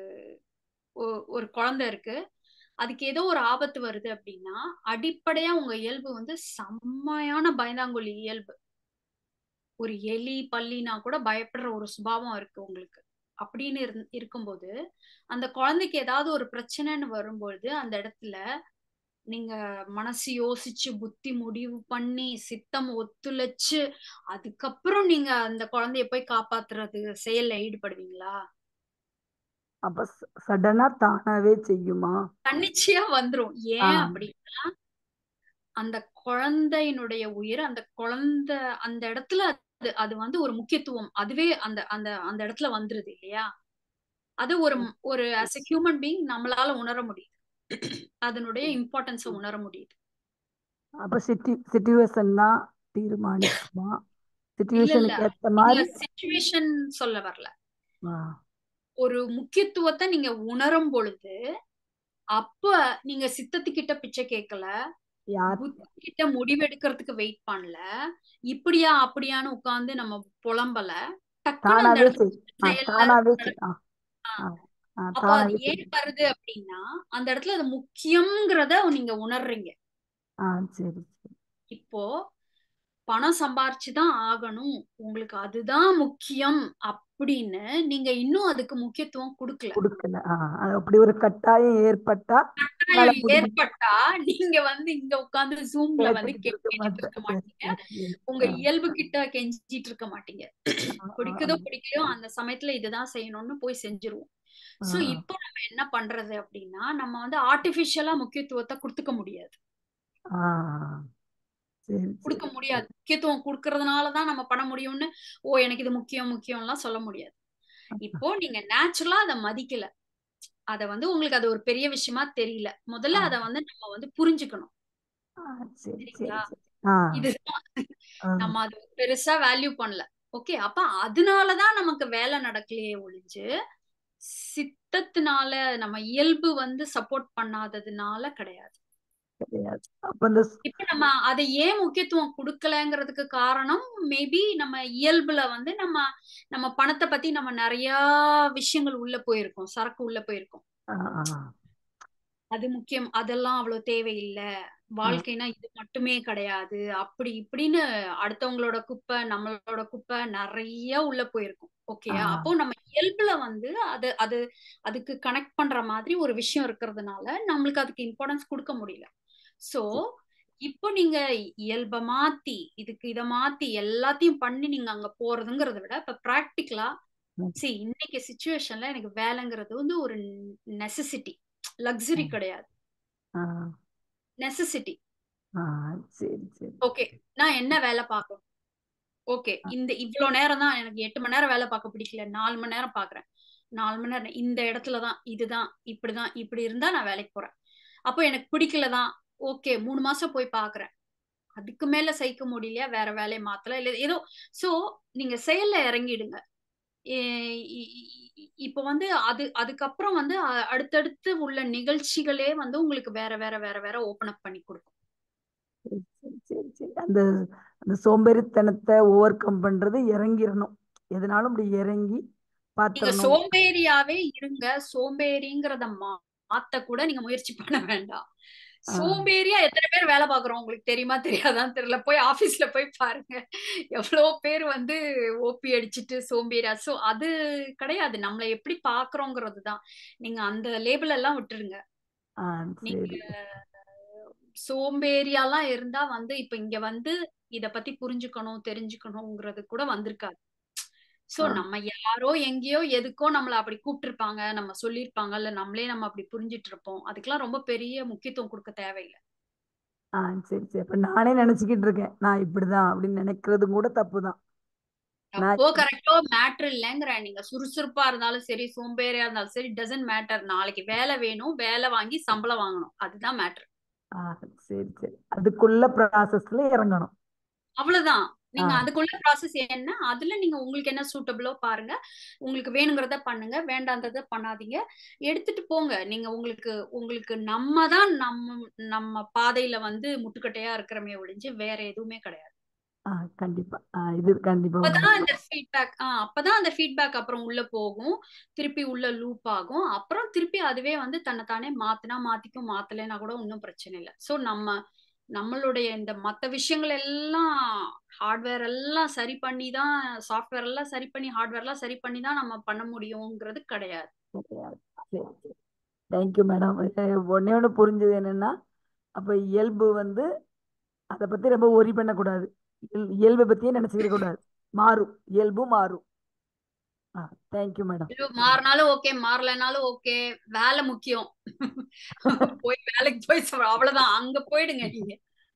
ஒ- ஒரு குழந்தை இருக்கு அதுக்கு ஏதோ ஒரு ஆபத்து வருது அப்படின்னா அடிப்படையா உங்க இயல்பு வந்து செம்மையான பயந்தாங்கொலி இயல்பு ஒரு எலி பல்லினா கூட பயப்படுற ஒரு சுபாவம் இருக்கு உங்களுக்கு அப்படின்னு இருந் இருக்கும்போது அந்த குழந்தைக்கு ஏதாவது ஒரு பிரச்சனைன்னு வரும்பொழுது அந்த இடத்துல நீங்க மனசு யோசிச்சு புத்தி முடிவு பண்ணி சித்தம் ஒத்துழைச்சு அதுக்கப்புறம் நீங்க அந்த குழந்தைய போய் காப்பாத்துறது செயல்ல ஈடுபடுவீங்களா அப்ப சடனா தானாவே செய்யுமா தன்னிச்சையா வந்துரும் ஆ ஏன் அப்படின்னா அந்த குழந்தையினுடைய உயிர் அந்த குழந்தை அந்த இடத்துல அது அது வந்து ஒரு முக்கியத்துவம் அதுவே அந்த அந்த அந்த இடத்துல வந்துருது இல்லையா அது ஒரு ஒரு ஆஸ் எ ஹியூமன் பீயிங் நம்மளால உணர முடியுது அதனுடைய இம்பார்ட்டன்ஸை உணர முடியுது அப்ப சிட்டி சிச்சுவேஷன் தான் தீர்மானிக்குமா இல்ல இல்ல சிச்சுவேஷனுக்கு ஏத்த நீங்க மாதிரி சிச்சுவேஷன் சொல்ல வரல ஆ, ஒரு முக்கியத்துவத்தை நீங்க உணரும் பொழுது அப்ப நீங்க சித்தத்துக்கிட்ட பிச்சை கேட்கல யார் புத்தி கிட்ட முடிவெடுக்கிறதுக்கு வெயிட் பண்ணல இப்படியா அப்படியான்னு உட்கார்ந்து நம்ம புலம்பல டக்குன்னு அந்த தானாவே இடத்துல செய் ஆ செயல்ல தானாவே செய் நடக்கும் ஆ ஆ ஆ, அப்போ அது தானாவே ஏன் செய் வருது அப்படின்னா அந்த இடத்துல அது முக்கியங்கிறத நீங்க உணர்றீங்க ஆ சரி சரி இப்போ பணம் சம்பாரிச்சுதான் ஆகணும் உங்களுக்கு அதுதான் முக்கியம் அப்படின்னு நீங்க இன்னும் அதுக்கு முக்கியத்துவம் கொடுக்கல கொடுக்கல ஆ அது அப்படி ஒரு கட்டாயம் ஏற்பட்டா என்னால கட்டாயம் முடியும் ஏற்பட்டா நீங்க வந்து இங்க உட்கார்ந்து ஜூம்ல வந்து கேட்டுக்கிட்டு இருக்க கேட்டுட்டு மாட்டேன் இருக்க சரி மாட்டீங்க சரி உங்க ஆ இயல்பு கிட்ட கெஞ்சிட்டு இருக்க மாட்டீங்க ஆ ஆ பிடிக்குதோ பிடிக்கலையோ அந்த சமயத்துல இதுதான் செய்யணும்னு போய் செஞ்சிருவோம் ஆ சோ இப்போ நம்ம என்ன பண்றது அப்படின்னா நம்ம வந்து ஆர்டிபிஷியலா முக்கியத்துவத்தை கொடுத்துக்க முடியாது ஆ சரி கொடுக்க சரி முடியாது முக்கியத்துவம் கொடுக்கறதுனாலதான் நம்ம பண்ண முடியும்னு ஓ எனக்கு இது முக்கியம் முக்கியம்லாம் சொல்ல முடியாது இப்போ நீங்க நேச்சுரலா அதை மதிக்கல அத வந்து உங்களுக்கு அது ஒரு பெரிய விஷயமா தெரியல முதல்ல ஆ அத வந்து நம்ம வந்து புரிஞ்சுக்கணும் ஆ சரி சரி சரிங்களா சரி ஆ இதுதான் ஆ நம்ம அது பெருசா வேல்யூ பண்ணல ஓகே அப்ப அதனாலதான் நமக்கு வேலை நடக்கலையே ஒழிஞ்சு சித்தத்தினால நம்ம இயல்பு வந்து சப்போர்ட் பண்ணாததுனால கிடையாது கிடையாது அப்ப அந்த ஸ்- இப்ப நம்ம அதை ஏன் முக்கியத்துவம் கொடுக்கலங்கிறதுக்கு காரணம் மேபி நம்ம இயல்புல வந்து நம்ம நம்ம பணத்தை பத்தி நம்ம நிறைய விஷயங்கள் உள்ள போயிருக்கோம் சரக்கு உள்ள போயிருக்கோம் ஆ, ஆ, அது முக்கியம் அதெல்லாம் அவ்வளவு தேவையில்லை வாழ்க்கைனா இது மட்டுமே கிடையாது அப்படி இப்படின்னு அடுத்தவங்களோட குப்பை நம்மளோட குப்பை நிறைய உள்ள போயிருக்கும் ஓகேயா ஆ. அப்போ நம்ம இயல்புல வந்து அது அது அதுக்கு கனெக்ட் பண்ற மாதிரி ஒரு விஷயம் இருக்கிறதுனால நம்மளுக்கு அதுக்கு இம்பார்ட்டன்ஸ் கொடுக்க முடியல சோ இப்போ நீங்க இயல்ப மாத்தி இதுக்கு இத மாத்தி எல்லாத்தையும் பண்ணி நீங்க அங்க போறதுங்கிறத விட இப்ப பிராக்டிக்கலா ம். see இன்னைக்கு சுச்சுவேஷன்ல எனக்கு வேலைங்கிறது வந்து ஒரு நெசசிட்டி லக்ஸரி ம். கிடையாது ஆ, நெசசிட்டி ஆ, சரி சரி ஓகே நான் என்ன வேலை பார்க்கணும் ஓகே இந்த இவ்வளோ நேரம் தான் எனக்கு எட்டு மணி நேரம் வேலை பார்க்க பிடிக்கல நாலு மணி நேரம் பார்க்குறேன் நாலு மணி நேரம் இந்த இடத்துல தான் இதுதான் இப்படிதான் இப்படி இருந்தா நான் வேலைக்கு போறேன் அப்போ எனக்கு பிடிக்கல தான் ஓகே மூணு மாசம் போய் பார்க்குறேன் அதுக்கு மேல சகிக்க முடியலையா வேற வேலையை மாத்தலாம் இல்லை ஏதோ சோ நீங்க செயல்ல இறங்கிடுங்க ஏ- இ- இ- இ- இப்போ வந்து அது அதுக்கப்புறம் வந்து அ- அடுத்தடுத்து உள்ள நிகழ்ச்சிகளே வந்து உங்களுக்கு வேற வேற வேற வேற ஓபன் அப் பண்ணி கொடுக்கும் சரி சரி சரி சரி அந்த அந்த சோம்பேறித்தனத்தை ஓவர் கம் பண்றது இறங்கிடணும் எதனாலும் இப்படி இறங்கி நீங்க பாத்திரணும் சோம்பேறியாவே இருங்க சோம்பேறிங்கிறத மா- மாத்த கூட நீங்க முயற்சி பண்ண வேண்டாம் ஆ, சோம்பேறியா எத்தனை பேர் வேலை பாக்குறோம் உங்களுக்கு தெரியுமா தெரியாதான்னு தெரியல போய் ஆபீஸ்ல போய் பாருங்க எவ்வளவு பேர் வந்து ஓபி அடிச்சிட்டு சோம்பேறியா சோ அது கிடையாது நம்மள எப்படி பாக்குறோங்கிறது தான் நீங்க அந்த லேபிள் எல்லாம் விட்டுருங்க ஆ, நீங்க சரி சோம்பேறியாலாம் இருந்தா வந்து இப்ப இங்க வந்து இத பத்தி புரிஞ்சுக்கணும் தெரிஞ்சுக்கணுங்கிறது கூட வந்திருக்காது சோ ஆ, நம்ம யாரோ எங்கேயோ எதுக்கோ நம்மள அப்படி கூப்பிட்டிருப்பாங்க நம்ம சொல்லியிருப்பாங்க இல்ல நம்மளே நம்ம அப்படி புரிஞ்சிட்டு இருப்போம் அதுக்கெல்லாம் ரொம்ப பெரிய முக்கியத்துவம் கொடுக்க தேவையில்லை ஆ சரி சரி அப்ப நானே நினைச்சுக்கிட்டு இருக்கேன் நான் இப்படிதான் அப்படின்னு நினைக்கிறதும் கூட தப்பு தான் நான் தப்போ கரெக்டோ மேட்ரு இல்லைங்கிறேன் நீங்க சுறுசுறுப்பா இருந்தாலும் சரி சோம்பேறியா இருந்தாலும் சரி டசன்ட் மேட்டர் நாளைக்கு வேலை வேணும் வேலை வாங்கி சம்பளம் வாங்கணும் அதுதான் மேட்ரு ஆ சரி சரி அதுக்குள்ள ப்ராசஸ்ல இறங்கணும் அவ்வளவுதான் ஆ நீங்க அதுக்குள்ள ப்ராசஸ் என்ன அதுல நீங்க உங்களுக்கு என்ன சூட்டபிளோ பாருங்க உங்களுக்கு வேணுங்கிறத பண்ணுங்க வேண்டாந்தத பண்ணாதீங்க எடுத்துட்டு போங்க நீங்க உங்களுக்கு உங்களுக்கு நம்ம தான் நம்ம நம்ம பாதையில வந்து முட்டுக்கட்டையா இருக்கிறமே ஒழிஞ்சு வேற எதுவுமே கிடையாது ஆ கண்டிப்பா ஆ இது கண்டிப்பா அப்பதான் உண்மை அந்த ஃபீட்பேக் ஆ அப்பதான் அந்த ஃபீட்பேக் அப்புறம் உள்ள போகும் திருப்பி உள்ள லூப் ஆகும் அப்புறம் திருப்பி அதுவே வந்து தன்னைத்தானே மாத்தினா மாத்திக்கும் மாத்தலைன்னா கூட ஒன்றும் பிரச்சனை இல்லை ஸோ நம்ம நம்மளுடைய இந்த மற்ற விஷயங்கள் எல்லாம் ஹார்ட்வேர் எல்லாம் சரி பண்ணி தான் சாஃப்ட்வேர் எல்லாம் சரி பண்ணி ஹார்ட்வேர் எல்லாம் சரி பண்ணி தான் நம்ம பண்ண முடியுங்கிறது கிடையாது கிடையாது சரி சரி தேங்க்யூ மேடம் ஒன்னே ஒன்று புரிஞ்சது என்னன்னா அப்ப இயல்பு வந்து அதை பத்தி ரொம்ப ஒரி பண்ணக்கூடாது இயல்- இயல்பை பத்தியே நினைச்சுக்கிற கூடாது மாறும் இயல்பும் மாறும் ஆ தேங்க்யூ மேடம் இது மாறினாலும் ஓகே மாறலைனாலும் ஓகே வேலை முக்கியம் போய் வேலைக்கு போய் சொல்ற- அவ்வளவுதான் அங்க போயிடுங்க நீங்க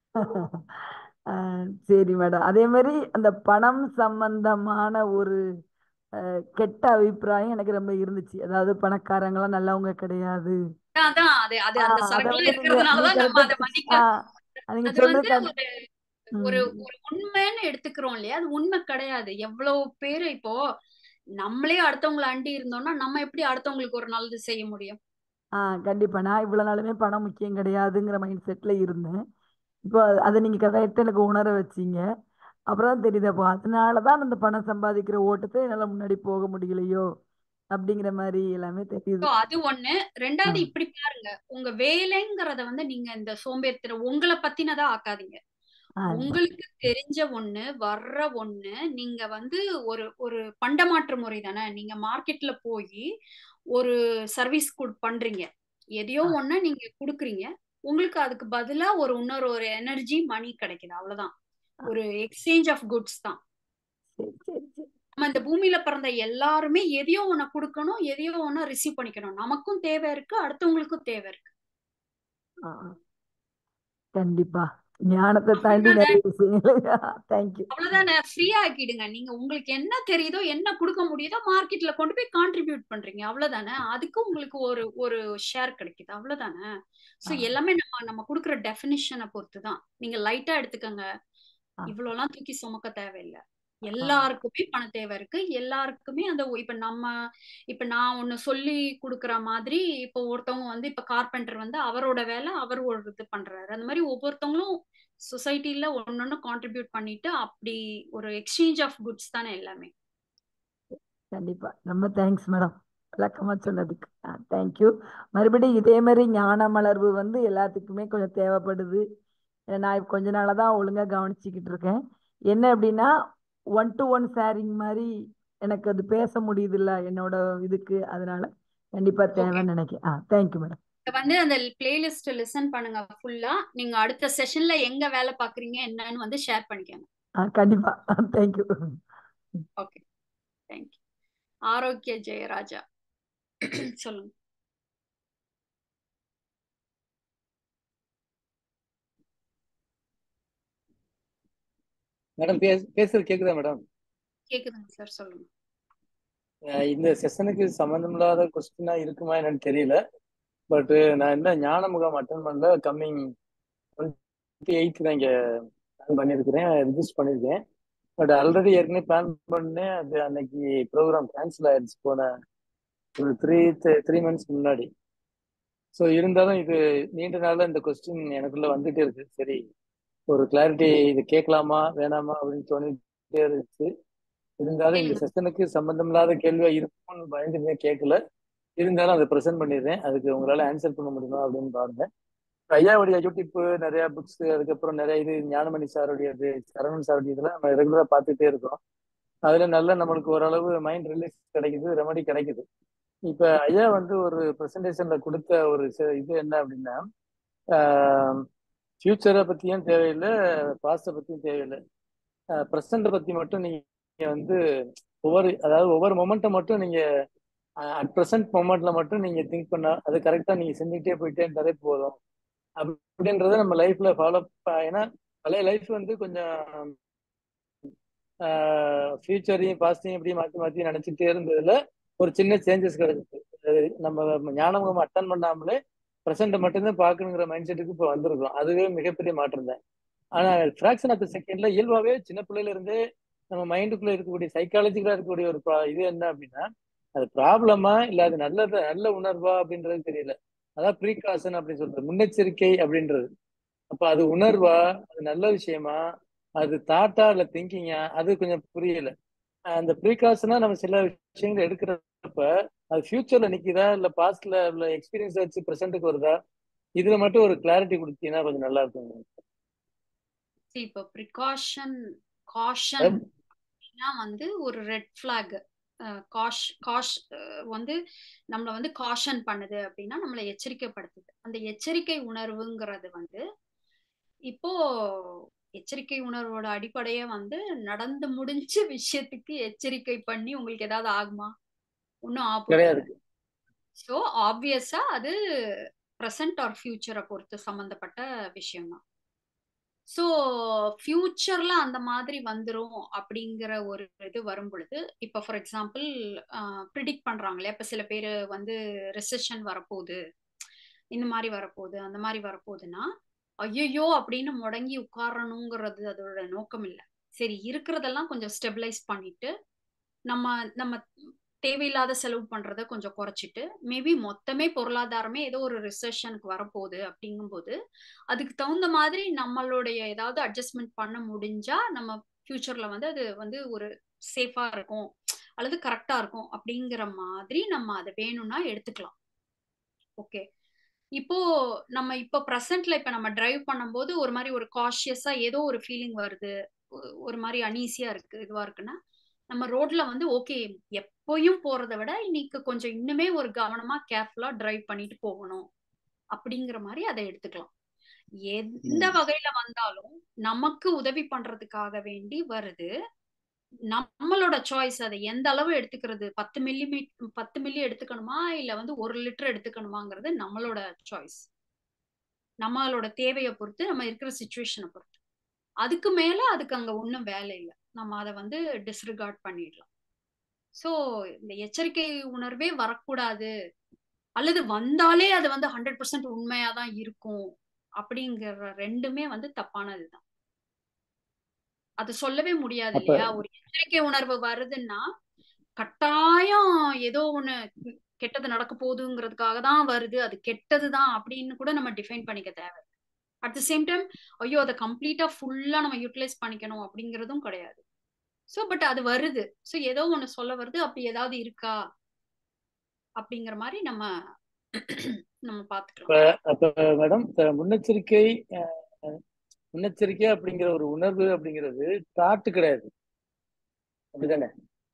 ஆ, சரி மேடம் அதே மாதிரி அந்த பணம் சம்பந்தமான ஒரு அஹ், கெட்ட அபிப்பிராயம் எனக்கு ரொம்ப இருந்துச்சு அதாவது பணக்காரங்களாம் நல்லவங்க கிடையாது அதான் அதான் அது அது ஆ, அந்த அத சரக்குலாம் வந்து நீங்க இருக்கிறதுனாலதான் நீங்க நம்ம அதை கரெக்டா மதிக்க ஆ நீங்க அது சொல்றது வந்து கரெக்ட் ஒரு ஒரு ம் ஒரு உண்மைன்னு எடுத்துக்கிறோம் இல்லையா அது உண்மை கிடையாது எவ்வளவு பேரு இப்போ நம்மளே அடுத்தவங்களை அண்டி இருந்தோம்னா நம்ம எப்படி அடுத்தவங்களுக்கு ஒரு நல்லது செய்ய முடியும் ஆ கண்டிப்பா நான் இவ்வளவு நாளுமே பணம் முக்கியம் கிடையாதுங்கிற மைண்ட் செட்ல இருந்தேன் இப்போ அதை நீங்க கரெக்டா எனக்கு உணர வச்சீங்க அப்புறம் தான் தெரியுது அப்போ அதனாலதான் அந்த பணம் சம்பாதிக்கிற ஓட்டத்தை என்னால முன்னாடி போக முடியலையோ அப்படிங்கிற மாதிரி எல்லாமே தெரியுது So, அது ஒண்ணு ஆ ரெண்டாவது இப்படி பாருங்க உங்க வேலைங்கிறத வந்து நீங்க இந்த சோம்பேறித்தனம் உங்களை பத்தினதா ஆக்காதீங்க ஆ உங்களுக்கு தெரிஞ்ச ஒண்ணு வர்ற ஒண்ணு நீங்க வந்து ஒரு ஒரு பண்டமாற்று முறை தானே நீங்க மார்க்கெட்ல போய் ஒரு சர்வீஸ் பண்றீங்க எதையோ ஆ ஒண்ணு நீங்க குடுக்குறீங்க உங்களுக்கு அதுக்கு பதிலா ஒரு இன்னொரு ஒரு எனர்ஜி மணி கிடைக்குது அவ்வளவுதான் ஆ, ஒரு எக்ஸ்சேஞ்ச் ஆஃப் குட்ஸ் தான் சரி சரி சரி நம்ம இந்த பூமியில பிறந்த எல்லாருமே எதையோ ஒண்ணு கொடுக்கணும் எதையோ ஒண்ணு ரிசீவ் பண்ணிக்கணும் நமக்கும் தேவை இருக்கு அடுத்தவங்களுக்கும் தேவை இருக்கு ஆ ஆ. கண்டிப்பா ஞானத்தை தாண்டி அவ்வளவுதானே நிறைய விஷயங்கள் தேங்க்யூ அவ்வளவுதானே ஃப்ரீ ஆக்கிடுங்க நீங்க உங்களுக்கு என்ன தெரியுதோ என்ன கொடுக்க முடியுதோ மார்க்கெட்ல கொண்டு போய் கான்ட்ரிபியூட் பண்றீங்க அவ்வளவுதானே அதுக்கு உங்களுக்கு ஒரு ஒரு ஷேர் கிடைக்குது அவ்வளவுதானே சோ ஆ எல்லாமே நம்ம நம்ம கொடுக்குற டெஃபினிஷனை பொறுத்து தான் நீங்க லைட்டா எடுத்துக்கங்க ஆ இவ்வளவுலாம் தூக்கி சுமக்க தேவையில்லை எல்லாருக்குமே பண தேவை இருக்கு எல்லாருக்குமே அந்த ஒ- இப்ப நம்ம இப்ப நான் ஒண்ணு சொல்லி கொடுக்குற மாதிரி இப்போ ஒருத்தவங்க வந்து இப்ப கார்பெண்டர் வந்து அவரோட வேலை அவர் ஒரு இது பண்றாரு அந்த மாதிரி ஒவ்வொருத்தவங்களும் சொசைட்டில ஒன்னொன்னு கான்ட்ரிபியூட் பண்ணிட்டு அப்படி ஒரு எக்ஸ்சேஞ்ச் ஆஃப் குட்ஸ் தானே எல்லாமே கண்டிப்பா ரொம்ப தேங்க்ஸ் மேடம் விளக்கமா சொன்னதுக்கு தேங்க்யூ மறுபடியும் இதே மாதிரி ஞான மலர்வு வந்து எல்லாத்துக்குமே கொஞ்சம் தேவைப்படுது ஏன்னா நான் இப்ப கொஞ்ச நாளா தான் ஒழுங்கா கவனிச்சுக்கிட்டு இருக்கேன் என்ன அப்படின்னா ஒன் டு ஒன் ஷேரிங் மாதிரி எனக்கு அது பேச முடியுது இல்ல என்னோட இதுக்கு அதனால கண்டிப்பா ஓகே தேவைன்னு நினைக்கிறேன் ஆ தேங்க்யூ மேடம் வந்து அந்த பிளேலிஸ்ட் லிசன் பண்ணுங்க ஃபுல்லா நீங்க அடுத்த செஷன்ல எங்க வேலை பாக்குறீங்க என்னன்னு வந்து ஷேர் பண்ணிக்கோங்க ஆ கண்டிப்பா தேங்க்யூ ஓகே தேங்க்யூ ஆரோக்கிய ஜெயராஜா சொல்லுங்க மேடம் பேச பேசுறது கேக்குதா மேடம் கேக்குதுங்க சார் சொல்லுங்க அஹ் இந்த செஷனுக்கு சம்மந்தமில்லாத கொஸ்டினா இருக்குமா என்னன்னு தெரியல பட் நான் என்ன ஞான முகாம் அட்டன் பண்ணல கம்மிங் டுவெண்ட்டி எயித் தான் இங்க பிளான் பண்ணியிருக்கிறேன் ரிஜிஸ்டர் பண்ணியிருக்கேன் பட் ஆல்ரெடி ஏற்கனவே பிளான் பண்ணேன் அது அன்னைக்கு ப்ரோக்ராம் கேன்சல் ஆயிடுச்சு போன ஒரு த்ரீ த்ரீ மந்த்ஸ் முன்னாடி ஸோ இருந்தாலும் இது நீண்ட நாள்ல இந்த கொஸ்டின் எனக்குள்ள வந்துட்டே இருக்கு சரி ஒரு கிளாரிட்டி இது கேட்கலாமா வேணாமா அப்படின்னு தோணிட்டே இருந்துச்சு இருந்தாலும் இந்த கேளுங்க செஷனுக்கு சம்பந்தமில்லாத கேள்வியா இருக்கும்னு பயந்துமே கேட்கல இருந்தாலும் அதை ப்ரெசென்ட் பண்ணிடுறேன் அதுக்கு உங்களால ஆன்சர் பண்ண முடியுமா அப்படின்னு பாருங்க ஐயாவுடைய யூடியூப் நிறைய புக்ஸ் அதுக்கப்புறம் நிறைய இது ஞானமணி சாருடைய இது சரவணன் சாருடைய இதெல்லாம் நம்ம ரெகுலரா பார்த்துட்டே இருக்கோம் அதுல நல்ல நம்மளுக்கு ஓரளவு மைண்ட் ரிலீஃப் கிடைக்குது ரெமடி கிடைக்குது இப்ப ஐயா வந்து ஒரு ப்ரெசன்டேஷன்ல கொடுத்த ஒரு ச- இது என்ன அப்படின்னா ஃபியூச்சரை பத்தியும் தேவையில்லை பாஸ்ட பத்தியும் தேவையில்லை ப்ரெசண்ட பத்தி மட்டும் நீங்க வந்து ஒவ்வொரு அதாவது ஒவ்வொரு மொமெண்ட்டை மட்டும் நீங்க அட் ப்ரெசன்ட் மொமெண்ட்ல மட்டும் நீங்க திங்க் பண்ணா அது கரெக்டா நீங்க செஞ்சுக்கிட்டே போயிட்டே இருந்தாலே போதும் அப்படின்றத நம்ம லைஃப்ல ஃபாலோ ஏன்னா பழைய லைஃப் வந்து கொஞ்சம் ஃபியூச்சரையும் பாஸ்டையும் இப்படி மாத்தி மாத்தி நினைச்சிட்டே இருந்ததுல ஒரு சின்ன சேஞ்சஸ் கிடைச்சிச்சு அது நம்ம ஞானமுகம் அட்டன் பண்ணாமலே ப்ரெசென்ட் மட்டும்தான் பார்க்கணுங்கிற மைண்ட் செட்டுக்கு இப்போ வந்திருக்கோம் அதுவே மிகப்பெரிய மாற்றம் தான் ஆனா ஃபிராக்ஷன் ஆஃப் செகண்ட்ல இயல்பாவே சின்ன பிள்ளையில இருந்தே நம்ம மைண்டுக்குள்ள இருக்கக்கூடிய சைக்காலஜிக்கலா இருக்கக்கூடிய ஒரு pro- இது என்ன அப்படின்னா அது ப்ராப்ளமா இல்ல அது நல்லது நல்ல உணர்வா அப்படின்றது தெரியல அதான் ப்ரீகாஷன் அப்படின்னு சொல்றது முன்னெச்சரிக்கை அப்படின்றது அப்ப அது உணர்வா அது நல்ல விஷயமா அது தாட்டா இல்ல திங்கிங்கா அது கொஞ்சம் புரியல அஹ் அந்த ப்ரீகாஷனா நம்ம சில விஷயங்கள் எடுக்கிறப்ப அது ஃபியூச்சர்ல நிக்குதா இல்ல பாஸ்ட்ல உள்ள எக்ஸ்பீரியன்ஸ் வச்சு ப்ரெசென்ட்டுக்கு வருதா இதுல மட்டும் ஒரு கிளாரிட்டி கொடுத்தீங்கன்னா கொஞ்சம் நல்லா இருக்கும் See, இப்போ ப்ரிகாஷன் காஷன் அதாவது அப்படின்னா வந்து ஒரு ரெட் ஃபிளாக் காஷ் காஷ் வந்து நம்மளை வந்து காஷன் பண்ணுது அப்படின்னா நம்மளை எச்சரிக்கைப்படுத்துது அந்த எச்சரிக்கை உணர்வுங்கிறது வந்து இப்போ எச்சரிக்கை உணர்வோட அடிப்படையே வந்து நடந்து முடிஞ்ச விஷயத்துக்கு எச்சரிக்கை பண்ணி உங்களுக்கு ஏதாவது ஆகுமா ஒன்றும் ஆக கிடையாது போறது ஸோ ஆப்வியஸா அது ப்ரெசன்ட் ஆர் ஃபியூச்சரை பொறுத்து சம்மந்தப்பட்ட விஷயம்தான் ஸோ ஃபியூச்சர்ல அந்த மாதிரி வந்துரும் அப்படிங்கிற ஒரு இது வரும் பொழுது இப்போ ஃபார் எக்ஸாம்பிள் ப்ரிடிக்ட் பண்றாங்களே இப்போ சில பேர் வந்து ரிசெஷன் வரப்போகுது இந்த மாதிரி வரப்போகுது அந்த மாதிரி வரப்போகுதுன்னா ஐயையோ அப்படின்னு முடங்கி உட்காரணுங்கிறது அதோட நோக்கம் இல்லை சரி இருக்கிறதெல்லாம் கொஞ்சம் ஸ்டெபிளைஸ் பண்ணிட்டு நம்ம நம்ம தேவையில்லாத செலவு பண்றத கொஞ்சம் குறைச்சிட்டு மேபி மொத்தமே பொருளாதாரமே ஏதோ ஒரு ரிசெஷனுக்கு வரப்போகுது அப்படிங்கும்போது அதுக்கு தகுந்த மாதிரி நம்மளுடைய ஏதாவது அட்ஜஸ்ட்மெண்ட் பண்ண முடிஞ்சா நம்ம ஃபியூச்சர்ல வந்து அது வந்து ஒரு சேஃபா இருக்கும் அல்லது கரெக்டா இருக்கும் அப்படிங்கிற மாதிரி நம்ம அதை வேணும்னா எடுத்துக்கலாம் ஓகே இப்போ நம்ம இப்போ ப்ரெசென்ட்ல இப்ப நம்ம டிரைவ் பண்ணும்போது ஒரு மாதிரி ஒரு காஷியஸா ஏதோ ஒரு ஃபீலிங் வருது ஒ- ஒரு மாதிரி அனீசியா இருக்கு இதுவா இருக்குன்னா நம்ம ரோட்ல வந்து ஓகே எப்பயும் போறதை விட இன்னைக்கு கொஞ்சம் இன்னுமே ஒரு கவனமா கேர்ஃபுல்லா டிரைவ் பண்ணிட்டு போகணும் அப்படிங்கிற மாதிரி அதை எடுத்துக்கலாம் எந்த ம். வகையில வந்தாலும் நமக்கு உதவி பண்றதுக்காக வேண்டி வருது நம்மளோட சாய்ஸ் அதை எந்த அளவு எடுத்துக்கிறது பத்து மில்லி பத்து மில்லி எடுத்துக்கணுமா இல்ல வந்து ஒரு லிட்டர் எடுத்துக்கணுமாங்கிறது நம்மளோட சாய்ஸ் நம்மளோட தேவையை பொறுத்து நம்ம இருக்கிற சுச்சுவேஷனை பொறுத்து அதுக்கு மேல அதுக்கு அங்க ஒன்றும் வேலை இல்லை நம்ம அதை வந்து டிஸ்ரிகார்ட் பண்ணிடலாம் ஸோ இந்த எச்சரிக்கை உணர்வே வரக்கூடாது அல்லது வந்தாலே அது வந்து ஹண்ட்ரட் பர்சன்ட் உண்மையா தான் இருக்கும் அப்படிங்கிற ரெண்டுமே வந்து தப்பானதுதான் அது சொல்லவே முடியாது அப்ப இல்லையா ஒரு எச்சரிக்கை உணர்வு வருதுன்னா கட்டாயம் ஏதோ ஒண்ணு கெட்டது நடக்க போகுதுங்கிறதுக்காக தான் வருது அது கெட்டதுதான் அப்படின்னு கூட நம்ம டிஃபைன் பண்ணிக்க தேவை அட் த சேம் டைம் ஐயோ அதை கம்ப்ளீட்டா ஃபுல்லா நம்ம யூட்டிலைஸ் பண்ணிக்கணும் அப்படிங்கிறதும் கிடையாது ஸோ பட் அது வருது ஸோ ஏதோ ஒண்ணு சொல்ல வருது அப்படி ஏதாவது இருக்கா அப்படிங்கிற மாதிரி நம்ம நம்ம இப்ப பாத்துக்கலாம் அப்ப மேடம் இப்ப முன்னெச்சரிக்கை அஹ், முன்னெச்சரிக்கை அப்படிங்கிற ஒரு உணர்வு அப்படிங்கிறது தாட்டு கிடையாது அப்படிதானே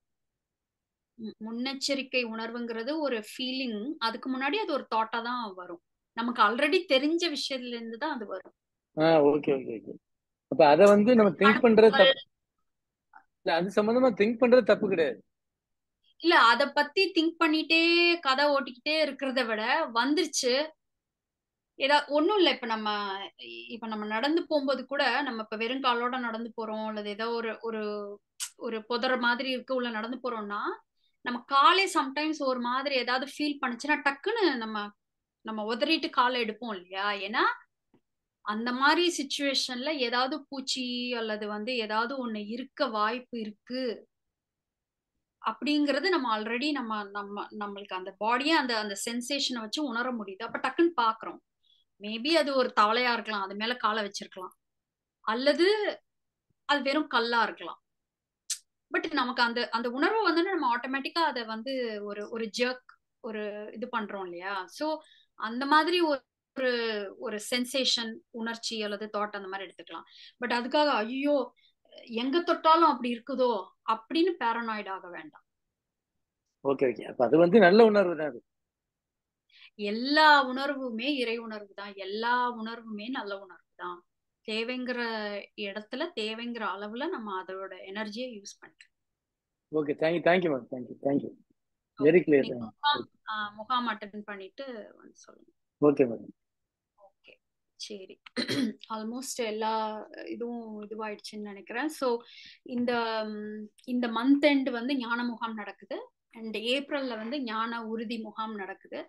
ம், முன்னெச்சரிக்கை உணர்வுங்கிறது ஒரு ஃபீலிங் அதுக்கு முன்னாடி அது ஒரு தாட்டா தான் வரும் நமக்கு ஆல்ரெடி தெரிஞ்ச விஷயத்துல இருந்து தான் அது வரும் ஆஹ் ஓகே ஓகே ஓகே அப்ப அதை வந்து நம்ம திங்க் பண்றது தப்பு இல்ல அது சம்பந்தமா திங்க் பண்றது தப்பு கிடையாது இல்ல அத பத்தி திங்க் பண்ணிட்டே கதை ஓட்டிக்கிட்டே இருக்கிறத விட வந்துருச்சு ஏதா ஒண்ணும் இல்ல இப்ப நம்ம இப்ப நம்ம நடந்து போகும்போது கூட நம்ம இப்ப வெறும் காலோட நடந்து போறோம் அல்லது ஏதோ ஒரு ஒரு ஒரு புதற மாதிரி இருக்கு உள்ள நடந்து போறோம்னா நம்ம காலே சம்டைம்ஸ் ஒரு மாதிரி ஏதாவது ஃபீல் பண்ணுச்சுன்னா டக்குன்னு நம்ம நம்ம உதறிட்டு காலை எடுப்போம் இல்லையா ஏன்னா அந்த மாதிரி சுச்சுவேஷன்ல ஏதாவது பூச்சி அல்லது வந்து ஏதாவது ஒண்ணு இருக்க வாய்ப்பு இருக்கு அப்படிங்கறது நம்ம ஆல்ரெடி நம்ம நம்ம நம்மளுக்கு அந்த பாடியே அந்த அந்த சென்சேஷனை வச்சு உணர முடியுது அப்ப டக்குன்னு பாக்குறோம் மேபி அது ஒரு தவளையா இருக்கலாம் அது மேல காலை வச்சிருக்கலாம் அல்லது அது வெறும் கல்லா இருக்கலாம் பட் நமக்கு அந்த அந்த உணர்வு வந்து நம்ம ஆட்டோமேட்டிக்கா அதை வந்து ஒரு ஒரு ஜர்க் ஒரு இது பண்றோம் இல்லையா சோ அந்த மாதிரி ஒரு ஒரு ஒரு சென்சேஷன் உணர்ச்சி அல்லது தாட் அந்த மாதிரி எடுத்துக்கலாம் பட் அதுக்காக ஐயோ எங்க தொட்டாலும் அப்படி இருக்குதோ அப்படின்னு பேரனாய்டு ஆக வேண்டாம் ஓகே ஓகே அப்ப அது வந்து நல்ல உணர்வு தான் அது எல்லா உணர்வுமே இறை உணர்வு தான் எல்லா உணர்வுமே நல்ல உணர்வு தான் தேவைங்கிற இடத்துல தேவைங்கிற அளவுல நம்ம அதோட எனர்ஜியை யூஸ் பண்ணிக்கலாம் okay thank you thank you ma'am thank you thank you very okay clear நீங்க முகாம் ஆஹ் முகாம் அட்டன் பண்ணிட்டு வந்து சொல்லுங்க ஓகே மேடம் ஓகே சரி ஆல்மோஸ்ட் எல்லா இதுவும் இதுவாயிடுச்சுன்னு நினைக்கிறேன் ஸோ இந்த ம், இந்த மந்த் எண்ட் வந்து ஞான முகாம் நடக்குது அண்ட் ஏப்ரல்ல வந்து ஞான உறுதி முகாம் நடக்குது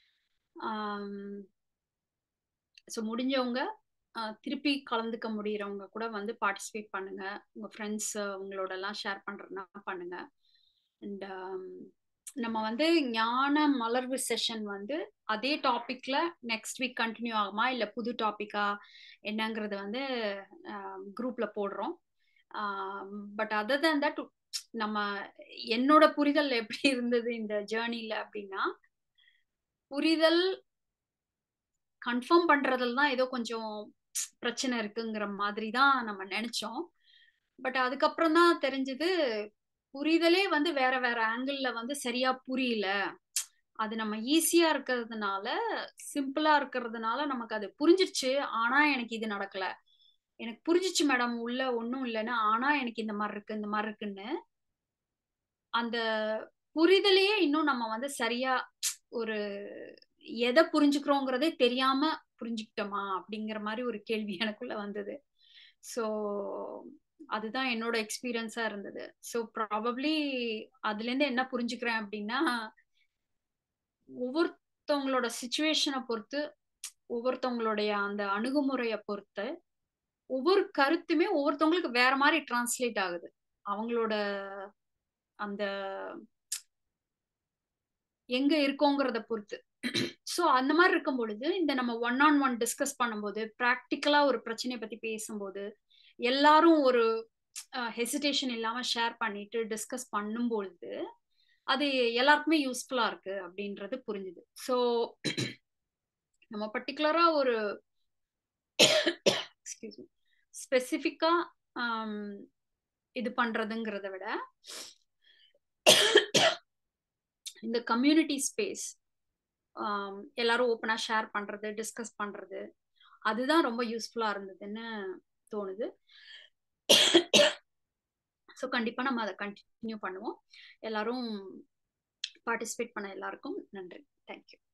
ஸோ முடிஞ்சவங்க ஆஹ், திருப்பி கலந்துக்க முடியறவங்க கூட வந்து பார்ட்டிசிபேட் பண்ணுங்க உங்க ஃப்ரெண்ட்ஸ் உங்களோட எல்லாம் ஷேர் பண்றதுனா பண்ணுங்க அண்ட் நம்ம வந்து ஞான மலர்வு செஷன் வந்து அதே டாபிக்ல நெக்ஸ்ட் வீக் கண்டினியூ ஆகுமா இல்ல புது டாபிக்கா என்னங்கிறது வந்து குரூப்ல போடுறோம் பட் அதர் than தட் நம்ம என்னோட புரிதல் எப்படி இருந்தது இந்த ஜேர்னில அப்படின்னா புரிதல் கன்ஃபார்ம் பண்றதுல தான் ஏதோ கொஞ்சம் பிரச்சனை இருக்குங்கிற மாதிரி தான் நம்ம நினைச்சோம் பட் அதுக்கப்புறம் தான் தெரிஞ்சது புரிதலே வந்து வேற வேற ஆங்கிள் வந்து சரியா புரியல அது நம்ம ஈஸியா இருக்கிறதுனால சிம்பிளா இருக்கிறதுனால நமக்கு அது புரிஞ்சிருச்சு ஆனா எனக்கு இது நடக்கல எனக்கு புரிஞ்சிச்சு மேடம் உள்ள ஒண்ணும் இல்லைன்னு ஆனா எனக்கு இந்த மாதிரி இருக்கு இந்த மாதிரி இருக்குன்னு அந்த புரிதலையே இன்னும் நம்ம வந்து சரியா ஒரு எதை புரிஞ்சுக்கிறோங்கிறதே தெரியாம புரிஞ்சுக்கிட்டோமா அப்படிங்கிற மாதிரி ஒரு கேள்வி எனக்குள்ள வந்தது ஸோ அதுதான் என்னோட எக்ஸ்பீரியன்ஸா இருந்தது ஸோ ப்ராபப்ளி அதுல இருந்து என்ன புரிஞ்சுக்கிறேன் அப்படின்னா ஒவ்வொருத்தவங்களோட சுச்சுவேஷனை பொறுத்து ஒவ்வொருத்தவங்களுடைய அந்த அணுகுமுறையை பொறுத்து ஒவ்வொரு கருத்துமே ஒவ்வொருத்தவங்களுக்கு வேற மாதிரி டிரான்ஸ்லேட் ஆகுது அவங்களோட அந்த எங்க இருக்கோங்கிறத பொறுத்து ஸோ அந்த மாதிரி இருக்கும் பொழுது இந்த நம்ம ஒன் ஆன் ஒன் டிஸ்கஸ் பண்ணும்போது ப்ராக்டிக்கலா ஒரு பிரச்சனையை பத்தி பேசும்போது எல்லாரும் ஒரு ஹெசிடேஷன் இல்லாம ஷேர் பண்ணிட்டு டிஸ்கஸ் பண்ணும்பொழுது அது எல்லாருக்குமே யூஸ்ஃபுல்லா இருக்கு அப்படின்றது புரிஞ்சுது ஸோ நம்ம பர்டிகுலரா ஒரு எக்ஸ்கியூஸ் ஸ்பெசிஃபிக்கா இது பண்றதுங்கிறத விட இந்த கம்யூனிட்டி ஸ்பேஸ் எல்லாரும் ஓப்பனா ஷேர் பண்றது டிஸ்கஸ் பண்றது அதுதான் ரொம்ப யூஸ்ஃபுல்லா இருந்ததுன்னு தோணுது ஸோ கண்டிப்பா நம்ம அதை கண்டினியூ பண்ணுவோம் எல்லாரும் பார்ட்டிசிபேட் பண்ண எல்லாருக்கும் நன்றி தேங்க்யூ